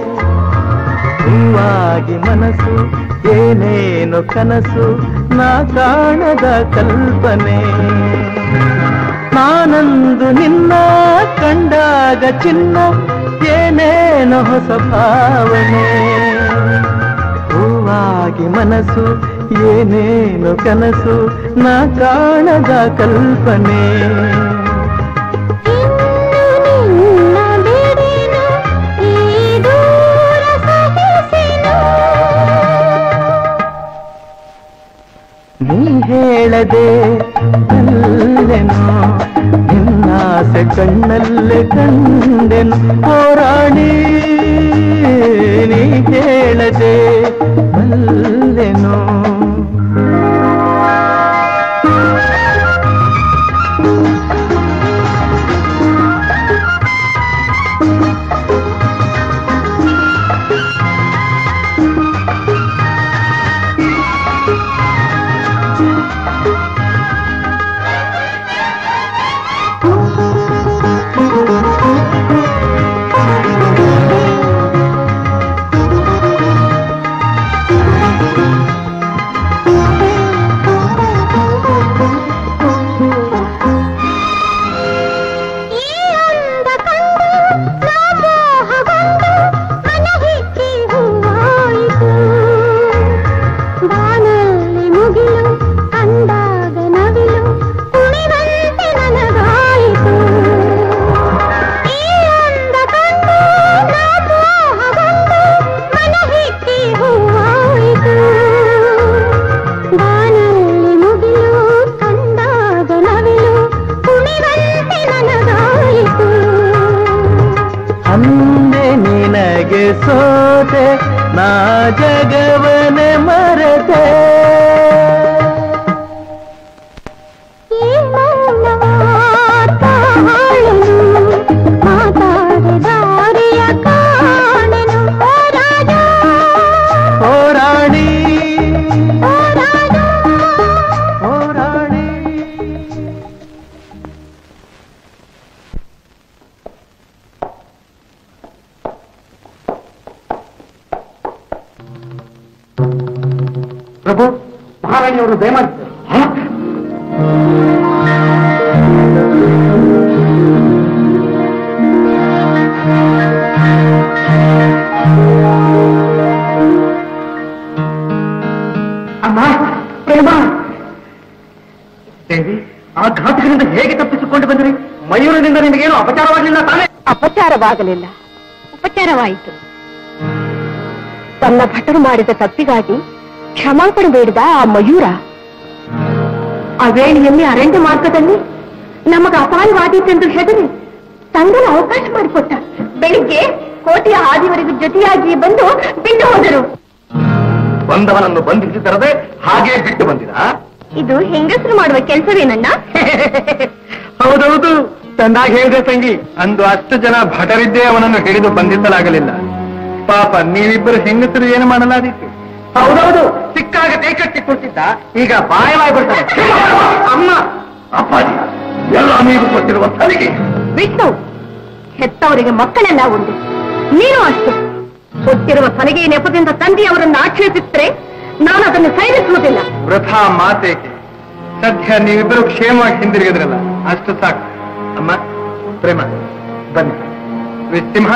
S3: ಹೂವಾಗಿ ಮನಸ್ಸು ಏನೇನೋ ಕನಸು ನಾ ಕಾಣದ ಕಲ್ಪನೆ ನಾನಂದು ನಿನ್ನ ಕಂಡಾಗ ಚಿನ್ನ ಏನೇನೋ ಹೊಸ ಭಾವನೆ ಹೂವಾಗಿ ಮನಸ್ಸು ಏನೇನು ಕನಸು ನಾ ಕಾಣದ ಕಲ್ಪನೆ ನೀ ಹೇಳದೆ ಅಲ್ಲೆನು ನಿನ್ನಾಸೆ ಕಣ್ಣಲ್ಲೇ ಕಂಡೆನು ಹೋರಾಣಿ ನೀ ಹೇಳದೆ ಅಲ್ಲೆನು
S7: ಮಹಾರಾಣಿಯವರು ದಯಮಾಡಿದ್ದಾರೆ ಅಮ್ಮ ಪ್ರೇಮ ದೇವಿ ಆ ಘಾತಕರಿಂದ ಹೇಗೆ ತಪ್ಪಿಸಿಕೊಂಡು ಬಂದ್ರಿ ಮಯೂರನಿಂದ ನಿಮಗೇನು ಅಪಚಾರವಾಗಲಿಲ್ಲ ತಾನೇ
S8: ಅಪಚಾರವಾಗಲಿಲ್ಲ ಉಪಚಾರವಾಯಿತು ತನ್ನ ಭಟರು ಮಾಡಿದ ತಪ್ಪಿಗಾಗಿ ಕ್ಷಮಾಪಣೆ ಬೇಡಿದ ಆ ಮಯೂರ ಆ ವೇಳೆಯಲ್ಲಿ ಅರಣ್ಯ ಮಾರ್ಗದಲ್ಲಿ ನಮಗ ಅಪಾಯವಾದೀತೆಂದು ಹೆದರಿ ತಂಗನ ಅವಕಾಶ ಮಾಡಿಕೊಟ್ಟ ಬೆಳಿಗ್ಗೆ ಕೋಟೆಯ ಹಾದಿವರೆಗೂ ಜೊತೆಯಾಗಿ ಬಂದು ಬಿಟ್ಟು ಹೋದರು
S2: ಬಂದವನನ್ನು ಬಂಧಿಸಿ ತರದೆ ಹಾಗೆ ಬಿಟ್ಟು ಬಂದಿರ
S8: ಇದು ಹೆಂಗಸರು ಮಾಡುವ ಕೆಲಸವೇನಣ್ಣ
S2: ಹೌದೌದು ಚೆನ್ನಾಗಿ ಹೇಳಿದೆ ತಂಗಿ ಅಂದು ಅಷ್ಟು ಜನ ಭಟರಿದ್ದೇ ಅವನನ್ನು ಹಿಡಿದು ಬಂಧಿಸಲಾಗಲಿಲ್ಲ ಪಾಪ ನೀವಿಬ್ಬರು ಹೆಂಗಸರು ಏನು ಮಾಡಲಾದೀತು
S7: ಹೌದೌದು ಸಿಕ್ಕಾಗ ಕೈಕಟ್ಟಿ ಕೊಡ್ತಿದ್ದ ಈಗ ಬಾಯವಾಗಿ ಬಿಡ್ತಾರೆ ಅಮ್ಮ
S2: ಅಪ್ಪಾಜಿ ಎಲ್ಲ ನೀವು ಕೊಟ್ಟಿರುವ ಸಲಿಗೆ
S8: ವಿಷ್ಣು ಹೆತ್ತವರಿಗೆ ಮಕ್ಕಳೆಲ್ಲ ಒಂದು ನೀನು ಅಷ್ಟು ಕೊಟ್ಟಿರುವ ಸಲಿಗೆ ನೆಪದಿಂದ ತಂದೆ ಅವರನ್ನು ಆಕ್ಷೇಪಿಸಿದ್ರೆ ನಾನು ಅದನ್ನು ಸೈರಿಸುವುದಿಲ್ಲ
S2: ವೃಥಾ ಮಾತೇಕೆ ಸದ್ಯ ನೀವಿಬ್ಬರು ಕ್ಷೇಮವಾಗಿ ಹಿಂದಿರುಗಿದ್ರಲ್ಲ ಅಷ್ಟು ಸಾಕು ಅಮ್ಮ ಪ್ರೇಮ ಬನ್ನಿ ವಿಸಿಂಹ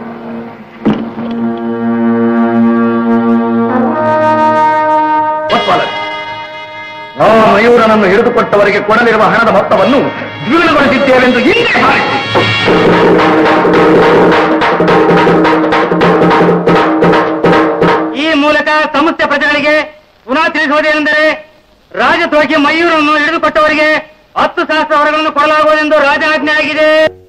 S2: ಆ ಮಯೂರನನ್ನು ಹಿಡಿದುಕೊಟ್ಟವರಿಗೆ ಕೊಡಲಿರುವ ಹಣದ ಮೊತ್ತವನ್ನು ದ್ವಿಗುಣಗೊಳಿಸಿದ್ದೇವೆಂದು ಹಿಂದೆ ಭಾವಿಸಿ
S7: ಈ ಮೂಲಕ ಸಮಸ್ತ ಪ್ರಜೆಗಳಿಗೆ ಪುನಃ ತಿಳಿಸುವುದೇನೆಂದರೆ ರಾಜದ್ರೋಹಿ ಮಯೂರನ್ನು ಹಿಡಿದುಕೊಟ್ಟವರಿಗೆ ಹತ್ತು ಸಹಸ್ರ ಹೊರಗಳನ್ನು ಕೊಡಲಾಗುವುದೆಂದು ರಾಜಾಜ್ಞೆ ಆಗಿದೆ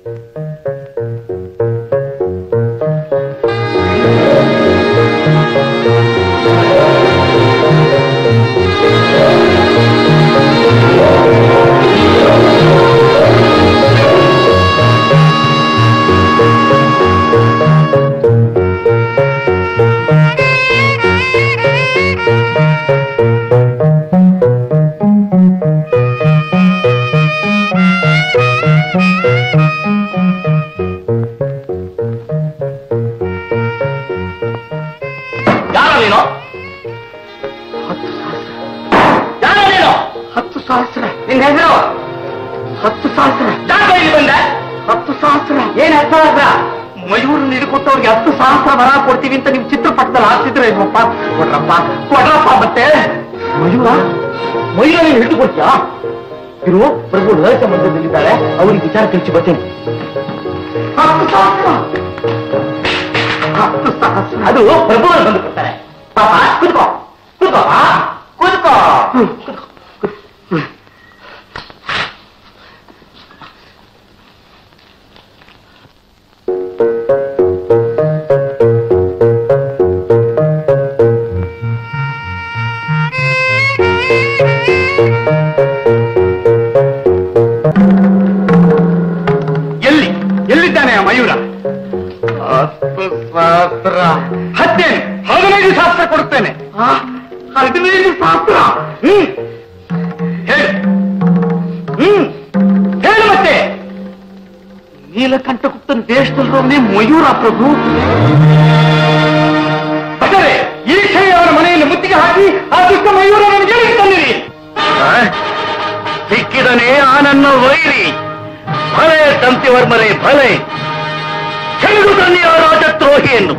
S5: ಯಾರ ನೀನು ಯಾರ ನೀನು
S7: ಹತ್ತು ಸಹಸ್ರ ನಿನ್ನ ಹೆಸರು ಹತ್ತು ಸಹಸ್ರ
S5: ಯಾಕೆ ಇಲ್ಲಿ ಬಂದೆ
S7: ಹತ್ತು ಸಹಸ್ರ ಏನ್ ಹತ್ತು ಸಹಸ್ರ ಮಯೂರು ಹಿಡಿಕೊಟ್ಟವ್ರಿಗೆ ಹತ್ತು ಸಹಸ್ರ ಬರ ಕೊಡ್ತೀವಿ ಅಂತ ನಿಮ್ ಚಿತ್ರಪಟದಲ್ಲಿ ಹಾಕ್ತಿದ್ರೆ ಇಲ್ವಪ್ಪ ಕೊಡ್ರಪ್ಪ ಕೊಡ್ರಪ್ಪ ಮತ್ತೆ ಮಯೂರ ಮಯೂರ ನೀನು ಹಿಡಿದು ಕೊಡ್ತೀಯಾ ಇರು ಪ್ರಭು ಲಲಿತ ಮಂದಿರದಲ್ಲಿದ್ದಾರೆ ಅವ್ರಿಗೆ ವಿಚಾರ ತಿಳಿಸಿ ಬರ್ತೀನಿ ಹತ್ತು ಸಹಸ್ರ ಹತ್ತು ಸಹಸ್ರ
S5: ಅದು ಪ್ರಭು ಬಂದು ಕೊಡ್ತಾರೆ ಪಾಪ ಕುತ್ಕೋ ಕುತ್ಕೋ ಆ, ಕುತ್ಕೋ
S2: ಎಲ್ಲಿ ಎಲ್ಲಿದ್ದಾನೆ ಆ ಮಯೂರ
S7: ಹತ್ತು ಸಹಸ್ರ
S2: ಹತ್ತೇನೆ ಹದಿನೈದು ಶಾಸ್ತ್ರ ಕೊಡುತ್ತೇನೆ
S7: ಹದಿನೈದು ಸಹಸ್ರ
S2: ಹ್ಮ್ ಹೇಳು ಹ್ಮ್ ಹೇಳು ಮತ್ತೆ
S7: ನೀಲಕಂಠಗುಪ್ತನ ದೇಶದಲ್ಲಿರೋನೇ ಮಯೂರ ಪ್ರಭು
S2: ಭಟರೆ ಈ ಕ್ಷಯ ಅವರ ಮನೆಯನ್ನು ಮುತ್ತಿಗೆ ಹಾಕಿ ಆ ದುಷ್ಟ ಮಯೂರನನ್ನು ಎಲ್ಲಿಗೆ ತಂದಿರಿ
S5: ಸಿಕ್ಕಿದನೇ ಆ ನನ್ನ ವೈರಿ ಭಲೆ ತಂತಿವರ್ಮರೇ ಭಲೆ ಚೆಂಡು ತನ್ನಿ ಆ ರಾಜದ್ರೋಹಿಯನ್ನು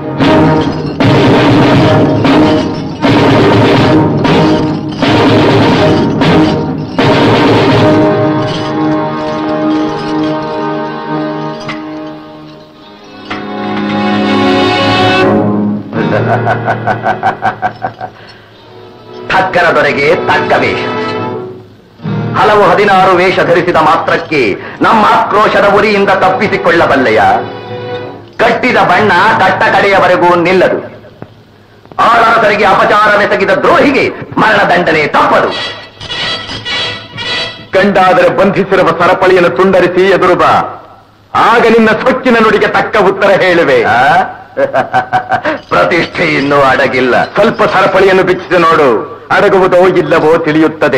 S2: ಥಕ್ಕನ ದೊರೆಗೆ ತಕ್ಕ ವೇಷ ಹಲವು ಹದಿನಾರು ವೇಷ ಧರಿಸಿದ ಮಾತ್ರಕ್ಕೆ ನಮ್ಮ ಆಕ್ರೋಶದ ಉರಿಯಿಂದ ತಪ್ಪಿಸಿಕೊಳ್ಳಬಲ್ಲೆಯ ಕಟ್ಟಿದ ಬಣ್ಣ ಕಟ್ಟ ಕಡೆಯವರೆಗೂ ನಿಲ್ಲದು ಆಡಳಿತರಿಗೆ ಅಪಚಾರವೆಸಗಿದ ದ್ರೋಹಿಗೆ ಮರಣದಂಡನೆ ತಪ್ಪದು ಕಂಡಾದರೆ ಬಂಧಿಸಿರುವ ಸರಪಳಿಯನ್ನು ತುಂಡರಿಸಿ ಎದುರು ಬಾ ಆಗ ನಿನ್ನ ಸೊಕ್ಕಿನ ನುಡಿಗೆ ತಕ್ಕ ಉತ್ತರ ಹೇಳುವೆ ಪ್ರತಿಷ್ಠೆ ಇನ್ನೂ ಅಡಗಿಲ್ಲ ಸ್ವಲ್ಪ ಸರಪಳಿಯನ್ನು ಬಿಚ್ಚಿಸಿ ನೋಡು ಅಡಗುವುದೋ ಇಲ್ಲವೋ ತಿಳಿಯುತ್ತದೆ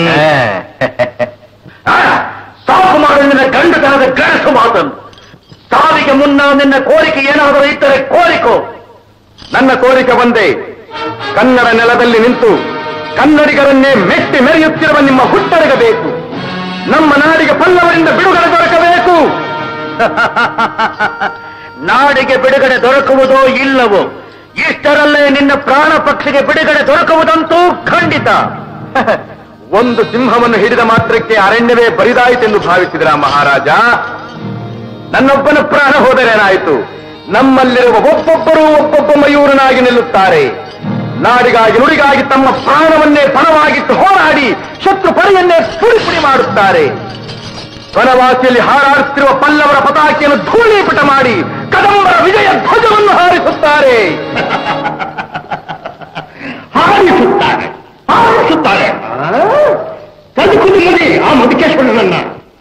S2: ಆ, ಸಾಕು ಮಾಡು ನಿನ್ನ ಗಂಡುತನದ ಗಣಸು ಮಾತನ್ನು ಸಾವಿಗೆ ಮುನ್ನ ನಿನ್ನ ಕೋರಿಕೆ ಏನಾದರೂ ಇದ್ದರೆ ಕೋರಿಕೋ ನನ್ನ ಕೋರಿಕೆ ಒಂದೇ ಕನ್ನಡ ನೆಲದಲ್ಲಿ ನಿಂತು ಕನ್ನಡಿಗರನ್ನೇ ಮೆಟ್ಟಿ ಮೆರೆಯುತ್ತಿರುವ ನಿಮ್ಮ ಹುಟ್ಟಡಗಬೇಕು ನಮ್ಮ ನಾಡಿಗೆ ಪಲ್ಲವರಿಂದ ಬಿಡುಗಡೆ ದೊರಕಬೇಕು
S1: ನಾಡಿಗೆ ಬಿಡುಗಡೆ ದೊರಕುವುದೋ ಇಲ್ಲವೋ ಇಷ್ಟರಲ್ಲೇ ನಿನ್ನ ಪ್ರಾಣ ಪಕ್ಷಿಗೆ ಬಿಡುಗಡೆ ದೊರಕುವುದಂತೂ ಖಂಡಿತ
S2: ಒಂದು ಸಿಂಹವನ್ನು ಹಿಡಿದ ಮಾತ್ರಕ್ಕೆ ಅರಣ್ಯವೇ ಬರಿದಾಯಿತೆಂದು ಭಾವಿಸಿದ್ರ ಮಹಾರಾಜ ನನ್ನೊಬ್ಬನ ಪ್ರಾಣ ಹೋದರೇನಾಯಿತು ನಮ್ಮಲ್ಲಿರುವ ಒಬ್ಬೊಬ್ಬರೂ ಒಬ್ಬೊಬ್ಬ ಮಯೂರನಾಗಿ ನಿಲ್ಲುತ್ತಾರೆ ನಾಡಿಗಾಗಿ ನುಡಿಗಾಗಿ ತಮ್ಮ ಪ್ರಾಣವನ್ನೇ ಪಣವಾಗಿಟ್ಟು ಹೋರಾಡಿ ಶತ್ರು ಪಡೆಯನ್ನೇ ಪುಡಿ ಪುಡಿ ಮಾಡುತ್ತಾರೆ ವನವಾಸಿಯಲ್ಲಿ ಹಾರಾಡುತ್ತಿರುವ ಪಲ್ಲವರ ಪತಾಕೆಯನ್ನು ಧೂಳೀಪಟ ಮಾಡಿ ಕದಂಬರ ವಿಜಯ ಧ್ವಜವನ್ನು ಹಾರಿಸುತ್ತಾರೆ ಹಾರಿಸುತ್ತಾರೆ ಹಾರಿಸುತ್ತಾರೆ ಕದುಕುತ್ತಿರಲಿ ಆ ಮಧುಕೇಶ್ವರನನ್ನ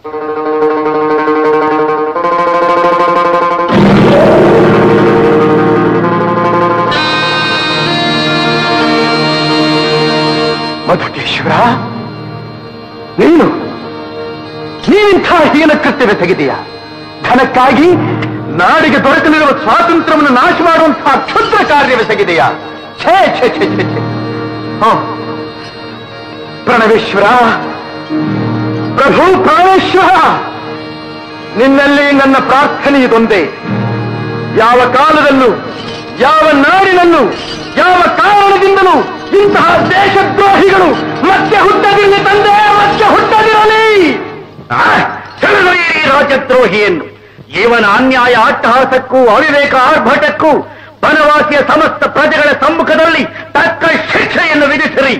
S2: ಮಧುಕೇಶ್ವರ ನೀನು ನೀನಿಂಥ ಹೀನ ಕೃತ್ಯವೇ ತೆಗೆದೆಯಾ ಧನಕ್ಕಾಗಿ ನಾಡಿಗೆ ದೊರಕಲಿರುವ ಸ್ವಾತಂತ್ರ್ಯವನ್ನು ನಾಶ ಮಾಡುವಂತಹ ಕ್ಷುದ್ರ ಕಾರ್ಯವೇ ತೆಗೆದೆಯಾ ಛೇ ಛೇ ಛೇ ಛೇ ಛೇ ಹ. ಪ್ರಣವೇಶ್ವರ ಪ್ರಭು ಪ್ರಾಣೇಶ್ವರ ನಿನ್ನಲ್ಲಿ ನನ್ನ ಪ್ರಾರ್ಥನೆ ಇದೊಂದೇ ಯಾವ ಕಾಲದಲ್ಲೂ ಯಾವ ನಾಡಿನಲ್ಲೂ ಯಾವ ಕಾರಣದಿಂದಲೂ ಇಂತಹ ದೇಶದ್ರೋಹಿಗಳು ಮತ್ತೆ ಹುಟ್ಟದಿರಲಿ ತಂದೆ ಮತ್ತೆ ಹುಟ್ಟದಿರಲಿ
S1: ಆ, ಸೆಳೆದೊಯ್ಯಿರಿ ರಾಜದ್ರೋಹಿಯನ್ನು ಇವನ ಅನ್ಯಾಯ ಅಟ್ಟಹಾಸಕ್ಕೂ ಅವಿವೇಕ ಆರ್ಭಟಕ್ಕೂ ವನವಾಸಿಯ ಸಮಸ್ತ ಪ್ರಜೆಗಳ ಸಮ್ಮುಖದಲ್ಲಿ ತಕ್ಕ ಶಿಕ್ಷೆಯನ್ನು ವಿಧಿಸಿರಿ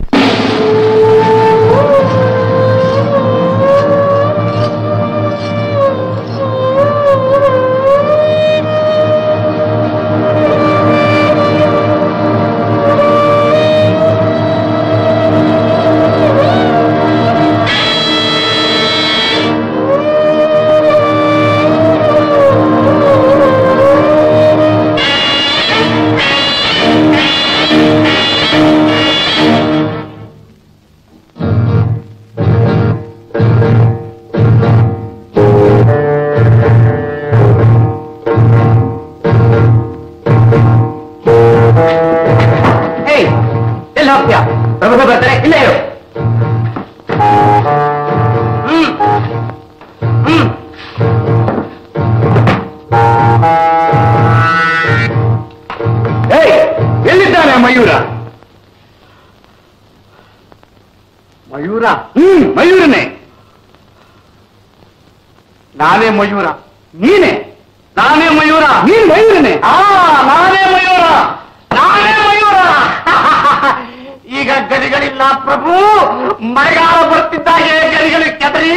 S7: ಏಯ್ ಎಲ್ಲಿ ಹೋಗ್ತೀಯ ಪ್ರಭು ಬರ್ತಾರೆ ಇಲ್ಲೇ ಇರು ಹ್ಮ್ ಹ್ಮ್
S2: ಏಯ್ ಎಲ್ಲಿದ್ದಾನೆ ಆ ಮಯೂರ
S7: ಮಯೂರ
S2: ಹ್ಮ್ ಮಯೂರನೇ ನಾನೇ ಮಯೂರ
S7: ನೀನೆ ನಾನೇ ಮಯೂರ
S2: ನೀನ್ ಮಯೂರನೇ
S7: ಆ ನಾನೇ ಮಯೂರ ನಾನೇ ಮಯೂರ ಈಗ ಗಡಿಗಳಿಲ್ಲ ಪ್ರಭು ಮಳೆಗಾಲ ಬರ್ತಿದ್ದಾಗೆ ಗಡಿಗಳು ಕೆದರಿ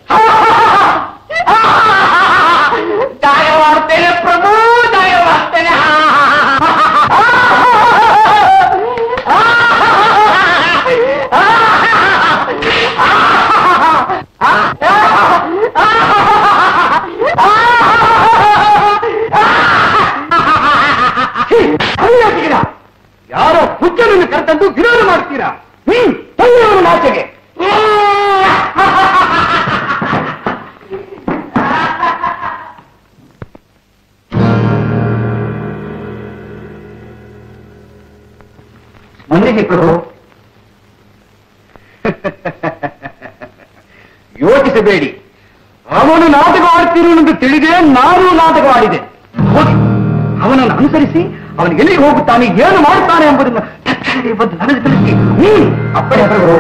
S7: ದಾಯವಾಡ್ತೇನೆ ಪ್ರಭು ದಾಯವಾಡ್ತೇನೆ
S2: ಹರಿಯಾಗ್ತೀರಾ ಯಾರೋ ಹುಚ್ಚನನ್ನು ಕರೆತಂದು ವಿರೋಧ ಮಾಡ್ತೀರಾ ಹ್ಮ್ ತಳ್ಳಿಯವರು ನಾಚೆಗೆ
S7: ಮನೆಗೆ ಪ್ರಭು
S2: ಯೋಚಿಸಬೇಡಿ ಅವನು ನಾಟಕ ಆಡ್ತಿರುವನೆಂದು ತಿಳಿದೇ ನಾನು ನಾಟಕವಾಡಿದೆ ಹೋಗಿ ಅವನನ್ನು ಅನುಸರಿಸಿ ಅವನು ಎಲ್ಲಿಗೆ ಹೋಗುತ್ತಾನೆ ಏನು ಮಾಡುತ್ತಾನೆ ಎಂಬುದನ್ನು ತಕ್ಷಣವೇ ಬಂದು ನನಗೆ ತಿಳಿಸಿ ಹ್ಮ್ ಅಪ್ಪಣೆ ಪ್ರಭು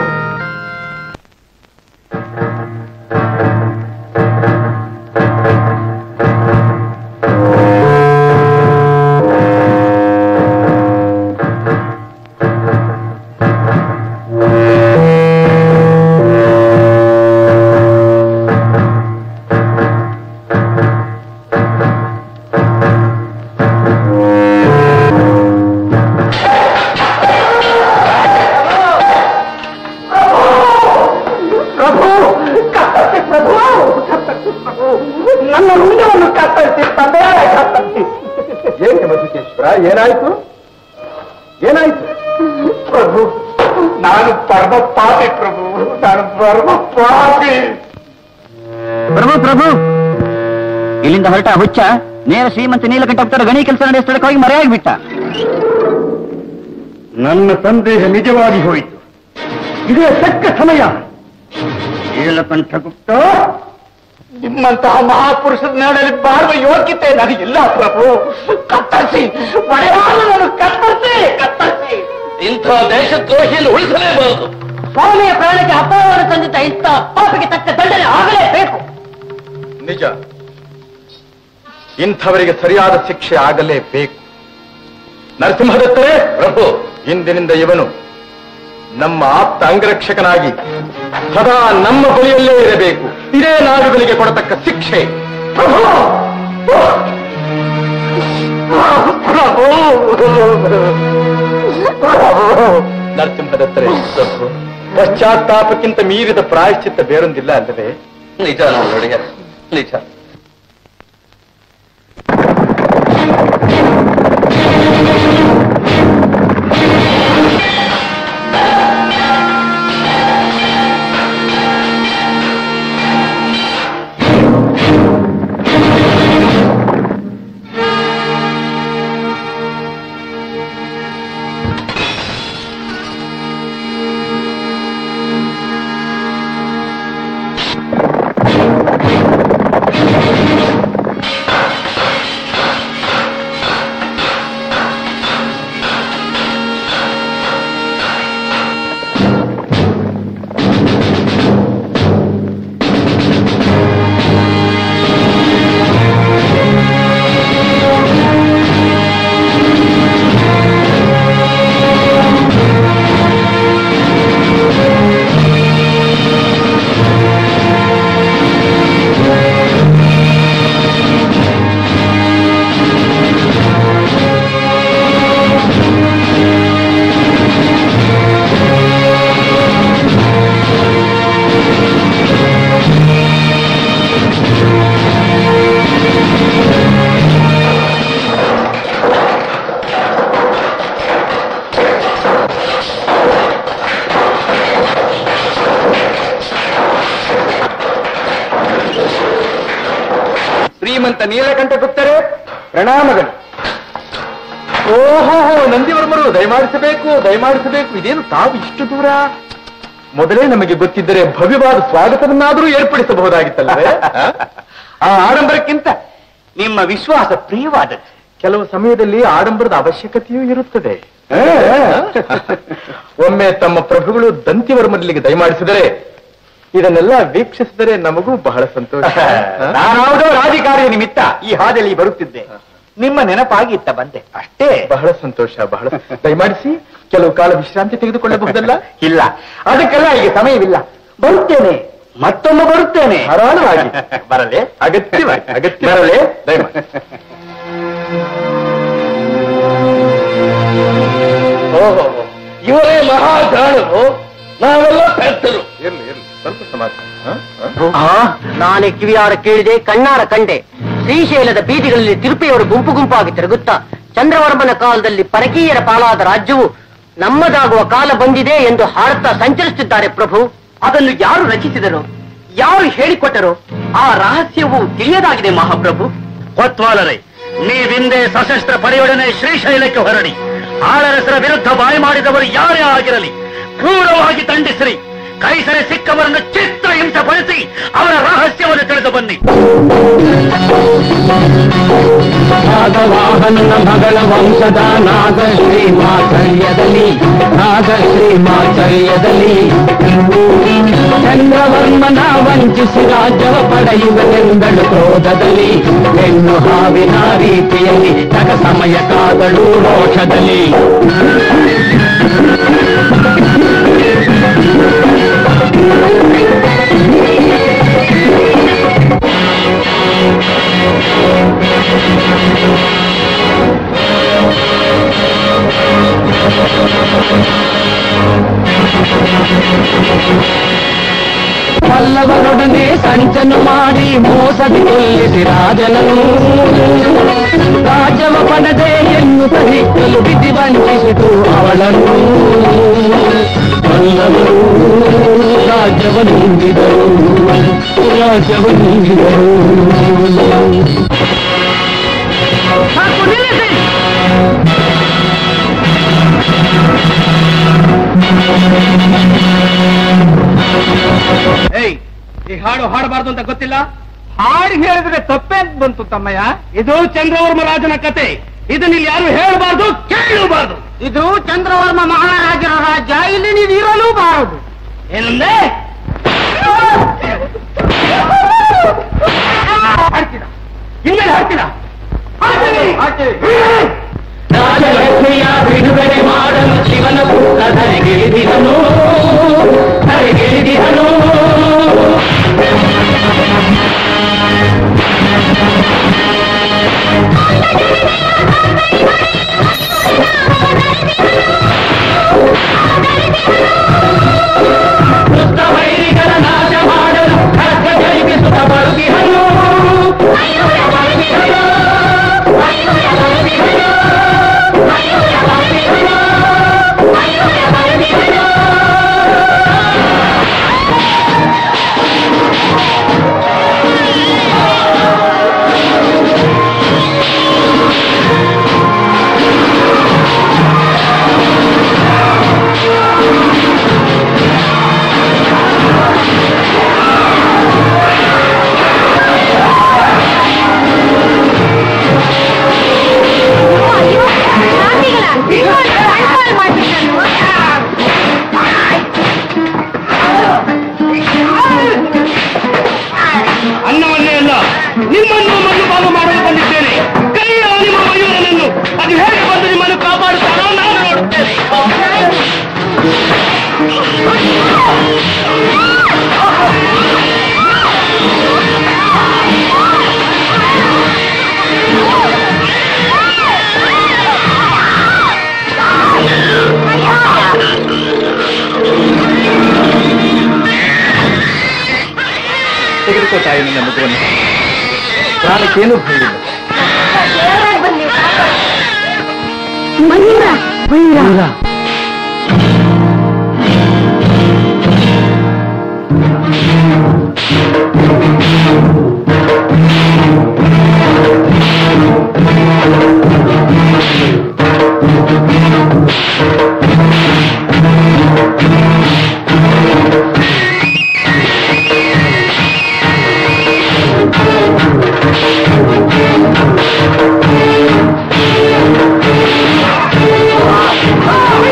S2: ಪ್ರಭು ಕತ್ತರಿಸಿ ಪ್ರಭು ಕತ್ತರಿಸಿ ಪ್ರಭು ನನ್ನ ಮುಂದವನ್ನು ಕತ್ತರಿಸಿ ತಂದೆ ಕತ್ತರಿಸಿ ಏಕೆ ಮಧುಕೇಶ್ವರ ಏನಾಯ್ತು ಏನಾಯ್ತು ಪ್ರಭು ನಾನು ಪರಮ ಪಾಪಿ ಪ್ರಭು ನಾನು ಪರಮ ಪಾಪಿ
S1: ಪ್ರಭು ಪ್ರಭು ಇಲ್ಲಿಂದ ಹೊರಟ ಹುಚ್ಚ ನೇರ ಶ್ರೀಮಂತ ನೀಲಕಂಠ ಗಣಿ ಕೆಲಸ ನಡೆಸೋದಕ್ಕೆ ಹೋಗಿ ಮರೆಯಾಗಿಬಿಟ್ಟ
S2: ನನ್ನ ಸಂದೇಹ ನಿಜವಾಗಿ ಹೋಯಿತು
S3: ಇದೇ ತಕ್ಕ ಸಮಯ ನೀಲಕಂಠಗುಪ್ತ
S2: ನಿಮ್ಮಂತಹ ಮಹಾಪುರುಷರ ನಾಡಲ್ಲಿ ಬಾಳುವ ಯೋಗ್ಯತೆ ನನಗಿಲ್ಲ ಪ್ರಭು ಕತ್ತರಿಸಿ ಒಡೆಯಾಳನನ್ನು ಕತ್ತರಿಸಿ ಕತ್ತರಿಸಿ
S7: ಇಂಥ ದೇಶದ್ರೋಹಿಯನ್ನು ಉಳಿಸಲೇಬಹುದು
S3: ಸ್ವಾಮಿಯ ಪ್ರಾಣಕ್ಕೆ ಅಪಾಯವನ್ನು ತಂದಿದ್ದ ಇಂಥ ಪಾಪಿಗೆ ತಕ್ಕ ದಂಡನೆ ಆಗಲೇಬೇಕು
S2: ನಿಜ ಇಂಥವರಿಗೆ ಸರಿಯಾದ ಶಿಕ್ಷೆ ಆಗಲೇಬೇಕು ನರಸಿಂಹದತ್ತರೇ ಪ್ರಭು ಇಂದಿನಿಂದ ಇವನು ನಮ್ಮ ಆಪ್ತ ಅಂಗರಕ್ಷಕನಾಗಿ ಸದಾ ನಮ್ಮ ಬಳಿಯಲ್ಲೇ ಇರಬೇಕು ಇದೇ ನಾಡುಗಳಿಗೆ ಕೊಡತಕ್ಕ ಶಿಕ್ಷೆ ಪ್ರಭು ನರಸಿಂಹದತ್ತರೇ ಪ್ರಭು ಪಶ್ಚಾತ್ತಾಪಕ್ಕಿಂತ ಮೀರಿದ ಪ್ರಾಯಶ್ಚಿತ್ತ ಬೇರೊಂದಿಲ್ಲ ಅಲ್ಲವೇ
S7: ನಿಜ ನೋಡಿಯ ನಿಜ
S2: ಶ್ರೀಮಂತ ನೀಲಕಂಠ ಗುಪ್ತರೇ ಪ್ರಣಾಮಗಳು ಓಹೋ ನಂದಿವರ್ಮರು ದಯಮಾಡಿಸಬೇಕು ದಯಮಾಡಿಸಬೇಕು ಇದೇನು ತಾವು ಇಷ್ಟು ದೂರ ಮೊದಲೇ ನಮಗೆ ಗೊತ್ತಿದ್ದರೆ ಭವ್ಯವಾದ ಸ್ವಾಗತವನ್ನಾದರೂ ಏರ್ಪಡಿಸಬಹುದಾಗಿತ್ತಲ್ಲವೇ
S1: ಆ ಆಡಂಬರಕ್ಕಿಂತ ನಿಮ್ಮ ವಿಶ್ವಾಸ ಪ್ರಿಯವಾದದ್ದು
S2: ಕೆಲವು ಸಮಯದಲ್ಲಿ ಆಡಂಬರದ ಅವಶ್ಯಕತೆಯೂ ಇರುತ್ತದೆ ಒಮ್ಮೆ ತಮ್ಮ ಪ್ರಭುಗಳು ದಂತಿವರ್ಮನಿಗೆ ದಯಮಾಡಿಸಿದರೆ ಇದನ್ನೆಲ್ಲ ವೀಕ್ಷಿಸಿದರೆ ನಮಗೂ ಬಹಳ ಸಂತೋಷ
S1: ನಾನಾವುದೋ ರಾಜಕಾರ್ಯ ನಿಮಿತ್ತ ಈ ಹಾದಿಯಲ್ಲಿ ಬರುತ್ತಿದ್ದೆ ನಿಮ್ಮ ನೆನಪಾಗಿ ಇತ್ತ ಬಂದೆ ಅಷ್ಟೇ
S2: ಬಹಳ ಸಂತೋಷ ಬಹಳ ದಯಮಾಡಿಸಿ ಕೆಲವು ಕಾಲ ವಿಶ್ರಾಂತಿ ತೆಗೆದುಕೊಳ್ಳಬಹುದಲ್ಲ
S1: ಇಲ್ಲ ಅದಕ್ಕೆಲ್ಲ ಈಗ ಸಮಯವಿಲ್ಲ ಬರುತ್ತೇನೆ ಮತ್ತೊಮ್ಮೆ ಬರುತ್ತೇನೆ
S2: ಧಾರಾಳವಾಗಿ
S1: ಬರಲೇ
S2: ಅಗತ್ಯವಾಗಿ ಅಗತ್ಯ
S1: ಬರಲೇ?
S2: ದಯಮಾಡಿ
S7: ಓಹೋ ಇವರೇ ಮಹಾಜಾಣರು ನಾವೆಲ್ಲ ಪೆತ್ತರು
S2: ಇರ್ಲಿ ಇರ್ಲಿ ಸ್ವಲ್ಪ ಸಮಾಧಾನ ಹ? ಹ?
S3: ನಾನೇ ಕಿವಿಯಾರ ಕೇಳಿದೆ ಕಣ್ಣಾರ ಕಂಡೆ ಶ್ರೀಶೈಲದ ಬೀದಿಗಳಲ್ಲಿ ತಿರುಪೆಯವರು ಗುಂಪು ಗುಂಪಾಗಿ ತಿರುಗುತ್ತಾ ಚಂದ್ರವರ್ಮನ ಕಾಲದಲ್ಲಿ ಪರಕೀಯರ ಪಾಲಾದ ರಾಜ್ಯವು ನಮ್ಮದಾಗುವ ಕಾಲ ಬಂದಿದೆ ಎಂದು ಹಾಡುತ್ತಾ ಸಂಚರಿಸುತ್ತಿದ್ದಾರೆ ಪ್ರಭು ಅದನ್ನು ಯಾರು ರಚಿಸಿದರು ಯಾರು ಹೇಳಿಕೊಟ್ಟರು ಆ ರಹಸ್ಯವು ತಿಳಿಯದಾಗಿದೆ ಮಹಾಪ್ರಭು
S1: ಕೊತ್ವಾಲರೇ ನೀವಿಂದೇ ಸಶಸ್ತ್ರ ಪಡೆಯೊಡನೆ ಶ್ರೀಶೈಲಕ್ಕೆ ಹೊರಡಿ ಆಳರಸರ ವಿರುದ್ಧ ಬಾಯಿ ಮಾಡಿದವರು ಯಾರೇ ಆಗಿರಲಿ ಕ್ರೂರವಾಗಿ ದಂಡಿಸಿರಿ ಕೈಸರೆ ಸಿಕ್ಕವರನ್ನು ಚಿತ್ರ ಹಿಂಸೆಪಡಿಸಿ ಅವರ ರಹಸ್ಯವನ್ನು ತಿಳಿದು ಬನ್ನಿ
S9: ನಾಗವಾಹನ ಮಗಳ ವಂಶದ ನಾಗಶ್ರೀ ಮಾಚರ್ಯದಲ್ಲಿ ನಾಗಶ್ರೀ ಮಾಚರ್ಯದಲ್ಲಿ ಚಂದ್ರವರ್ಮನ ವಂಚಿಸಿ ರಾಜ್ಯವ ಪಡೆಯುವುದೆಂದಳು ಕ್ರೋಧದಲ್ಲಿ ಹೆಣ್ಣು ಹಾವಿನ ರೀತಿಯಲ್ಲಿ ತಗ ಸಮಯ ಕಾದಳು ರೋಷದಲ್ಲಿ ಪಲ್ಲವರೊಡನೆ ಸಂಚನು ಮಾಡಿ ಮೋಸದಿ ಕೊಲ್ಲಿಸಿ ರಾಜನನು ರಾಜವ ಪಡೆದೆ ಎನ್ನುತ್ತ ಹಿಕ್ಕಲು ಬಿದ್ದಿ ವಂಚಿಸಿತು ಅವಳನ್ನು ಪಲ್ಲವರು ರಾಜ್ಯವ ನೀಡಿದರು ರಾಜ್ಯವ ನೀಡಿದರು
S7: ಏಯ್ ಈ ಹಾಡು ಹಾಡಬಾರ್ದು ಅಂತ ಗೊತ್ತಿಲ್ಲ
S1: ಹಾಡು ಹೇಳಿದ್ರೆ ತಪ್ಪೇ ಅಂತ ಬಂತು ತಮ್ಮಯ್ಯ
S7: ಇದು ಚಂದ್ರವರ್ಮ ರಾಜನ ಕತೆ ಇದನ್ನ ಇಲ್ಲಿ ಯಾರು ಹೇಳಬಾರ್ದು ಕೇಳಬಾರ್ದು
S3: ಇದು ಚಂದ್ರವರ್ಮ ಮಹಾರಾಜರ ರಾಜ್ಯ ಇಲ್ಲಿ ನೀವು ಇರಲೂಬಾರದು
S7: ಏನಂದ್ರೆ ಹಾಡ್ತೀರ ಇನ್ಮೇಲೆ ಹಾಡ್ತೀರ
S9: ರಾಜಲಕ್ಷ್ಮಿಯ ಬಿಡುಗಡೆ ಮಾಡಲು ಶಿವನ ಪುತ್ರ ಧರೆಗಿಳಿದಿದನು ಧರೆಗಿಳಿದಿದನು ದುಷ್ಟ ವೈರಿಗಳ ನಾಶ ಮಾಡಲು ಖಡ್ಗ ಜಯಿಸುತ್ತ ಬರುಗಿಹನು
S7: ಅನ್ನವನ್ನೇ ಅಲ್ಲ ನಿಮ್ಮನ್ನು ಮಣ್ಣು ಬಾಲು ಮಾಡಲು ಬಂದಿದ್ದೇನೆ ಕೈಯ ನಿಮ್ಮ ಮಯೂರನನ್ನು ಅದು ಹೇಗೆ ಬಂದು ನಿಮ್ಮನ್ನು ಕಾಪಾಡುತ್ತಾರೋ ನಾನು ನೋಡುತ್ತೇನೆ
S2: ತೆಗೆದುಕೋ ತಾಯಿ ನಿನ್ನ ಮಗುವನ್ನು ಪ್ರಾಣಕ್ಕೇನು ಭಯ ಇಲ್ಲ
S6: ಮಯೂರ ಮಯೂರ
S8: ಆ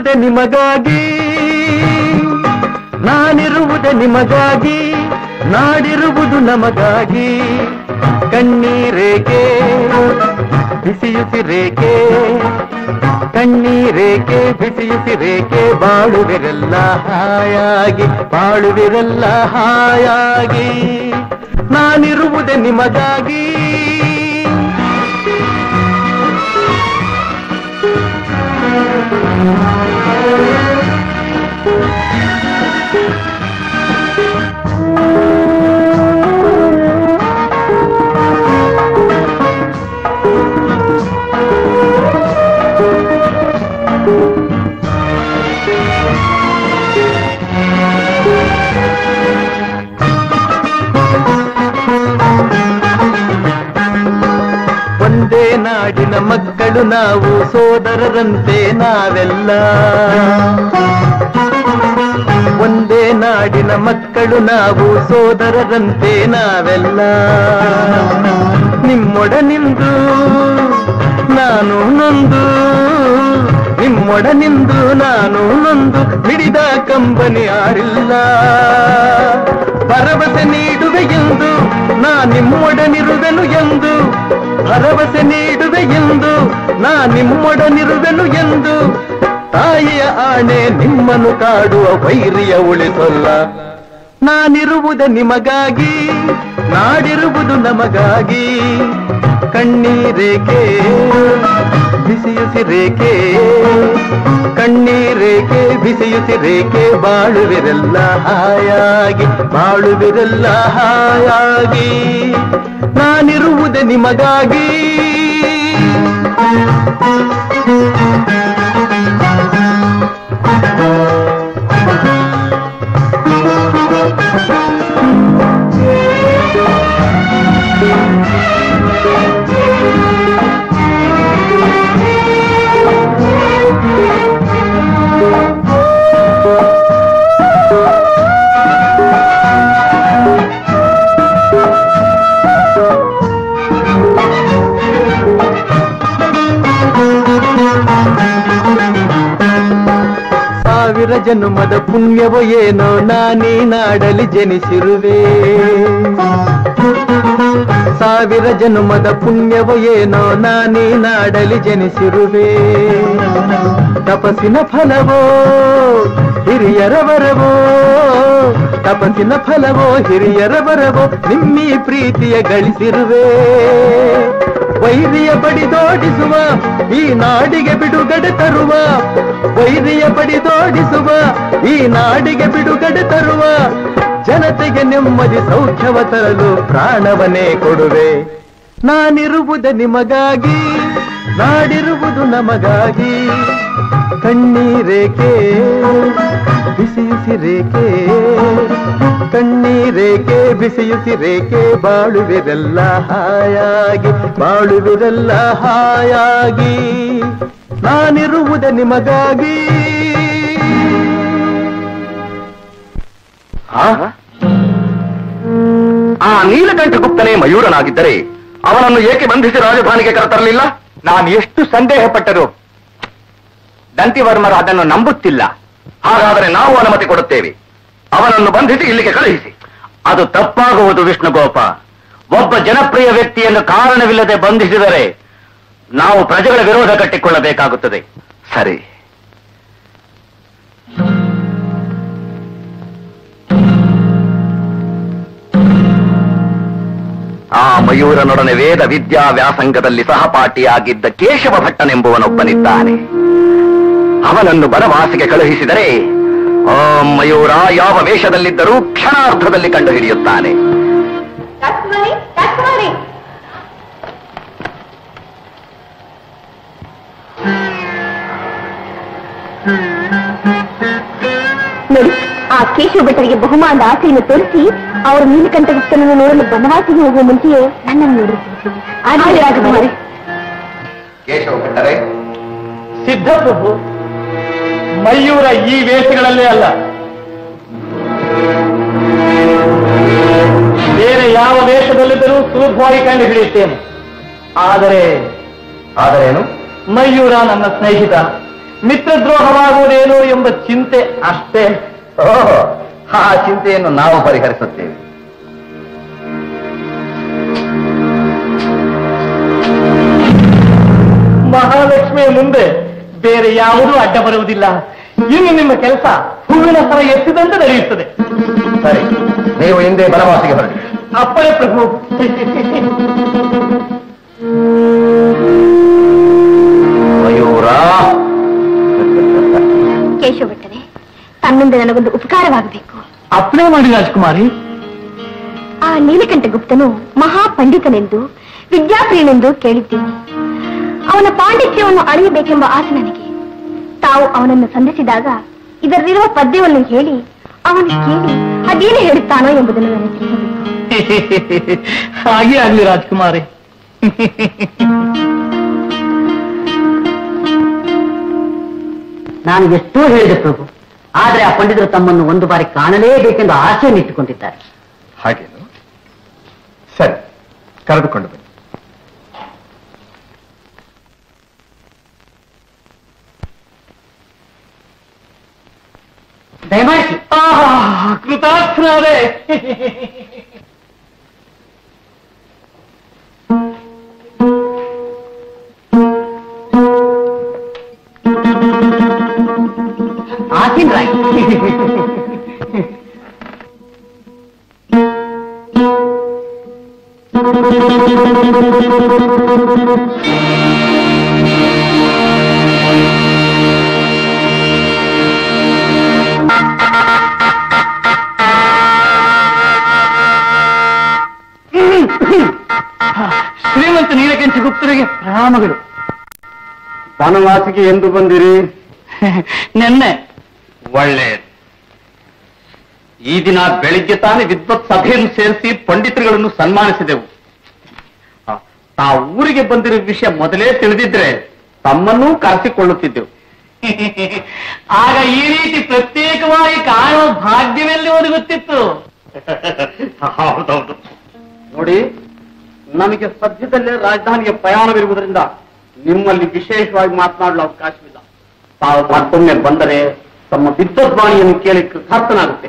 S10: ನಾನಿರುವುದೇ ನಿಮಗಾಗಿ ನಾನಿರುವುದೇ ನಿಮಗಾಗಿ ನಾಡಿರುವುದು ನಮಗಾಗಿ ಕಣ್ಣೀರೇಕೆ ಬಿಸಿಯುಸಿರೇಕೆ ಕಣ್ಣೀರೇಕೆ ಬಿಸಿಯುಸಿರೇಕೆ ಬಾಳುವಿರಲ್ಲ ಹಾಯಾಗಿ ಬಾಳುವಿರಲ್ಲ ಹಾಯಾಗಿ ನಾನಿರುವುದೇ ನಿಮಗಾಗಿ ಒಂದೇ ನಾಡಿನ ಮಕ್ಕಳು ನಾವು ಸೋದರರಂತೆ ನಾವೆಲ್ಲ ಒಂದೇ ನಾಡಿನ ಮಕ್ಕಳು ನಾವು ಸೋದರರಂತೆ ನಾವೆಲ್ಲ ನಿಮ್ಮೊಡನಿಂದು ನಾನು ನೊಂದು ನಿಮ್ಮೊಡನಿಂದು ನಾನು ನೊಂದು ಹಿಡಿದ ಕಂಬನಿ ಯಾರಿಲ್ಲ ಭರವಸೆ ನೀಡುವೆ ಎಂದು ನಾ ನಿಮ್ಮೊಡನಿರುವೆನು ಎಂದು ಭರವಸೆ ನೀಡುವೆ ಎಂದು ನಾ ನಿಮ್ಮೊಡನಿರುವೆನು ಎಂದು ತಾಯಿಯ ಆಣೆ ನಿಮ್ಮನ್ನು ಕಾಡುವ ವೈರಿಯ ಉಳಿಸಲ್ಲ ನಾನಿರುವುದೇ ನಿಮಗಾಗಿ ನಾಡಿರುವುದು ನಮಗಾಗಿ ಕಣ್ಣೀರೇಕೆ ಬಿಸಿಯುಸಿರೇಕೆ ಕಣ್ಣೀರೇಕೆ ಬಿಸಿಯುಸಿರೇಕೆ ಬಾಳುವಿರಲ್ಲ ಹಾಯಾಗಿ ಬಾಳುವಿರಲ್ಲ ಹಾಯಾಗಿ ನಾನಿರುವುದೇ ನಿಮಗಾಗಿ ಸಾವಿರ ಜನ್ಮದ ಪುಣ್ಯವೋ ಏನೋ ನಾನೀ ನಾಡಲಿ ಜನಿಸಿರುವೆ ಸಾವಿರ ಜನ್ಮದ ಪುಣ್ಯವೋ ಏನೋ ನಾನೀ ನಾಡಲಿ ಜನಿಸಿರುವೆ ತಪಸ್ಸಿನ ಫಲವೋ ಹಿರಿಯರ ವರವೋ ತಪಸ್ಸಿನ ಫಲವೋ ಹಿರಿಯರ ವರವೋ ನಿಮ್ಮಿ ಪ್ರೀತಿಯ ಗಳಿಸಿರುವೆ ವೈರಿಯ ಬಡಿದೋಡಿಸುವ ಈ ನಾಡಿಗೆ ಬಿಡುಗಡೆ ತರುವ ವೈರಿಯ ಬಡಿದೋಡಿಸುವ ಈ ನಾಡಿಗೆ ಬಿಡುಗಡೆ ತರುವ ಜನತೆಗೆ ನೆಮ್ಮದಿ ಸೌಖ್ಯವ ತರಲು ಪ್ರಾಣವನ್ನೇ ಕೊಡುವೆ ನಾನಿರುವುದೇ ನಿಮಗಾಗಿ ನಾಡಿರುವುದು ನಮಗಾಗಿ ಕಣ್ಣೀರೇಕೆ ಬಿಸಿಯುಸಿರೇಕೆ ಕಣ್ಣೀರೇಕೆ ಬಿಸಿಯುಸಿರೇಕೆ ಬಾಳುವಿರಲ್ಲ ಹಾಯಾಗಿ ಬಾಳುವಿರಲ್ಲ ಹಾಯಾಗಿ ನಾನಿರುವುದೇ ನಿಮಗಾಗಿ
S5: ಆ ನೀಲಕಂಠ ಗುಪ್ತನೇ ಮಯೂರನಾಗಿದ್ದರೆ ಅವನನ್ನು ಏಕೆ ಬಂಧಿಸಿ ರಾಜಧಾನಿಗೆ ಕರೆತರಲಿಲ್ಲ
S2: ನಾನು ಎಷ್ಟು ಸಂದೇಹ ಪಟ್ಟರು ದಂತಿವರ್ಮರು ಅದನ್ನು ನಂಬುತ್ತಿಲ್ಲ
S5: ಹಾಗಾದರೆ ನಾವು ಅನುಮತಿ ಕೊಡುತ್ತೇವೆ ಅವನನ್ನು ಬಂಧಿಸಿ ಇಲ್ಲಿಗೆ ಕಳುಹಿಸಿ
S1: ಅದು ತಪ್ಪಾಗುವುದು ವಿಷ್ಣುಗೋಪ ಒಬ್ಬ ಜನಪ್ರಿಯ ವ್ಯಕ್ತಿಯನ್ನು ಕಾರಣವಿಲ್ಲದೆ ಬಂಧಿಸಿದರೆ ನಾವು ಪ್ರಜೆಗಳ ವಿರೋಧ ಕಟ್ಟಿಕೊಳ್ಳಬೇಕಾಗುತ್ತದೆ
S5: ಸರಿ ಆ ಮಯೂರನೊಡನೆ ವೇದ ವಿದ್ಯಾ ವ್ಯಾಸಂಗದಲ್ಲಿ ಸಹಪಾಠಿಯಾಗಿದ್ದ ಕೇಶವ ಭಟ್ಟನೆಂಬುವನೊಬ್ಬನಿದ್ದಾನೆ ಅವನನ್ನು ಬನವಾಸಿಗೆ ಕಳುಹಿಸಿದರೆ ಆ ಮಯೂರ ಯಾವ ವೇಷದಲ್ಲಿದ್ದರೂ ಕ್ಷಣಾರ್ಧದಲ್ಲಿ ಕಂಡುಹಿಡಿಯುತ್ತಾನೆ
S8: ನೋಡಿ ಆ ಕೇಶವ ಭಟ್ಟರಿಗೆ ಬಹುಮಾನದ ಆಸೆಯನ್ನು ತೋರಿಸಿ ಅವರು ನೀಲಕಂಠ ಗುಪ್ತನನ್ನು ನೋಡಲು ಬನವಾಸಿಗೆ ಹೋಗುವ ಮುಂಚೆಯೇ ನನ್ನನ್ನು ನೋಡಿ ರಾಜಕುಮಾರಿ
S5: ಕೇಶವ ಭಟ್ಟರೇ
S7: ಸಿದ್ಧಪ್ರಭು ಮಯೂರ ಈ ವೇಷಗಳಲ್ಲೇ ಅಲ್ಲ ಬೇರೆ ಯಾವ ವೇಷದಲ್ಲಿದ್ದರೂ ಸುಲಭವಾಗಿ ಕಂಡು ಹಿಡಿಯುತ್ತೇನೆ ಆದರೆ
S5: ಆದರೇನು
S7: ಮಯೂರ ನನ್ನ ಸ್ನೇಹಿತ ಮಿತ್ರದ್ರೋಹವಾಗುವುದೇನೋ ಎಂಬ ಚಿಂತೆ ಅಷ್ಟೇ
S5: ಓಹೋ ಆ ಚಿಂತೆಯನ್ನು ನಾವು ಪರಿಹರಿಸುತ್ತೇವೆ
S7: ಮಹಾಲಕ್ಷ್ಮಿಯ ಮುಂದೆ ಬೇರೆ ಯಾವುದೂ ಅಡ್ಡ ಬರುವುದಿಲ್ಲ ಇನ್ನು ನಿಮ್ಮ ಕೆಲಸ ಹೂವಿನ ಸರ ಎತ್ತಿದಂತೆ ನಡೆಯುತ್ತದೆ
S5: ಸರಿ ನೀವು ಹಿಂದೆ ಬನವಾಸಿಗೆ ಹೊರಡಿ
S7: ಅಪ್ಪಣೆ ಪ್ರಭು
S5: ಮಯೂರ
S8: ಕೇಶವ ಭಟ್ಟರೆ ತನ್ನಿಂದ ನನಗೊಂದು ಉಪಕಾರವಾಗಬೇಕು
S7: ಅಪ್ಪಣೆ ಮಾಡಿ ರಾಜ್ಕುಮಾರಿ
S8: ಆ ನೀಲಕಂಠ ಗುಪ್ತನು ಮಹಾಪಂಡಿತನೆಂದು ವಿದ್ಯಾಪ್ರಿಯನೆಂದು ಕೇಳಿದ್ದೀನಿ ಅವನ ಪಾಂಡಿತ್ಯವನ್ನು ಅಳೆಯಬೇಕೆಂಬ ಆಸೆ ನನಗೆ ತಾವು ಅವನನ್ನು ಸಂಧಿಸಿದಾಗ ಇದರಲ್ಲಿರುವ ಪದ್ಯವನ್ನು ಹೇಳಿ ಅವನು ಕೇಳಿ ಅದೇನು ಹೇಳುತ್ತಾನೋ ಎಂಬುದನ್ನು ನನಗೆ ತಿಳಿಸಬೇಕು
S7: ಹಾಗೆ ಆಗ್ಲಿ ರಾಜ್ಕುಮಾರಿ
S3: ನಾನು ಎಷ್ಟೋ ಹೇಳಿದೆ ಪ್ರಭು ಆದ್ರೆ ಆ ಪಂಡಿತರು ತಮ್ಮನ್ನು ಒಂದು ಬಾರಿ ಕಾಣಲೇಬೇಕೆಂದು ಆಸೆಯನ್ನು ಇಟ್ಟುಕೊಂಡಿದ್ದಾರೆ
S2: ಹಾಗೇನು ಸರಿ ಕರೆದುಕೊಂಡು ಬನ್ನಿ
S3: ದಯಮಾಡಿಸಿ
S7: ಕೃತಾರ್ಥನಾದೆ
S3: ಆಸೀನ್ ರಾಯ್
S7: ಶ್ರೀಮಂತ ನೀಲಕಂಠ ಗುಪ್ತರಿಗೆ ಪ್ರಣಾಮಗಳು
S5: ಬನವಾಸಿಗೆ ಎಂದು ಬಂದಿರಿ
S7: ನೆನ್ನೆ
S5: ಒಳ್ಳೆಯದು ಈ ದಿನ ಬೆಳಿಗ್ಗೆ ತಾನೇ ವಿದ್ವತ್ ಸಭೆಯನ್ನು ಸೇರಿಸಿ ಪಂಡಿತರುಗಳನ್ನು ಸನ್ಮಾನಿಸಿದೆವು ಆ, ತಾವು ಊರಿಗೆ ಬಂದಿರೋ ವಿಷಯ ಮೊದಲೇ ತಿಳಿದಿದ್ರೆ ತಮ್ಮನ್ನೂ ಕರೆಸಿಕೊಳ್ಳುತ್ತಿದ್ದೆವು
S7: ಆಗ ಈ ರೀತಿ ಪ್ರತ್ಯೇಕವಾಗಿ ಕಾಣುವ ಭಾಗ್ಯವೆಲ್ಲಿ ಒದಗುತ್ತಿತ್ತು
S5: ಹೌದೌದು ನೋಡಿ ನಮಗೆ ಸದ್ಯದಲ್ಲೇ ರಾಜಧಾನಿಗೆ ಪ್ರಯಾಣವಿರುವುದರಿಂದ ನಿಮ್ಮಲ್ಲಿ ವಿಶೇಷವಾಗಿ ಮಾತನಾಡಲು ಅವಕಾಶವಿಲ್ಲ ತಾವು ಮತ್ತೊಮ್ಮೆ ಬಂದರೆ ತಮ್ಮ ವಿದ್ವದ್ವಾಣಿಯನ್ನು ಕೇಳಿ ಕೃತಾರ್ಥನಾಗುತ್ತೆ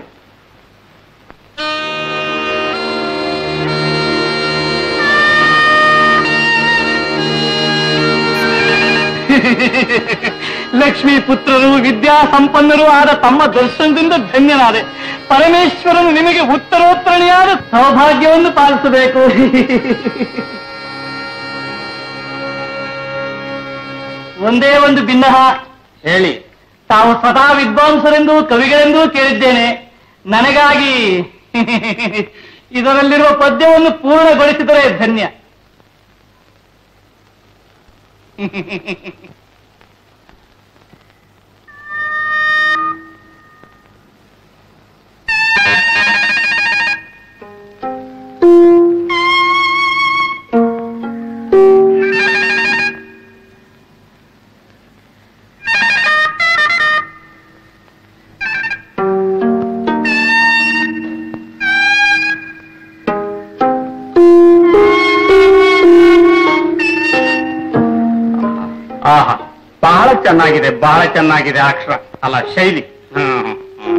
S7: ಲಕ್ಷ್ಮೀ ಪುತ್ರರು ವಿದ್ಯಾ ಸಂಪನ್ನರು ಆದ ತಮ್ಮ ದರ್ಶನದಿಂದ ಧನ್ಯನಾದೆ ಪರಮೇಶ್ವರನು ನಿಮಗೆ ಉತ್ತರೋತ್ತರಣಿಯಾದ ಸೌಭಾಗ್ಯವನ್ನು ಪಾಲಿಸಬೇಕು ಒಂದೇ ಒಂದು ಭಿನ್ನಹ
S5: ಹೇಳಿ
S7: ತಾವು ಸದಾ ವಿದ್ವಾಂಸರೆಂದು ಕವಿಗಳೆಂದೂ ಕೇಳಿದ್ದೇನೆ ನನಗಾಗಿ ಇದರಲ್ಲಿರುವ ಪದ್ಯವನ್ನು ಪೂರ್ಣಗೊಳಿಸಿದರೆ ಧನ್ಯ
S5: ಆಹಾ ಬಹಳ ಚೆನ್ನಾಗಿದೆ ಬಹಳ ಚೆನ್ನಾಗಿದೆ ಅಕ್ಷರ ಅಲ್ಲ ಶೈಲಿ ಹ್ಮ್, ಹ್ಮ್.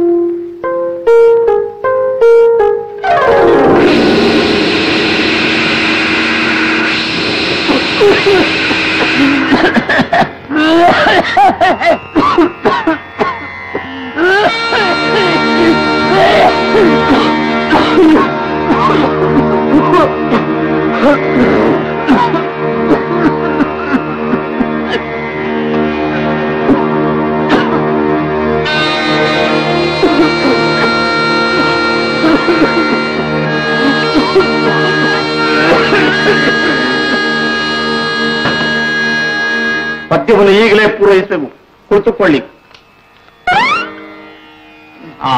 S5: ಪದ್ಯವನ್ನು ಈಗಲೇ ಪೂರೈಸೆವು ಕುಳಿತುಕೊಳ್ಳಿ ಹಾ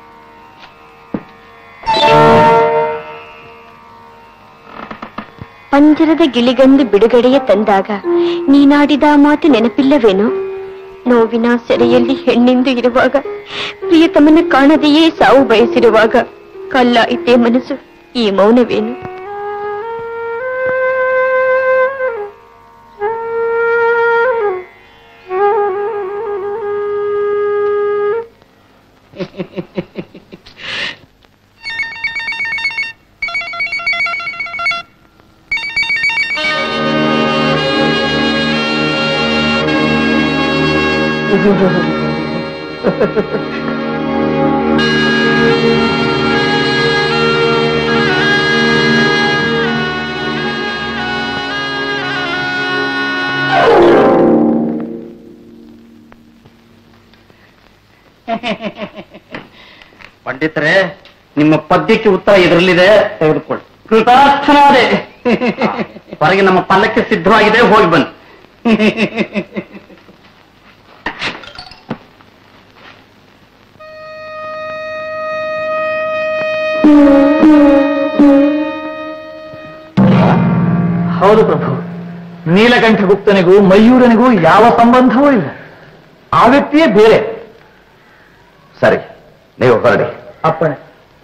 S8: ಪಂಜರದ ಗಿಳಿಗಂದು ಬಿಡುಗಡೆಯ ತಂದಾಗ ನೀನಾಡಿದ ಮಾತು ನೆನಪಿಲ್ಲವೇನು ನೋವಿನ ಸೆರೆಯಲ್ಲಿ ಹೆಣ್ಣೆಂದು ಇರುವಾಗ ಪ್ರಿಯತಮನ ಕಾಣದೆಯೇ ಸಾವು ಬಯಸಿರುವಾಗ ಕಲ್ಲಾಯಿತೆ ಮನಸ್ಸು ಈ ಮೌನವೇನು
S7: ಪಂಡಿತರೆ ನಿಮ್ಮ ಪದ್ಯಕ್ಕೆ ಉತ್ತರ ಇದರಲ್ಲಿದೆ ತೆಗೆದುಕೊಳ್ಳಿ ಕೃತಾರ್ಥನಾದೆ ಹೊರಗೆ ನಮ್ಮ ಪಲ್ಲಕ್ಕೆ ಸಿದ್ಧವಾಗಿದೆ ಹೋಗಿ ಬನ್ನಿ
S2: ಹೌದು ಪ್ರಭು ನೀಲಕಂಠ ಗುಪ್ತನಿಗೂ ಮಯೂರನಿಗೂ ಯಾವ ಸಂಬಂಧವೂ ಇಲ್ಲ ಆ ವ್ಯಕ್ತಿಯೇ ಬೇರೆ
S5: ಸರಿ ನೀವು ಹೊರಡಿ
S2: ಅಪ್ಪಣೆ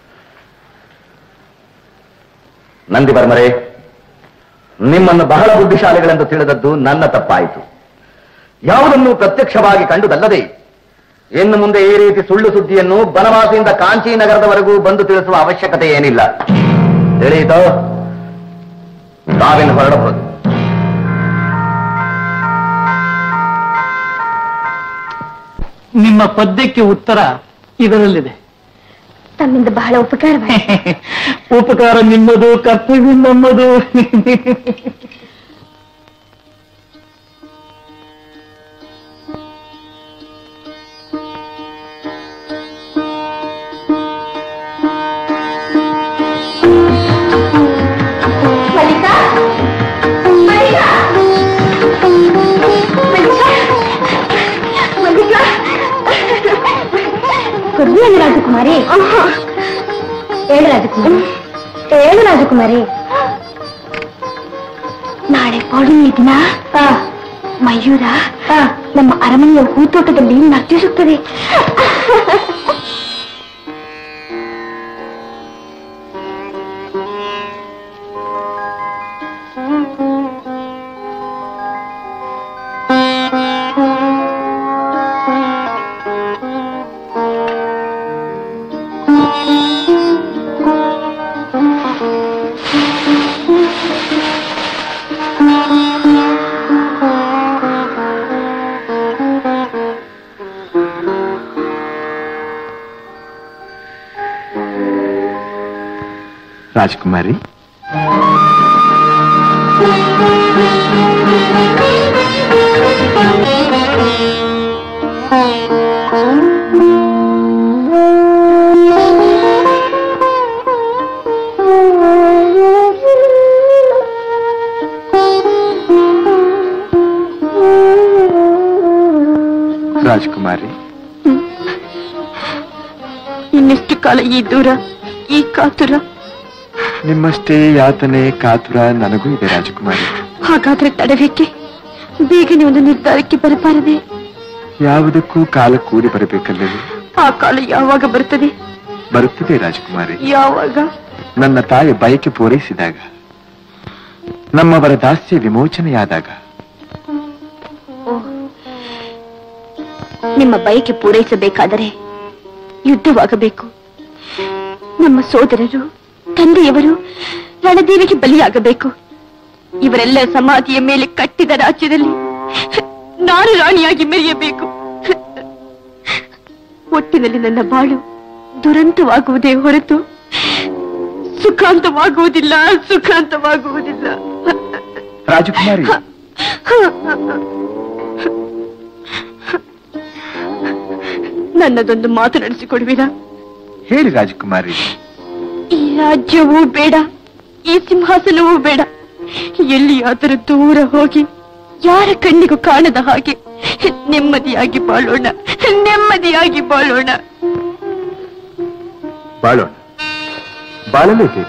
S5: ನಂದಿ ಬರ್ಮರೆ ನಿಮ್ಮನ್ನು ಬಹಳ ಬುದ್ಧಿಶಾಲಿಗಳೆಂದು ತಿಳಿದದ್ದು ನನ್ನ ತಪ್ಪಾಯಿತು ಯಾವುದನ್ನು ಪ್ರತ್ಯಕ್ಷವಾಗಿ ಕಂಡುದಲ್ಲದೆ ಇನ್ನು ಮುಂದೆ ಈ ರೀತಿ ಸುಳ್ಳು ಸುದ್ದಿಯನ್ನು ಬನವಾಸಿಯಿಂದ ಕಾಂಚಿ ನಗರದವರೆಗೂ ಬಂದು ತಿಳಿಸುವ ಅವಶ್ಯಕತೆ ಏನಿಲ್ಲ ತಿಳಿಯಿತೋ ನಾವಿನ್ನು ಹೊರಡಬಹುದು
S2: ನಿಮ್ಮ ಪದ್ಯಕ್ಕೆ ಉತ್ತರ ಇದರಲ್ಲಿದೆ
S8: ತಮ್ಮಿಂದ ಬಹಳ ಉಪಕಾರವಾಯಿತು
S2: ಉಪಕಾರ ನಿಮ್ಮದು ಕರ್ತವ್ಯ ನಮ್ಮದು
S8: ಮಲ್ಲಿಕಾ ಮಲ್ಲಿಕಾ ಮಲ್ಲಿಕಾ ಕೊಡ್ಲಿಯಲ್ಲ ರಾಜಕುಮಾರಿ ಹೇಳು ರಾಜಕುಮಾರಿ ಹೇಳು ರಾಜಕುಮಾರಿ ನಾಳೆ ಪೌರ್ಣಿಮೆ ದಿನ ಮಯೂರ ನಮ್ಮ ಅರಮನೆಯ ಹೂತೋಟದಲ್ಲಿ ನರ್ತಿಸುತ್ತದೆ
S10: ರಾಜಕುಮಾರಿ ರಾಜಕುಮಾರಿ
S8: ಇನ್ನೆಷ್ಟು ಕಾಲ ಈ ದೂರ ಈ ಕಾತುರ
S10: ನಿಮ್ಮಷ್ಟೇ ಯಾತನೆ ಕಾತುರ ನನಗೂ ಇದೆ ರಾಜಕುಮಾರಿ
S8: ಹಾಗಾದ್ರೆ ತಡಬೇಕೆ ಬೇಗನೆ ಒಂದು ನಿರ್ಧಾರಕ್ಕೆ ಬರಬಾರದೆ
S10: ಯಾವುದಕ್ಕೂ ಕಾಲ ಕೂಡಿ ಬರಬೇಕಲ್ಲವೇ
S8: ಆ ಕಾಲ ಯಾವಾಗ ಬರುತ್ತದೆ
S10: ಬರುತ್ತದೆ ರಾಜಕುಮಾರಿ
S8: ಯಾವಾಗ
S10: ನನ್ನ ತಾಯಿ ಬಯಕೆ ಪೂರೈಸಿದಾಗ ನಮ್ಮವರ ದಾಸ್ಯ ವಿಮೋಚನೆಯಾದಾಗ
S8: ನಿಮ್ಮ ಬಯಕೆ ಪೂರೈಸಬೇಕಾದರೆ ಯುದ್ಧವಾಗಬೇಕು ನಮ್ಮ ಸೋದರರು ತಂದೆಯವರು ರಣದೇವಿಗೆ ಬಲಿಯಾಗಬೇಕು ಇವರೆಲ್ಲ ಸಮಾಧಿಯ ಮೇಲೆ ಕಟ್ಟಿದ ರಾಜ್ಯದಲ್ಲಿ ನಾನು ರಾಣಿಯಾಗಿ ಮೆರೆಯಬೇಕು ಒಟ್ಟಿನಲ್ಲಿ ನನ್ನ ಬಾಳು ದುರಂತವಾಗುವುದೇ ಹೊರತು ಸುಖಾಂತವಾಗುವುದಿಲ್ಲ ಸುಖಾಂತವಾಗುವುದಿಲ್ಲ
S10: ರಾಜಕುಮಾರಿ
S8: ನನ್ನದೊಂದು ಮಾತು ನಡೆಸಿಕೊಡುವಿರಾ
S10: ಹೇಳಿ ರಾಜಕುಮಾರಿ
S8: ಈ ರಾಜ್ಯವೂ ಬೇಡ ಈ ಸಿಂಹಾಸನವೂ ಬೇಡ ಎಲ್ಲಿಯಾದರೂ ದೂರ ಹೋಗಿ ಯಾರ ಕಣ್ಣಿಗೂ ಕಾಣದ ಹಾಗೆ ನೆಮ್ಮದಿಯಾಗಿ ಬಾಳೋಣ ನೆಮ್ಮದಿಯಾಗಿ ಬಾಳೋಣ
S10: ಬಾಳೋಣ ಬಾಳಲೇಬೇಕು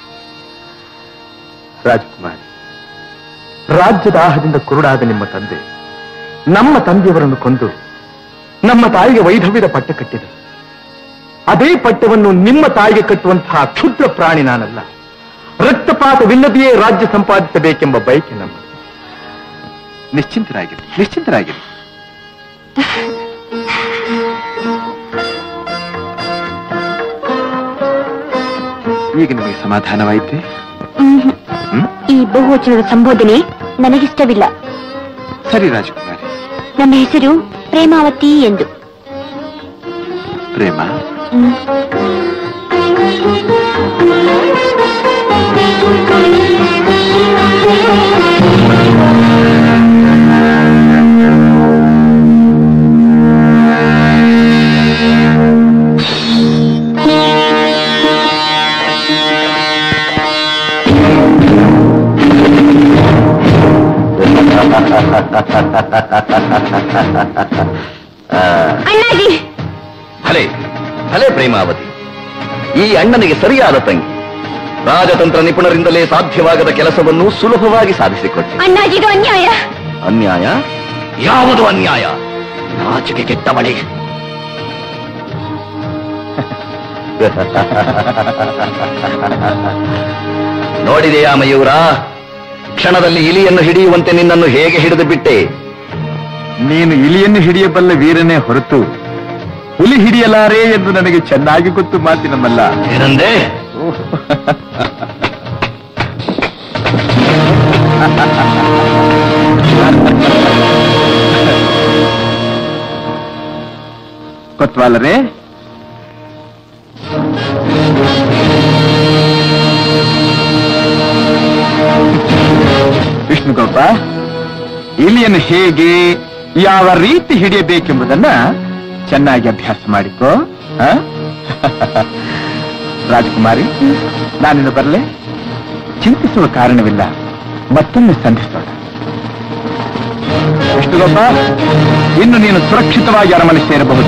S10: ರಾಜಕುಮಾರಿ ರಾಜ್ಯದ ಆಹದಿಂದ ಕುರುಡಾದ ನಿಮ್ಮ ತಂದೆ ನಮ್ಮ ತಂದೆಯವರನ್ನು ಕೊಂದು ನಮ್ಮ ತಾಯಿಗೆ ವೈಧವ್ಯದ ಪಟ್ಟ ಕಟ್ಟಿದ ಅದೇ ಪಟ್ಟವನ್ನು ನಿಮ್ಮ ತಾಯಿಗೆ ಕಟ್ಟುವಂತಹ ಕ್ಷುದ್ರ ಪ್ರಾಣಿ ನಾನಲ್ಲ ರಕ್ತಪಾತವಿಲ್ಲದೆಯೇ ರಾಜ್ಯ ಸಂಪಾದಿಸಬೇಕೆಂಬ ಬಯಕೆ ನಮ್ಮ ನಿಶ್ಚಿಂತರಾಗಿರಿ ನಿಶ್ಚಿಂತರಾಗಿರಿ ಈಗ ನಿಮಗೆ ಸಮಾಧಾನವಾಯಿತೆ ಹ್ಮ್
S8: ಈ ಬಹುವಚನದ ಸಂಬೋಧನೆ ನನಗಿಷ್ಟವಿಲ್ಲ
S10: ಸರಿ ರಾಜಕುಮಾರಿ
S8: ನಮ್ಮ ಹೆಸರು ಪ್ರೇಮಾವತಿ ಎಂದು
S5: ಪ್ರೇಮ
S8: ಅಣ್ಣಾಜಿ
S5: ಭಲೆ ಭಲೆ ಪ್ರೇಮಾವತಿ ಈ ಅಣ್ಣನಿಗೆ ಸರಿಯಾದ ತಂಗಿ ರಾಜತಂತ್ರ ನಿಪುಣರಿಂದಲೇ ಸಾಧ್ಯವಾಗದ ಕೆಲಸವನ್ನು ಸುಲಭವಾಗಿ ಸಾಧಿಸಿಕೊಟ್ಟೆ
S8: ಅಣ್ಣಾಜಿದು ಅನ್ಯಾಯ
S5: ಅನ್ಯಾಯ ಯಾವುದು ಅನ್ಯಾಯ ನಾಚಿಕೆ ಕೆಟ್ಟವಳೆ ನೋಡಿದೆಯಾ ಮಯೂರ ಕ್ಷಣದಲ್ಲಿ ಇಲಿಯನ್ನು ಹಿಡಿಯುವಂತೆ ನಿನ್ನನ್ನು ಹೇಗೆ ಹಿಡಿದು ಬಿಟ್ಟೆ
S10: ನೀನು ಇಲಿಯನ್ನು ಹಿಡಿಯಬಲ್ಲ ವೀರನೇ ಹೊರತು ಹುಲಿ ಹಿಡಿಯಲಾರೆ ಎಂದು ನನಗೆ ಚೆನ್ನಾಗಿ ಗೊತ್ತು ಮಾತಿನಮ್ಮಲ್ಲ
S5: ಏನಂದೆ
S10: ಕೊತ್ವಾಲರೇ ವಿಷ್ಣುಗೋಪ ಇಲಿಯನ್ನು ಹೇಗೆ ಯಾವ ರೀತಿ ಹಿಡಿಯಬೇಕೆಂಬುದನ್ನ ಚೆನ್ನಾಗಿ ಅಭ್ಯಾಸ ಮಾಡಿಕೋ ಆ? ರಾಜಕುಮಾರಿ ನಾನಿನ್ನು ಬರಲೆ ಚಿಂತಿಸುವ ಕಾರಣವಿಲ್ಲ ಮತ್ತೊಮ್ಮೆ ಸಂಧಿಸೋಣ ವಿಷ್ಣುಗೋಪ ಇನ್ನು ನೀನು ಸುರಕ್ಷಿತವಾಗಿ ಅರಮನೆ ಸೇರಬಹುದು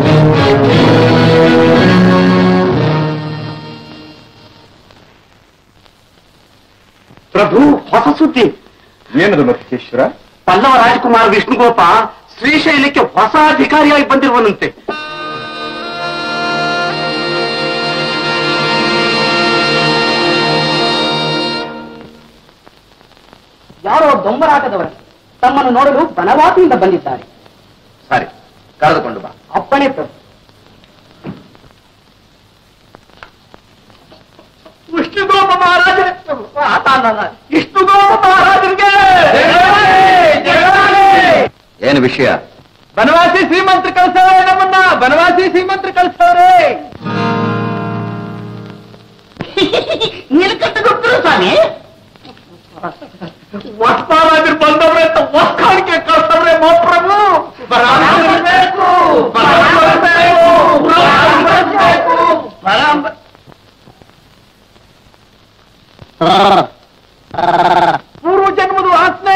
S7: ಪ್ರಭು ಹೊಸ ಸುದ್ದಿ
S10: ಏನದು ಮಹೇಶ್ವರ
S7: ಪಲ್ಲವ ರಾಜಕುಮಾರ್ ವಿಷ್ಣುಗೋಪ ಶ್ರೀಶೈಲಕ್ಕೆ ಹೊಸ ಅಧಿಕಾರಿಯಾಗಿ ಬಂದಿರುವನಂತೆ ಯಾರೋ ದೊಂಬರಾಟದವರು ತಮ್ಮನ್ನು ನೋಡಲು ಬನವಾಸಿಯಿಂದ ಬಂದಿದ್ದಾರೆ
S5: ಸರಿ ಕರೆದುಕೊಂಡು ಬಾ
S7: ಅಪ್ಪಣೆ ಪ್ರಭು ವಿಷ್ಣುಗೋಪ ಮಹಾರಾಜರೇ ಆತ ಅಲ್ಲ, ವಿಷ್ಣುಗೋಪ ಮಹಾರಾಜರಿಗೆ
S5: ಏನು ವಿಷಯ
S7: ಬನವಾಸಿ ಶ್ರೀಮಂತ್ರ ಕಳ್ಸವ್ರೆ ನಮ್ಮನ್ನ ಬನವಾಸಿ ಶ್ರೀಮಂತ್ರ ಕಳ್ಸವ್ರೆ ನೀಲಕಂಠಗುಪ್ತರು ಸ್ವಾಮಿ ವಸ್ತಾರಾಜರು ಬಂದವ್ರೆ ಅಂತ ವಸ್ತಾಣಿಕೆ ಕಳ್ಸವ್ರೆ ಮಹಾಪ್ರಭು ಬರಬೇಕು ಬರಬೇಕು ಬರಬೇಕು ಬರಬೇಕು ಪೂರ್ವ ಜನ್ಮದ ಆತ್ಮೆ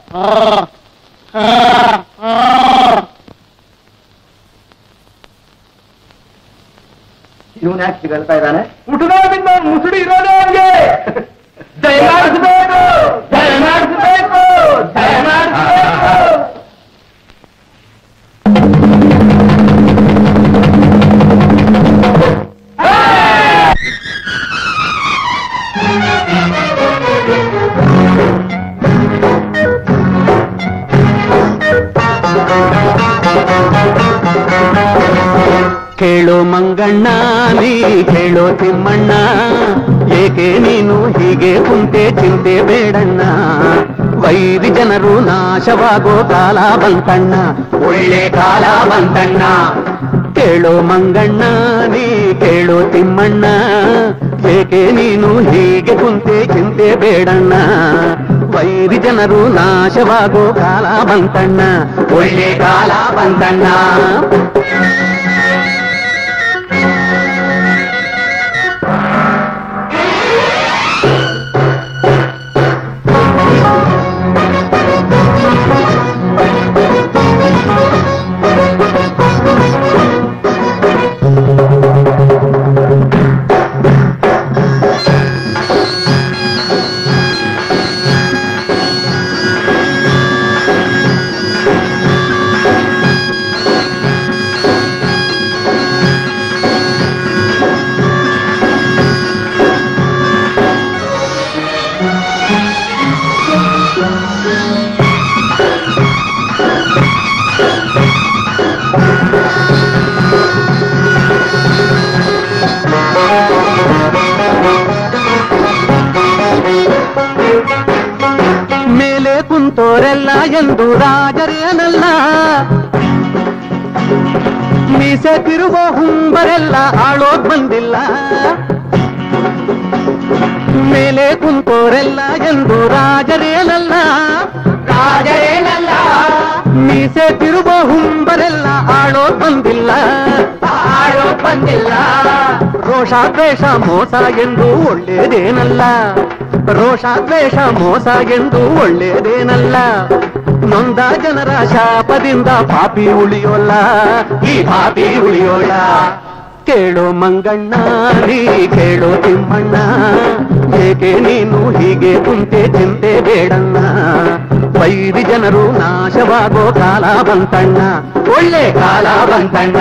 S7: ಇವನ್ ಯಾಕೆ ಹೀಗೆ ಹೇಳ್ತಾ ಇದ್ದಾನೆ ಹುಟ್ಟದಾಗಿಂದ ಮುಸುಡಿ ಇರೋದೇ ಅವನಿಗೆ ದಯಮಾಡಿಸಬೇಕು ದಯಮಾಡಿಸಬೇಕು ದಯಮಾಡಿಸಬೇಕು
S11: ಕೇಳೋ ಮಂಗಣ್ಣ ನೀ ಕೇಳೋ ತಿಮ್ಮಣ್ಣ ಏಕೆ ನೀನು ಹೀಗೆ ಕುಂತೆ ಚಿಂತೆ ಬೇಡಣ್ಣ ವೈರಿ ಜನರು ನಾಶವಾಗೋ ಕಾಲ ಬಂತಣ್ಣ ಒಳ್ಳೆ ಕಾಲ ಬಂತಣ್ಣ ಕೇಳೋ ಮಂಗಣ್ಣ ನೀ ಕೇಳೋ ತಿಮ್ಮಣ್ಣ ಏಕೆ ನೀನು ಹೀಗೆ ಕುಂತೆ ಚಿಂತೆ ಬೇಡಣ್ಣ ವೈರಿ ಜನರು ನಾಶವಾಗೋ ಕಾಲ ಬಂತಣ್ಣ ಒಳ್ಳೆ ಕಾಲ ಬಂತಣ್ಣ ಕುಂತೋರೆಲ್ಲ ಎಂದು ರಾಜರೇನಲ್ಲ ಮೀಸೆ ತಿರುವ ಹುಂಬರೆಲ್ಲ ಆಳೋಗ್ ಬಂದಿಲ್ಲ ಮೇಲೆ ಕುಂತೋರೆಲ್ಲ ಎಂದು ರಾಜರೇನಲ್ಲ ರಾಜರೇನಲ್ಲ ಮೀಸೆ ತಿರುವ ಹುಂಬರೆಲ್ಲ ಆಳೋ ಬಂದಿಲ್ಲ ಆಳೋ ಬಂದಿಲ್ಲ ರೋಷ ದ್ವೇಷ ಮೋಸ ಎಂದು ಒಳ್ಳೇದೇನಲ್ಲ ರೋಷ ದ್ವೇಷ ಮೋಸ ಎಂದು ಒಳ್ಳೇದೇನಲ್ಲ ನೊಂದ ಜನರ ಶಾಪದಿಂದ ಪಾಪಿ ಉಳಿಯೋಲ್ಲ ಈ ಪಾಪಿ ಉಳಿಯೋಲ್ಲ ಕೇಳೋ ಮಂಗಣ್ಣ ನೀ ಕೇಳೋ ತಿಮ್ಮಣ್ಣ ಏಕೆ ನೀನು ಹೀಗೆ ಕುಂತೆ ಚಿಂತೆ ಬೇಡಣ್ಣ ವೈರಿ ಜನರು ನಾಶವಾಗೋ ಕಾಲ ಬಂತಣ್ಣ ಒಳ್ಳೆ ಕಾಲ ಬಂತಣ್ಣ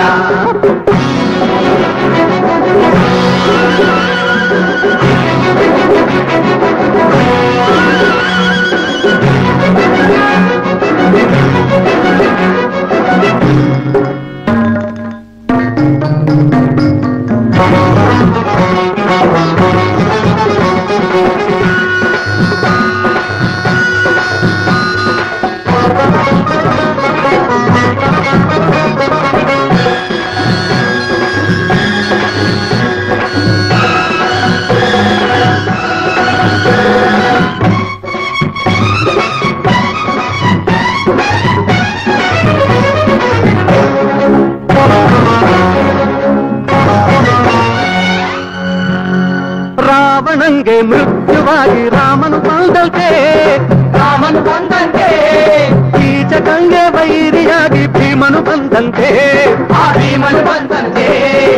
S11: ರಾವಣಂಗೆ ಮೃತ್ಯುವಾಗಿ ರಾಮನು ಬಂದಂತೆ ರಾಮನು ಬಂದಂತೆ ಕೀಚಕಂಗೆ ವೈರಿಯಾಗಿ ಭೀಮನು ಬಂದಂತೆ ಆ ಭೀಮನು ಬಂದಂತೆ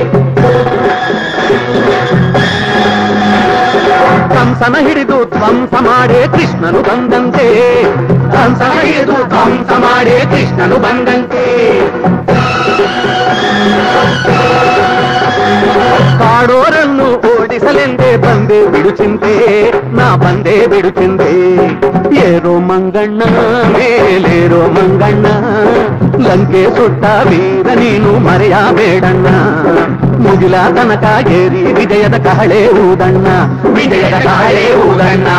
S11: ಕಂಸನ ಹಿಡಿದು ಧ್ವಂಸ ಮಾಡೇ ಕೃಷ್ಣನು ಬಂದಂತೆ ಕಂಸನ ಹಿಡಿದು ಧ್ವಂಸ ಮಾಡೇ ಕೃಷ್ಣನು ಬಂದಂತೆ ಕಾಡೋರನ್ನು ಓಡಿಸಲೆಂದೇ ಬಂದೆ ಬಿಡು ಚಿಂತೆ ನಾ ಬಂದೆ ಬಿಡು ಚಿಂತೆ ಏರೋ ಮಂಗಣ್ಣ ಮೇಲೇರೋ ಮಂಗಣ್ಣ ಲಂಕೆ ಸುಟ್ಟ ವೀರ ನೀನು ಮರೆಯಬೇಡಣ್ಣ ಮುಗಿಲ ತನಕ ಏರಿ ವಿಜಯದ ಕಹಳೆ ಊದಣ್ಣ ವಿಜಯದ ಕಹಳೆ ಊದಣ್ಣ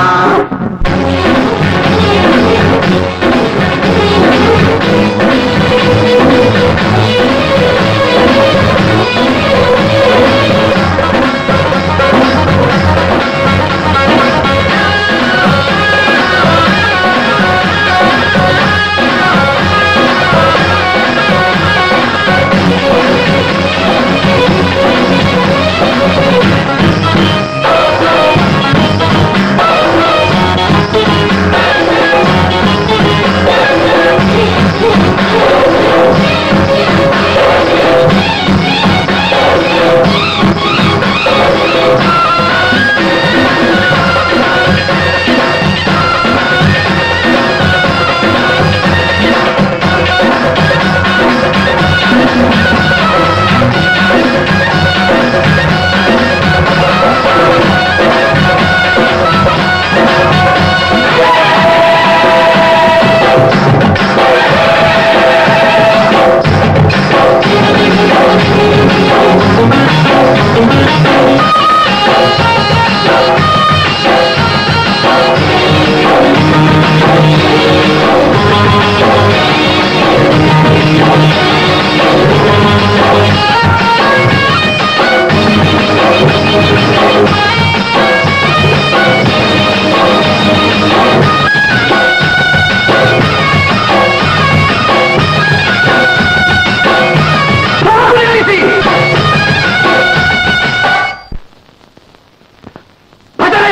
S11: ಭಜನೆ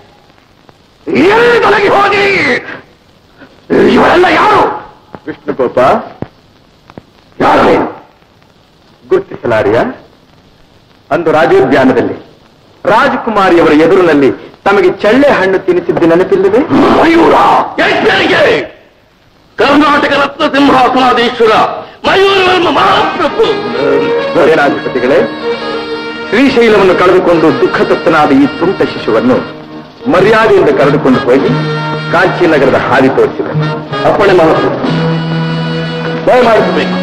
S11: ಎಲ್ಲಿ ತೊಲಗಿ ಹೋಗಿ ಇವರೆಲ್ಲ ಯಾರು
S2: ವಿಷ್ಣುಗೋಪ
S11: ಯಾರು ನೀನು?
S2: ಗುರುತಿಸಲಾರಿಯ ಅಂದು ರಾಜೋದ್ಯಾನದಲ್ಲಿ ರಾಜಕುಮಾರಿಯವರ ಎದುರಿನಲ್ಲಿ ತಮಗೆ ಚಳ್ಳೆ ಹಣ್ಣು ತಿನ್ನಿಸಿದ್ದು ನೆನಪಿಲ್ಲವೇ
S11: ಮಯೂರ ಎಷ್ಟರಿಗೆ ಕರ್ನಾಟಕ ರತ್ನ ಸಿಂಹಾಸನಾಧೀಶ್ವರ ಮಯೂರವರ್ಮ ಮಹಾಪ್ರಭು
S2: ಸೇನಾಧಿಪತಿಗಳೇ ಶ್ರೀಶೈಲವನ್ನು ಕಳೆದುಕೊಂಡು ದುಃಖತಪ್ತನಾದ ಈ ತುಂಟ ಶಿಶುವನ್ನು ಮರ್ಯಾದೆಯಿಂದ ಕರೆದುಕೊಂಡು ಹೋಗಿ ಕಾಂಚೀನಗರದ ಹಾದಿ ತೋರಿಸಿದೆ ಅಪ್ಪಣೆ ಮಹಾಪ್ರಭು ದಯಮಾಡಿಸಬೇಕು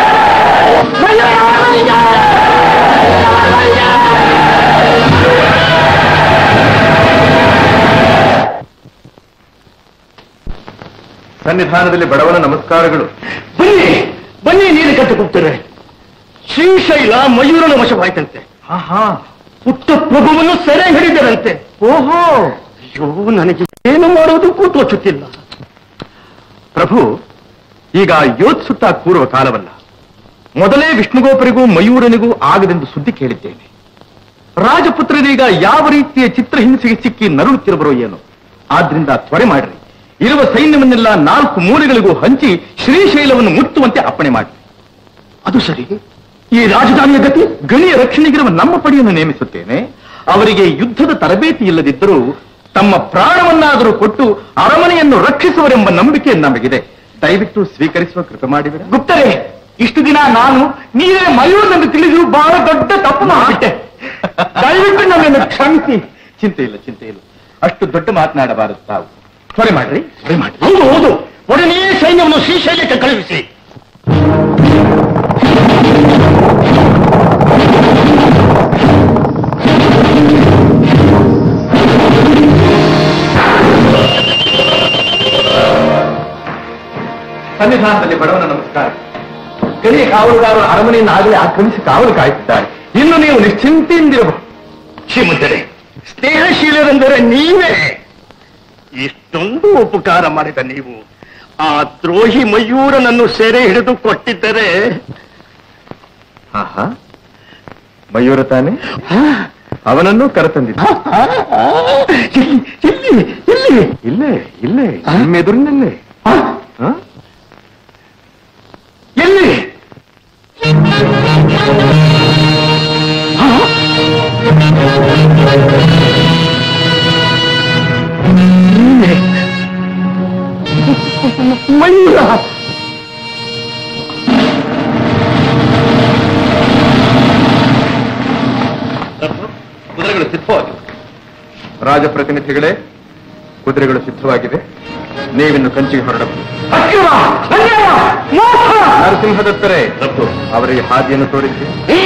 S11: ಮಯೂರ
S2: ಸನ್ನಿಧಾನದಲ್ಲಿ ಬಡವನ ನಮಸ್ಕಾರಗಳು
S1: ಬನ್ನಿ ಬನ್ನಿ ನೀರು ಕಟ್ಟು ಕೂಗ್ತಾರೆ ಶ್ರೀಶೈಲ ಮಯೂರನ ವಶವಾಯ್ತಂತೆ
S2: ಹಾ
S1: ಪುಟ್ಟ ಪ್ರಭುವನ್ನು ಸೆರೆ ಹಿಡಿದರಂತೆ
S2: ಓಹೋ
S1: ಅಯ್ಯೋ ನನಗೆ ಏನು ಮಾಡುವುದಕ್ಕೂ ತೋಚುತ್ತಿಲ್ಲ
S2: ಪ್ರಭು ಈಗ ಯೋತ್ಸುತ್ತಾ ಕೂರುವ ಕಾಲವಲ್ಲ ಮೊದಲೇ ವಿಷ್ಣುಗೋಪರಿಗೂ ಮಯೂರನಿಗೂ ಆಗದೆಂದು ಸುದ್ದಿ ಕೇಳಿದ್ದೇನೆ ರಾಜಪುತ್ರರೀಗ ಯಾವ ರೀತಿಯ ಚಿತ್ರಹಿಂಸೆಗೆ ಸಿಕ್ಕಿ ನರಳುತ್ತಿರುವರೋ ಏನು ಆದ್ರಿಂದ ತ್ವರೆ ಮಾಡ್ರಿ ಇರುವ ಸೈನ್ಯವನ್ನೆಲ್ಲ ನಾಲ್ಕು ಮೂಲೆಗಳಿಗೂ ಹಂಚಿ ಶ್ರೀಶೈಲವನ್ನು ಮುಟ್ಟುವಂತೆ ಅಪ್ಪಣೆ ಮಾಡಿ
S1: ಅದು ಸರಿ ಈ ರಾಜಧಾನಿಯ ಗತಿ
S2: ಗಣಿಯ ರಕ್ಷಣೆಗಿರುವ ನಮ್ಮ ಪಡೆಯನ್ನು ನೇಮಿಸುತ್ತೇನೆ ಅವರಿಗೆ ಯುದ್ಧದ ತರಬೇತಿ ಇಲ್ಲದಿದ್ದರೂ ತಮ್ಮ ಪ್ರಾಣವನ್ನಾದರೂ ಕೊಟ್ಟು ಅರಮನೆಯನ್ನು ರಕ್ಷಿಸುವರೆಂಬ ನಂಬಿಕೆ ನಮಗಿದೆ ದಯವಿಟ್ಟು ಸ್ವೀಕರಿಸುವ ಕೃಪೆ ಮಾಡಿಬಿಡ
S1: ಗುಪ್ತರೇ ಇಷ್ಟು ದಿನ ನಾನು ನೀವೇ ಮಯೂರನೆಂದು ತಿಳಿದು ಬಹಳ ದೊಡ್ಡ ತಪ್ಪು ಮಾಡಿಬಿಟ್ಟೆ ದಯವಿಟ್ಟು ನನ್ನನ್ನು ಕ್ಷಮಿಸಿ
S2: ಚಿಂತೆ ಇಲ್ಲ ಚಿಂತೆ ಇಲ್ಲ ಅಷ್ಟು ದೊಡ್ಡ ಮಾತನಾಡಬಾರದು ತಾವು ತ್ವರೆ ಮಾಡ್ರಿ ತ್ವರೆ ಮಾಡ್ರಿ
S1: ಹೌದು ಹೌದು ಒಡನೆ ಸೈನ್ಯವನ್ನು ಶ್ರೀಶೈಲಕ್ಕೆ ಕಳುಹಿಸಿ
S2: ಸನ್ನಿಧಾನದಲ್ಲಿ ಬಡವನ ನಮಸ್ಕಾರ ಗಣಿಯ ಕಾವಲುಗಾರರು ಅರಮನೆಯನ್ನು ಆಗಲೇ ಆಕ್ರಮಿಸಿ ಕಾವಲು ಕಾಯುತ್ತಿದ್ದಾರೆ ಇನ್ನು ನೀವು ನಿಶ್ಚಿಂತೆಯಿಂದಿರಬಹುದು
S1: ಶ್ರೀಮಂತರೇ ಸ್ನೇಹಶೀಲರೆಂದರೆ ನೀವೇ ಇಷ್ಟೊಂದು ಉಪಕಾರ ಮಾಡಿದ ನೀವು ಆ ದ್ರೋಹಿ ಮಯೂರನನ್ನು ಸೆರೆ ಹಿಡಿದು ಕೊಟ್ಟಿದ್ದರೆ
S2: ಆಹಾ ಮಯೂರ ತಾನೆ ಅವನನ್ನು ಕರೆತಂದಿದ್ದ
S1: ಎಲ್ಲಿ ಎಲ್ಲಿ
S2: ಇಲ್ಲೇ ಇಲ್ಲೇ ನಿಮ್ಮ ಎದುರಿನಲ್ಲೇ
S1: ಆ?
S2: ಹ?
S1: ಎಲ್ಲಿ ಆ? ನೀನೇ. ಮಯೂರ
S2: ಕುದುರೆಗಳು ಸಿದ್ಧವಾಗಿವೆ ರಾಜಪ್ರತಿನಿಧಿಗಳೇ ಕುದುರೆಗಳು ಸಿದ್ಧವಾಗಿವೆ ನೀವಿನ್ನು ಕಂಚಿಗೆ ಹೊರಡಬಹುದು
S1: ಅಕ್ರಮ ಅನ್ಯಾಯ ಮೋಸ
S2: ನರಸಿಂಹದತ್ತರೇ ಅವರಿಗೆ ಹಾದಿಯನ್ನು ತೋರಿಸಿ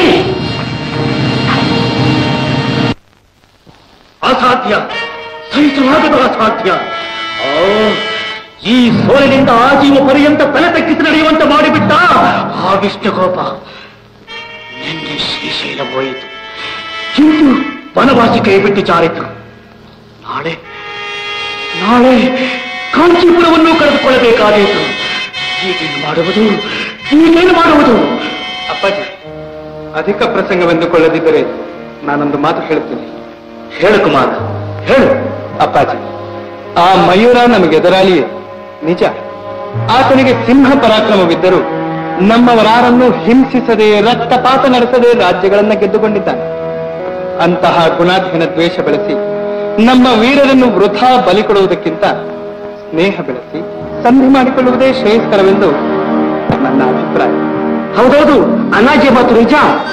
S1: ಅಸಾಧ್ಯ ಸಹಿಸಲಾಗದ ಅಸಾಧ್ಯ ಆ, ಈ ಸೋಲಿನಿಂದ ಆಜೀವ ಪರ್ಯಂತ ತಲೆ ತಗ್ಗಿಸಿ ನಡೆಯುವಂತೆ ಮಾಡಿಬಿಟ್ಟ ಆ ವಿಷ್ಣುಗೋಪ ನಿನ್ನೆ ಶ್ರೀಶೈಲ ಹೋಯಿತು ಇಂದು ವನವಾಸಿ ಕೈ ಬಿಟ್ಟು ಜಾರಿತು ನಾಳೆ ನಾಳೆ ಕಾಂಚೀಪುರವನ್ನು ಕಳೆದುಕೊಳ್ಳಬೇಕಾದೀತು ಈಗೇನು ಮಾಡುವುದು ಈಗೇನು ಮಾಡುವುದು
S10: ಅಪ್ಪಾಜಿ ಅಧಿಕ ಪ್ರಸಂಗವೆಂದುಕೊಳ್ಳದಿದ್ದರೆ ನಾನೊಂದು ಮಾತು ಹೇಳುತ್ತೇನೆ
S1: ಹೇಳು ಕುಮಾರ ಹೇಳು
S10: ಅಪ್ಪಾಜಿ ಆ ಮಯೂರ ನಮಗೆ ಎದುರಾಳಿಯೇ ನಿಜ ಆತನಿಗೆ ಸಿಂಹ ಪರಾಕ್ರಮವಿದ್ದರೂ ನಮ್ಮವರಾರನ್ನು ಹಿಂಸಿಸದೆ ರಕ್ತಪಾತ ನಡೆಸದೆ ರಾಜ್ಯಗಳನ್ನ ಗೆದ್ದುಕೊಂಡಿದ್ದಾನೆ ಅಂತಹ ಗುಣಾಧೀನ ದ್ವೇಷ ಬೆಳೆಸಿ ನಮ್ಮ ವೀರರನ್ನು ವೃಥಾ ಬಲಿ ಕೊಡುವುದಕ್ಕಿಂತ ಸ್ನೇಹ ಬೆಳೆಸಿ ಸಂಧಿ ಮಾಡಿಕೊಳ್ಳುವುದೇ ಶ್ರೇಯಸ್ಕರವೆಂದು ನನ್ನ ಅಭಿಪ್ರಾಯ
S1: ಹೌದೌದು ಅನಾಜೆ ಮಾತು ನಿಜ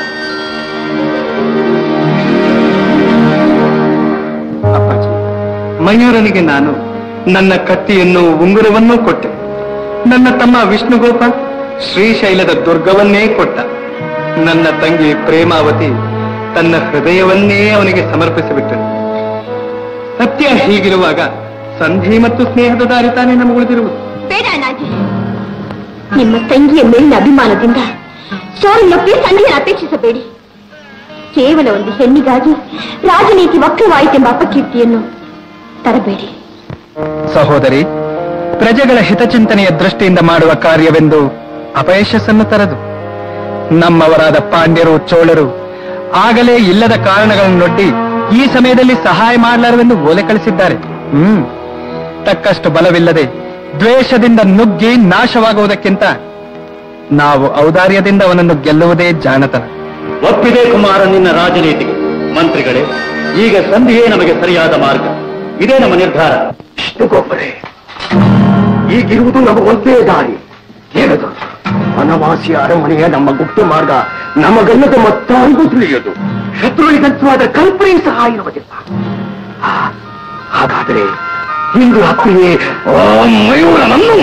S10: ಅಪ್ಪಾಜಿ ಮಯೂರನಿಗೆ ನಾನು ನನ್ನ ಕತ್ತಿಯನ್ನು ಉಂಗುರವನ್ನೂ ಕೊಟ್ಟೆ ನನ್ನ ತಮ್ಮ ವಿಷ್ಣುಗೋಪ ಶ್ರೀಶೈಲದ ದುರ್ಗವನ್ನೇ ಕೊಟ್ಟ ನನ್ನ ತಂಗಿ ಪ್ರೇಮಾವತಿ ತನ್ನ ಹೃದಯವನ್ನೇ ಅವನಿಗೆ ಸಮರ್ಪಿಸಿಬಿಟ್ಟನು ಸತ್ಯ ಹೀಗಿರುವಾಗ ಸಂಧಿ ಮತ್ತು ಸ್ನೇಹದ ದಾರಿ ತಾನೇ ನಮಗುಳಿದಿರುವುದು
S8: ಬೇಡ ಅಣ್ಣಾಜಿ ನಿಮ್ಮ ತಂಗಿಯ ಮೇಲಿನ ಅಭಿಮಾನದಿಂದ ಸೋಲನ್ನೊಪ್ಪಿ ಸಂಧಿಯನ್ನು ಅಪೇಕ್ಷಿಸಬೇಡಿ ಕೇವಲ ಒಂದು ಹೆಣ್ಣಿಗಾಗಿ ರಾಜನೀತಿ ವಕ್ರವಾಯಿತೆಂಬ ಅಪಕೀರ್ತಿಯನ್ನು ತರಬೇಡಿ
S10: ಸಹೋದರಿ ಪ್ರಜೆಗಳ ಹಿತಚಿಂತನೆಯ ದೃಷ್ಟಿಯಿಂದ ಮಾಡುವ ಕಾರ್ಯವೆಂದು ಅಪಯಶಸ್ಸನ್ನು ತರದು ನಮ್ಮವರಾದ ಪಾಂಡ್ಯರು ಚೋಳರು ಆಗಲೇ ಇಲ್ಲದ ಕಾರಣಗಳನ್ನೊಡ್ಡಿ ಈ ಸಮಯದಲ್ಲಿ ಸಹಾಯ ಮಾಡಲಾರವೆಂದು ಓಲೆ ಕಳಿಸಿದ್ದಾರೆ ಹ್ಮ್ ತಕ್ಕಷ್ಟು ಬಲವಿಲ್ಲದೆ ದ್ವೇಷದಿಂದ ನುಗ್ಗಿ ನಾಶವಾಗುವುದಕ್ಕಿಂತ ನಾವು ಔದಾರ್ಯದಿಂದ ಅವನನ್ನು ಗೆಲ್ಲುವುದೇ ಜಾಣತನ
S1: ಒಪ್ಪಿದೆ ಕುಮಾರ ನಿನ್ನ ರಾಜನೀತಿಗೆ ಮಂತ್ರಿಗಳೇ ಈಗ ಸಂಧಿಯೇ ನಮಗೆ ಸರಿಯಾದ ಮಾರ್ಗ ಇದೇ ನಮ್ಮ ನಿರ್ಧಾರ ವಿಷ್ಣುಗೋಪರೇ ಈಗಿರುವುದು ನಮಗೊಂದೇ ದಾರಿ ಏನದು ವನವಾಸಿ ಅರಮನೆಯ ನಮ್ಮ ಗುಪ್ತ ಮಾರ್ಗ ನಮಗಲ್ಲದ ಮತ್ತಾರಿಗೂ ತಿಳಿಯದು ಶತ್ರುವಿಗಂತವಾದ ಕಲ್ಪನೆ ಸಹ ಇರುವುದಿಲ್ಲ ಆ, ಹಾಗಾದರೆ ಇಂದು ರಾತ್ರಿಯೇ ಆ ಮಯೂರನನ್ನು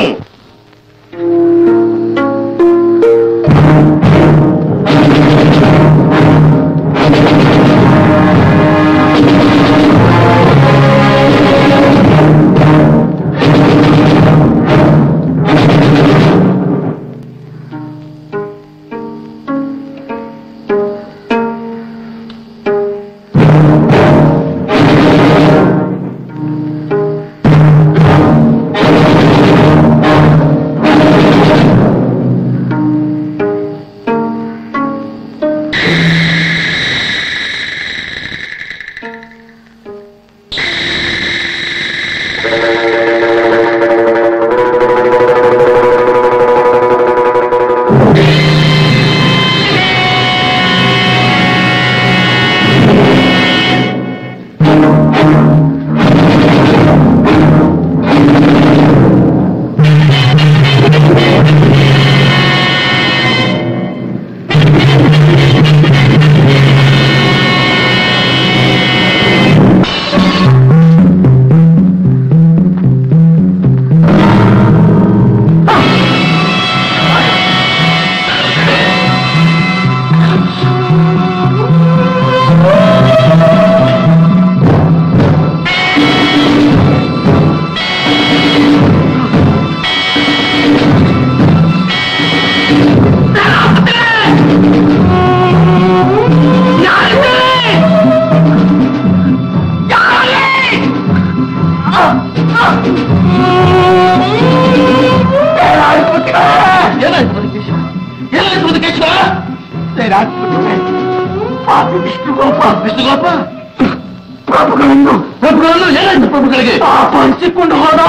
S7: ಏನಾಯ್ತು ಬದುಕೇಶ ಏನಾಯ್ತು ಬದುಕೇಶ ವಿಷ್ಣುಗೋಪ ವಿಷ್ಣುಗೋಪ ಪ್ರಭುಗಳನ್ನು ಪ್ರಭುಗಳನ್ನು ಏನಾಯ್ತು ಪ್ರಭುಗಳಿಗೆ ಹಂಚಿಕೊಂಡು ಹೋದ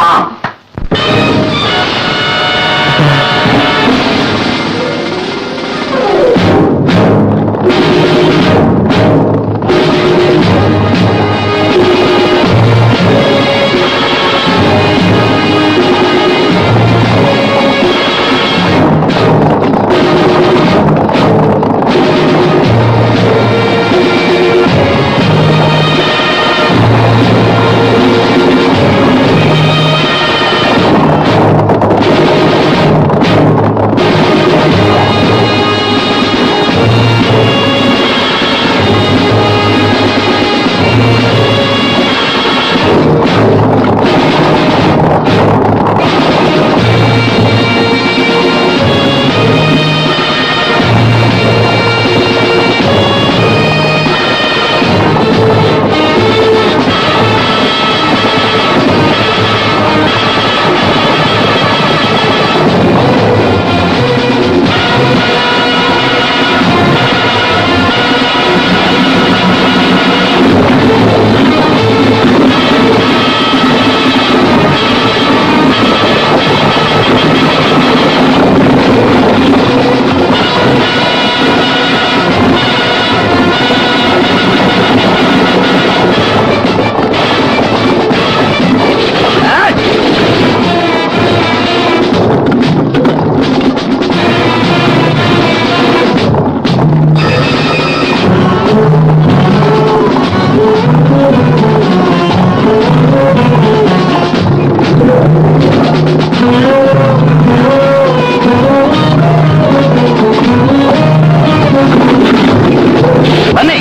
S5: ಬನ್ನಿ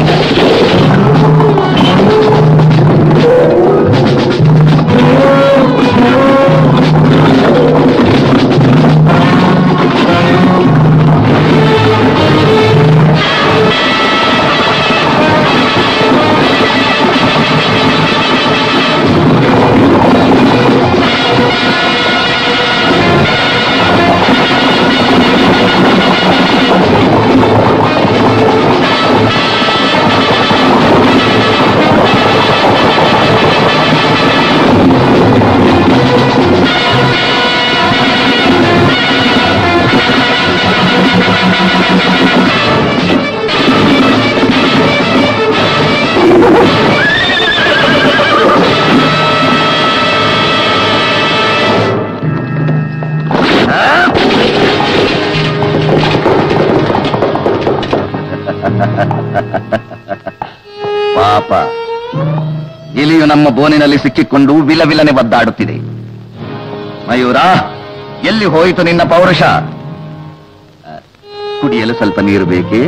S5: ಪಾಪ ಇಲಿಯು ನಮ್ಮ ಬೋನಿನಲ್ಲಿ ಸಿಕ್ಕಿಕೊಂಡು ವಿಲವಿಲನೆ ಒದ್ದಾಡುತ್ತಿದೆ ಮಯೂರ ಎಲ್ಲಿ ಹೋಯಿತು ನಿನ್ನ ಪೌರುಷ ಆ, ಕುಡಿಯಲು ಸ್ವಲ್ಪ ನೀರು ಬೇಕೇ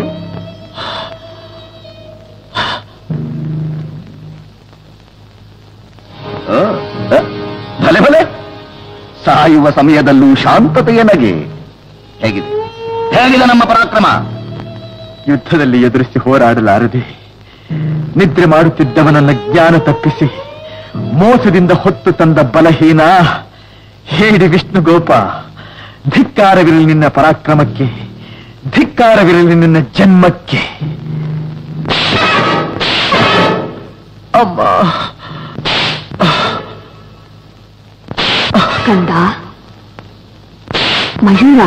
S5: ಆ, ಆ, ಭಲೆ ಭಲೆ ಸಾಯುವ ಸಮಯದಲ್ಲೂ ಶಾಂತತೆಯ ನಗೆ ಹೇಗಿದೆ ಹೇಗಿದೆ ನಮ್ಮ ಪರಾಕ್ರಮ
S10: ಯುದ್ಧದಲ್ಲಿ ಎದುರಿಸಿ ಹೋರಾಡಲಾರದೆ ನಿದ್ರೆ ಮಾಡುತ್ತಿದ್ದವನನ್ನ ಜ್ಞಾನ ತಪ್ಪಿಸಿ ಮೋಸದಿಂದ ಹೊತ್ತು ತಂದ ಬಲಹೀನ ಹೇಡಿ ವಿಷ್ಣುಗೋಪ ಧಿಕ್ಕಾರವಿರಲಿ ನಿನ್ನ ಪರಾಕ್ರಮಕ್ಕೆ ಧಿಕ್ಕಾರವಿರಲಿ ನಿನ್ನ ಜನ್ಮಕ್ಕೆ ಅಮ್ಮ
S8: ಕಂದ ಮಯೂರ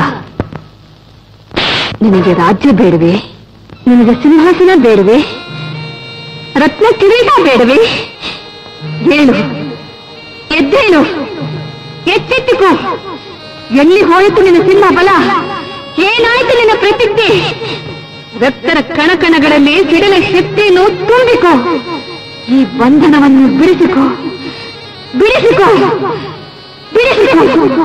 S8: ನಿನಗೆ ರಾಜ್ಯ ಬೇಡವೆ ನಿನಗೆ ಸಿಂಹಾಸನ ಬೇಡವೆ ರತ್ನ ಕಿರೀಟ ಬೇಡವೆ ಹೇಳು ಎದ್ದೇಳು ಎಚ್ಚೆತ್ತುಕೋ ಎಲ್ಲಿ ಹೋಯಿತು ನಿನ್ನ ಸಿಂಹ ಬಲ ಏನಾಯ್ತು ನಿನ್ನ ಪ್ರತಿಜ್ಞೆ ರಕ್ತರ ಕಣಕಣಗಳಲ್ಲಿ ಸಿಡಲ ಶಕ್ತಿಯನ್ನು ತುಂಬಿಕೋ ಈ ಬಂಧನವನ್ನು ಬಿಡಿಸಿಕೋ ಬಿಡಿಸಿಕೋ ಬಿಡಿಸಿಕೋ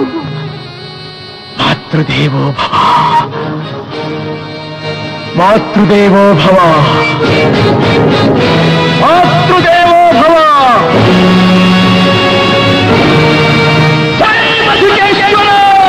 S10: ಮಾತೃದೇವೋ ಭವ ಮಾತೃದೇವೋ ಭವ ಮಾತೃದೇವೋ ಭವ ಜೈ ಮಧುಕೇಶ್ವರ!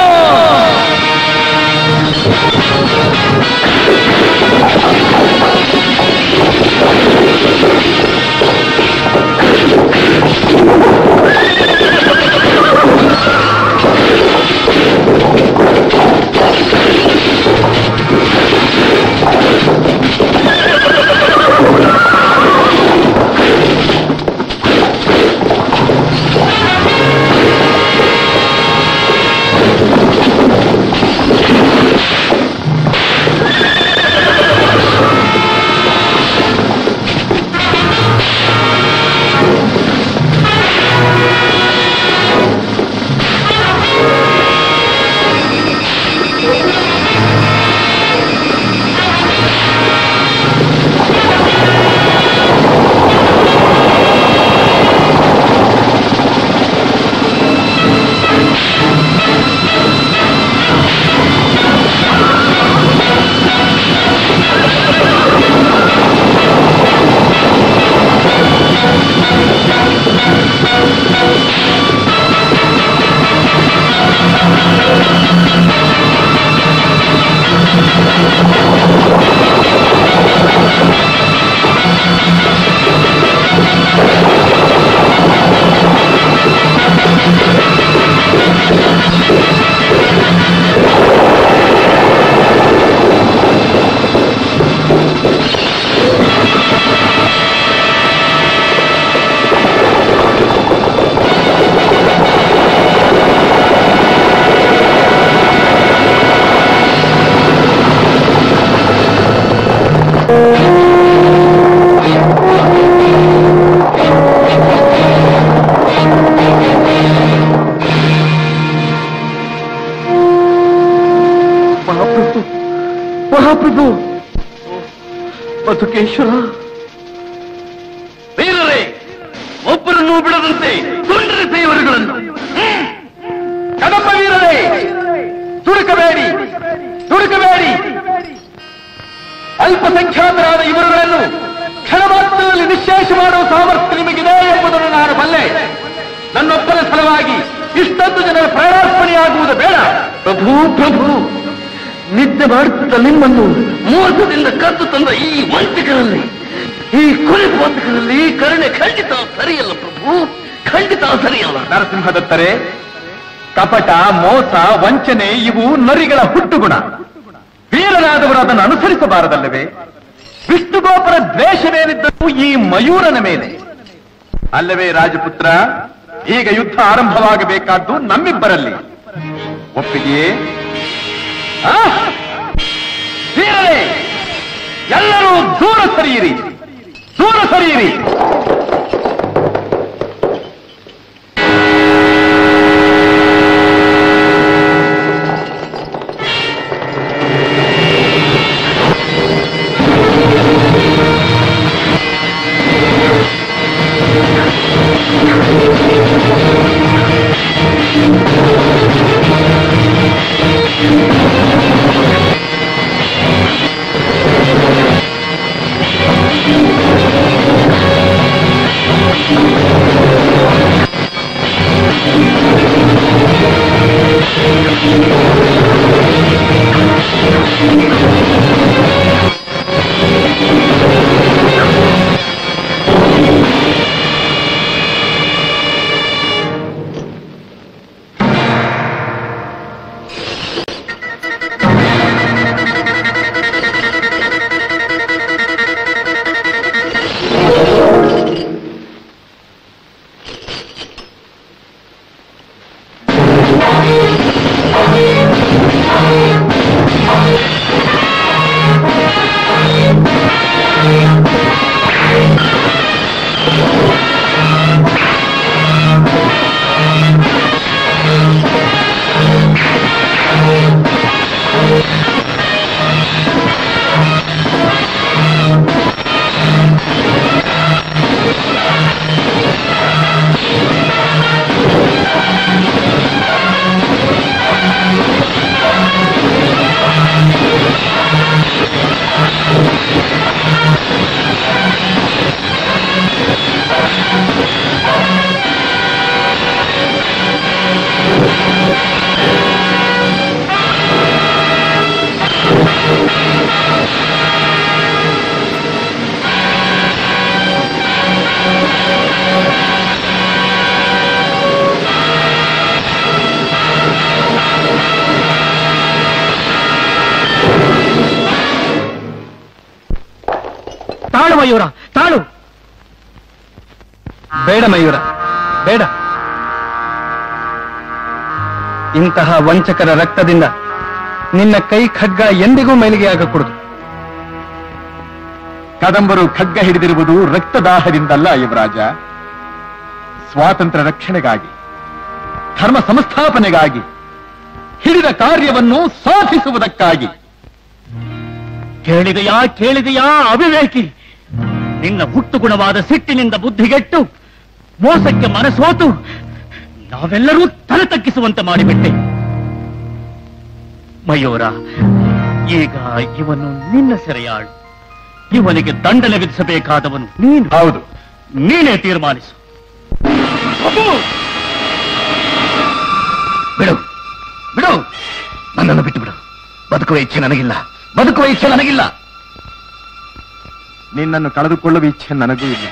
S10: ಮಹಾಪ್ರಭು ಮಹಾಪ್ರಭು ಮಧುಕೇಶ್ವರ
S5: ವೀರರೇ ಒಬ್ಬರನ್ನೂ ಬಿಡದಂತೆ ತುಂಡ್ರಿ ದೇವರುಗಳನ್ನು
S10: ಕದಮ್ಮ ವೀರರೇ ತುಡುಕಬೇಡಿ ತುಡುಕಬೇಡಿ ಅಲ್ಪಸಂಖ್ಯಾತರಾದ ಇವರುಗಳನ್ನು ಕ್ಷಣ ಮಾತ್ರದಲ್ಲಿ ನಿಶ್ಶೇಷ ಮಾಡುವ ಸಾಮರ್ಥ್ಯ ನಿಮಗಿದೆ ಎಂಬುದನ್ನು ನಾನು ಬಲ್ಲೆ ನನ್ನೊಬ್ಬರ ಸಲುವಾಗಿ ಇಷ್ಟೊಂದು ಜನರ ಪ್ರಾಣಾರ್ಪಣೆಯಾಗುವುದು ಬೇಡ
S5: ಪ್ರಭು ಪ್ರಭು ನಿದ್ದೆ ಮಾಡುತ್ತಿದ್ದ ನಿಮ್ಮನ್ನು ಮೋಸದಿಂದ ಕದ್ದು ತಂದ ಈ ವಂಚಕರಲ್ಲಿ ಈ ಕೊಲೆ ವಂಚಕರಲ್ಲಿ ಕರುಣೆ ಖಂಡಿತ ಸರಿಯಲ್ಲ ಪ್ರಭು ಖಂಡಿತ ಸರಿಯಲ್ಲ
S10: ನರಸಿಂಹದತ್ತರೆ ಕಪಟ ಮೋಸ ವಂಚನೆ ಇವು ನರಿಗಳ ಹುಟ್ಟುಗುಣ ವೀರರಾದವರು ಅದನ್ನು ಅನುಸರಿಸಬಾರದಲ್ಲವೇ ವಿಷ್ಣುಗೋಪುರ ದ್ವೇಷವೇನಿದ್ದರೂ ಈ ಮಯೂರನ ಮೇಲೆ ಅಲ್ಲವೇ ರಾಜಪುತ್ರ ಈಗ ಯುದ್ಧ ಆರಂಭವಾಗಬೇಕಾದ್ದು ನಮ್ಮಿಬ್ಬರಲ್ಲಿ ಒಪ್ಪಿಗೆಯೇ ಆ? ವೀರರೇ ಎಲ್ಲರೂ ದೂರ ಸರಿಯಿರಿ ದೂರ ಸರಿಯಿರಿ
S8: ಆ
S7: ತಾಳು ಮಯೂರ ತಾಳು ಬೇಡ ಮಯೂರ ಬೇಡ ಇಂತಹ ವಂಚಕರ ರಕ್ತದಿಂದ ನಿನ್ನ ಕೈ ಖಡ್ಗ ಎಂದಿಗೂ ಮೈಲಿಗೆ ಆಗಕೂಡದು
S10: ಕದಂಬರು ಖಡ್ಗ ಹಿಡಿದಿರುವುದು ರಕ್ತದಾಹದಿಂದಲ್ಲ ಯುವರಾಜ ಸ್ವಾತಂತ್ರ್ಯ ರಕ್ಷಣೆಗಾಗಿ ಧರ್ಮ ಸಂಸ್ಥಾಪನೆಗಾಗಿ ಹಿಡಿದ ಕಾರ್ಯವನ್ನು ಸಾಧಿಸುವುದಕ್ಕಾಗಿ
S1: ಕೇಳಿದೆಯಾ ಕೇಳಿದೆಯಾ ಅವಿವೇಕಿ ನಿನ್ನ ಹುಟ್ಟು ಗುಣವಾದ ಸಿಟ್ಟಿನಿಂದ ಬುದ್ಧಿಗೆಟ್ಟು ಮೋಸಕ್ಕೆ ಮನಸೋತು ನಾವೆಲ್ಲರೂ ತಲೆ ತಗ್ಗಿಸುವಂತೆ ಮಾಡಿಬಿಟ್ಟೆ ಮಯೂರ ಈಗ ಇವನು ನಿನ್ನ ಸೆರೆಯಾಳು ಇವನಿಗೆ ದಂಡನೆ ವಿಧಿಸಬೇಕಾದವನು ನೀನು
S10: ಹೌದು
S1: ನೀನೇ ತೀರ್ಮಾನಿಸು ಅಪ್ಪು! ಬಿಡು ಬಿಡು ನನ್ನನ್ನು ಬಿಟ್ಟು ಬಿಡು ಬದುಕುವ ಇಚ್ಛೆ ನನಗಿಲ್ಲ ಬದುಕುವ ಇಚ್ಛೆ ನನಗಿಲ್ಲ
S10: ನಿನ್ನನ್ನು ಕಳೆದುಕೊಳ್ಳುವ ಇಚ್ಛೆ ನನಗೂ ಇಲ್ಲ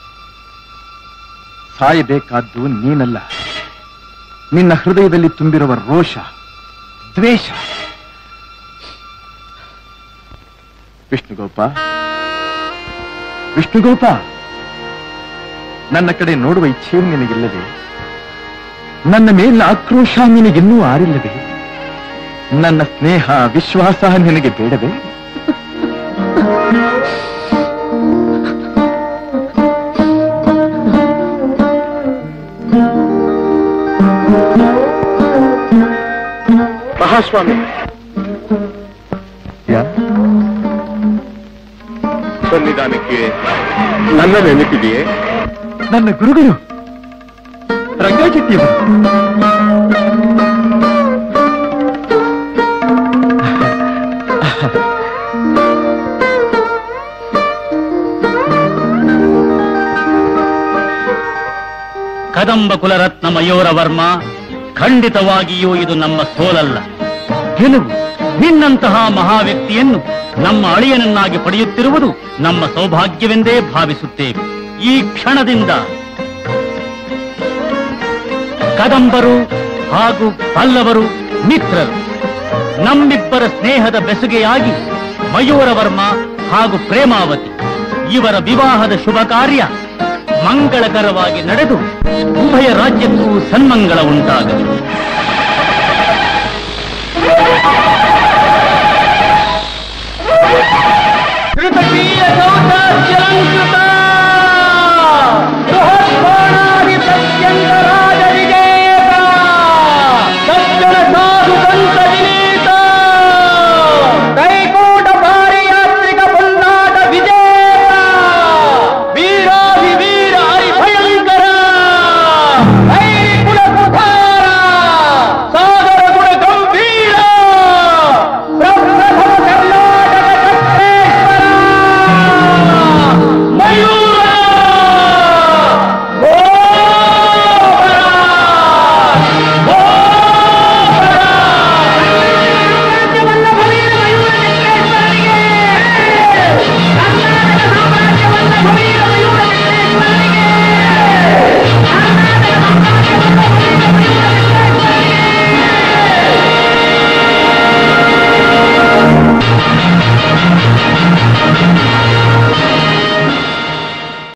S10: ಸಾಯಬೇಕಾದ್ದು ನೀನಲ್ಲ ನಿನ್ನ ಹೃದಯದಲ್ಲಿ ತುಂಬಿರುವ ರೋಷ ದ್ವೇಷ ವಿಷ್ಣುಗೋಪ ವಿಷ್ಣುಗೋಪ ನನ್ನ ಕಡೆ ನೋಡುವ ಇಚ್ಛೆಯೂ ನಿನಗಿಲ್ಲದೆ ನನ್ನ ಮೇಲಿನ ಆಕ್ರೋಶ ನಿನಗಿನ್ನೂ ಆರಿಲ್ಲದೆ ನನ್ನ ಸ್ನೇಹ ವಿಶ್ವಾಸ ನಿನಗೆ ಬೇಡವೇ
S2: ಮಹಾಸ್ವಾಮಿ ಸನ್ನಿಧಾನಕ್ಕೆ ನನ್ನ ನೆನಪಿದೆಯೇ
S10: ನನ್ನ ಗುರುಗಳು ರಂಗಾಚಿಟ್ಟಿಯವರು
S1: ಕದಂಬ ಕುಲರತ್ನ ಮಯೂರ ವರ್ಮ ಖಂಡಿತವಾಗಿಯೂ ಇದು ನಮ್ಮ ಸೋಲಲ್ಲ ಗೆಲುವು ನಿನ್ನಂತಹ ಮಹಾವ್ಯಕ್ತಿಯನ್ನು ನಮ್ಮ ಅಳಿಯನನ್ನಾಗಿ ಪಡೆಯುತ್ತಿರುವುದು ನಮ್ಮ ಸೌಭಾಗ್ಯವೆಂದೇ ಭಾವಿಸುತ್ತೇವೆ ಈ ಕ್ಷಣದಿಂದ ಕದಂಬರು ಹಾಗೂ ಪಲ್ಲವರು ಮಿತ್ರರು ನಮ್ಮಿಬ್ಬರ ಸ್ನೇಹದ ಬೆಸುಗೆಯಾಗಿ ಮಯೂರ ವರ್ಮ ಹಾಗೂ ಪ್ರೇಮಾವತಿ ಇವರ ವಿವಾಹದ ಶುಭ ಕಾರ್ಯ ಮಂಗಳಕರವಾಗಿ ನಡೆದು ಉಭಯ ರಾಜ್ಯಕ್ಕೂ ಸನ್ಮಂಗಳ ಉಂಟಾಗಲಿ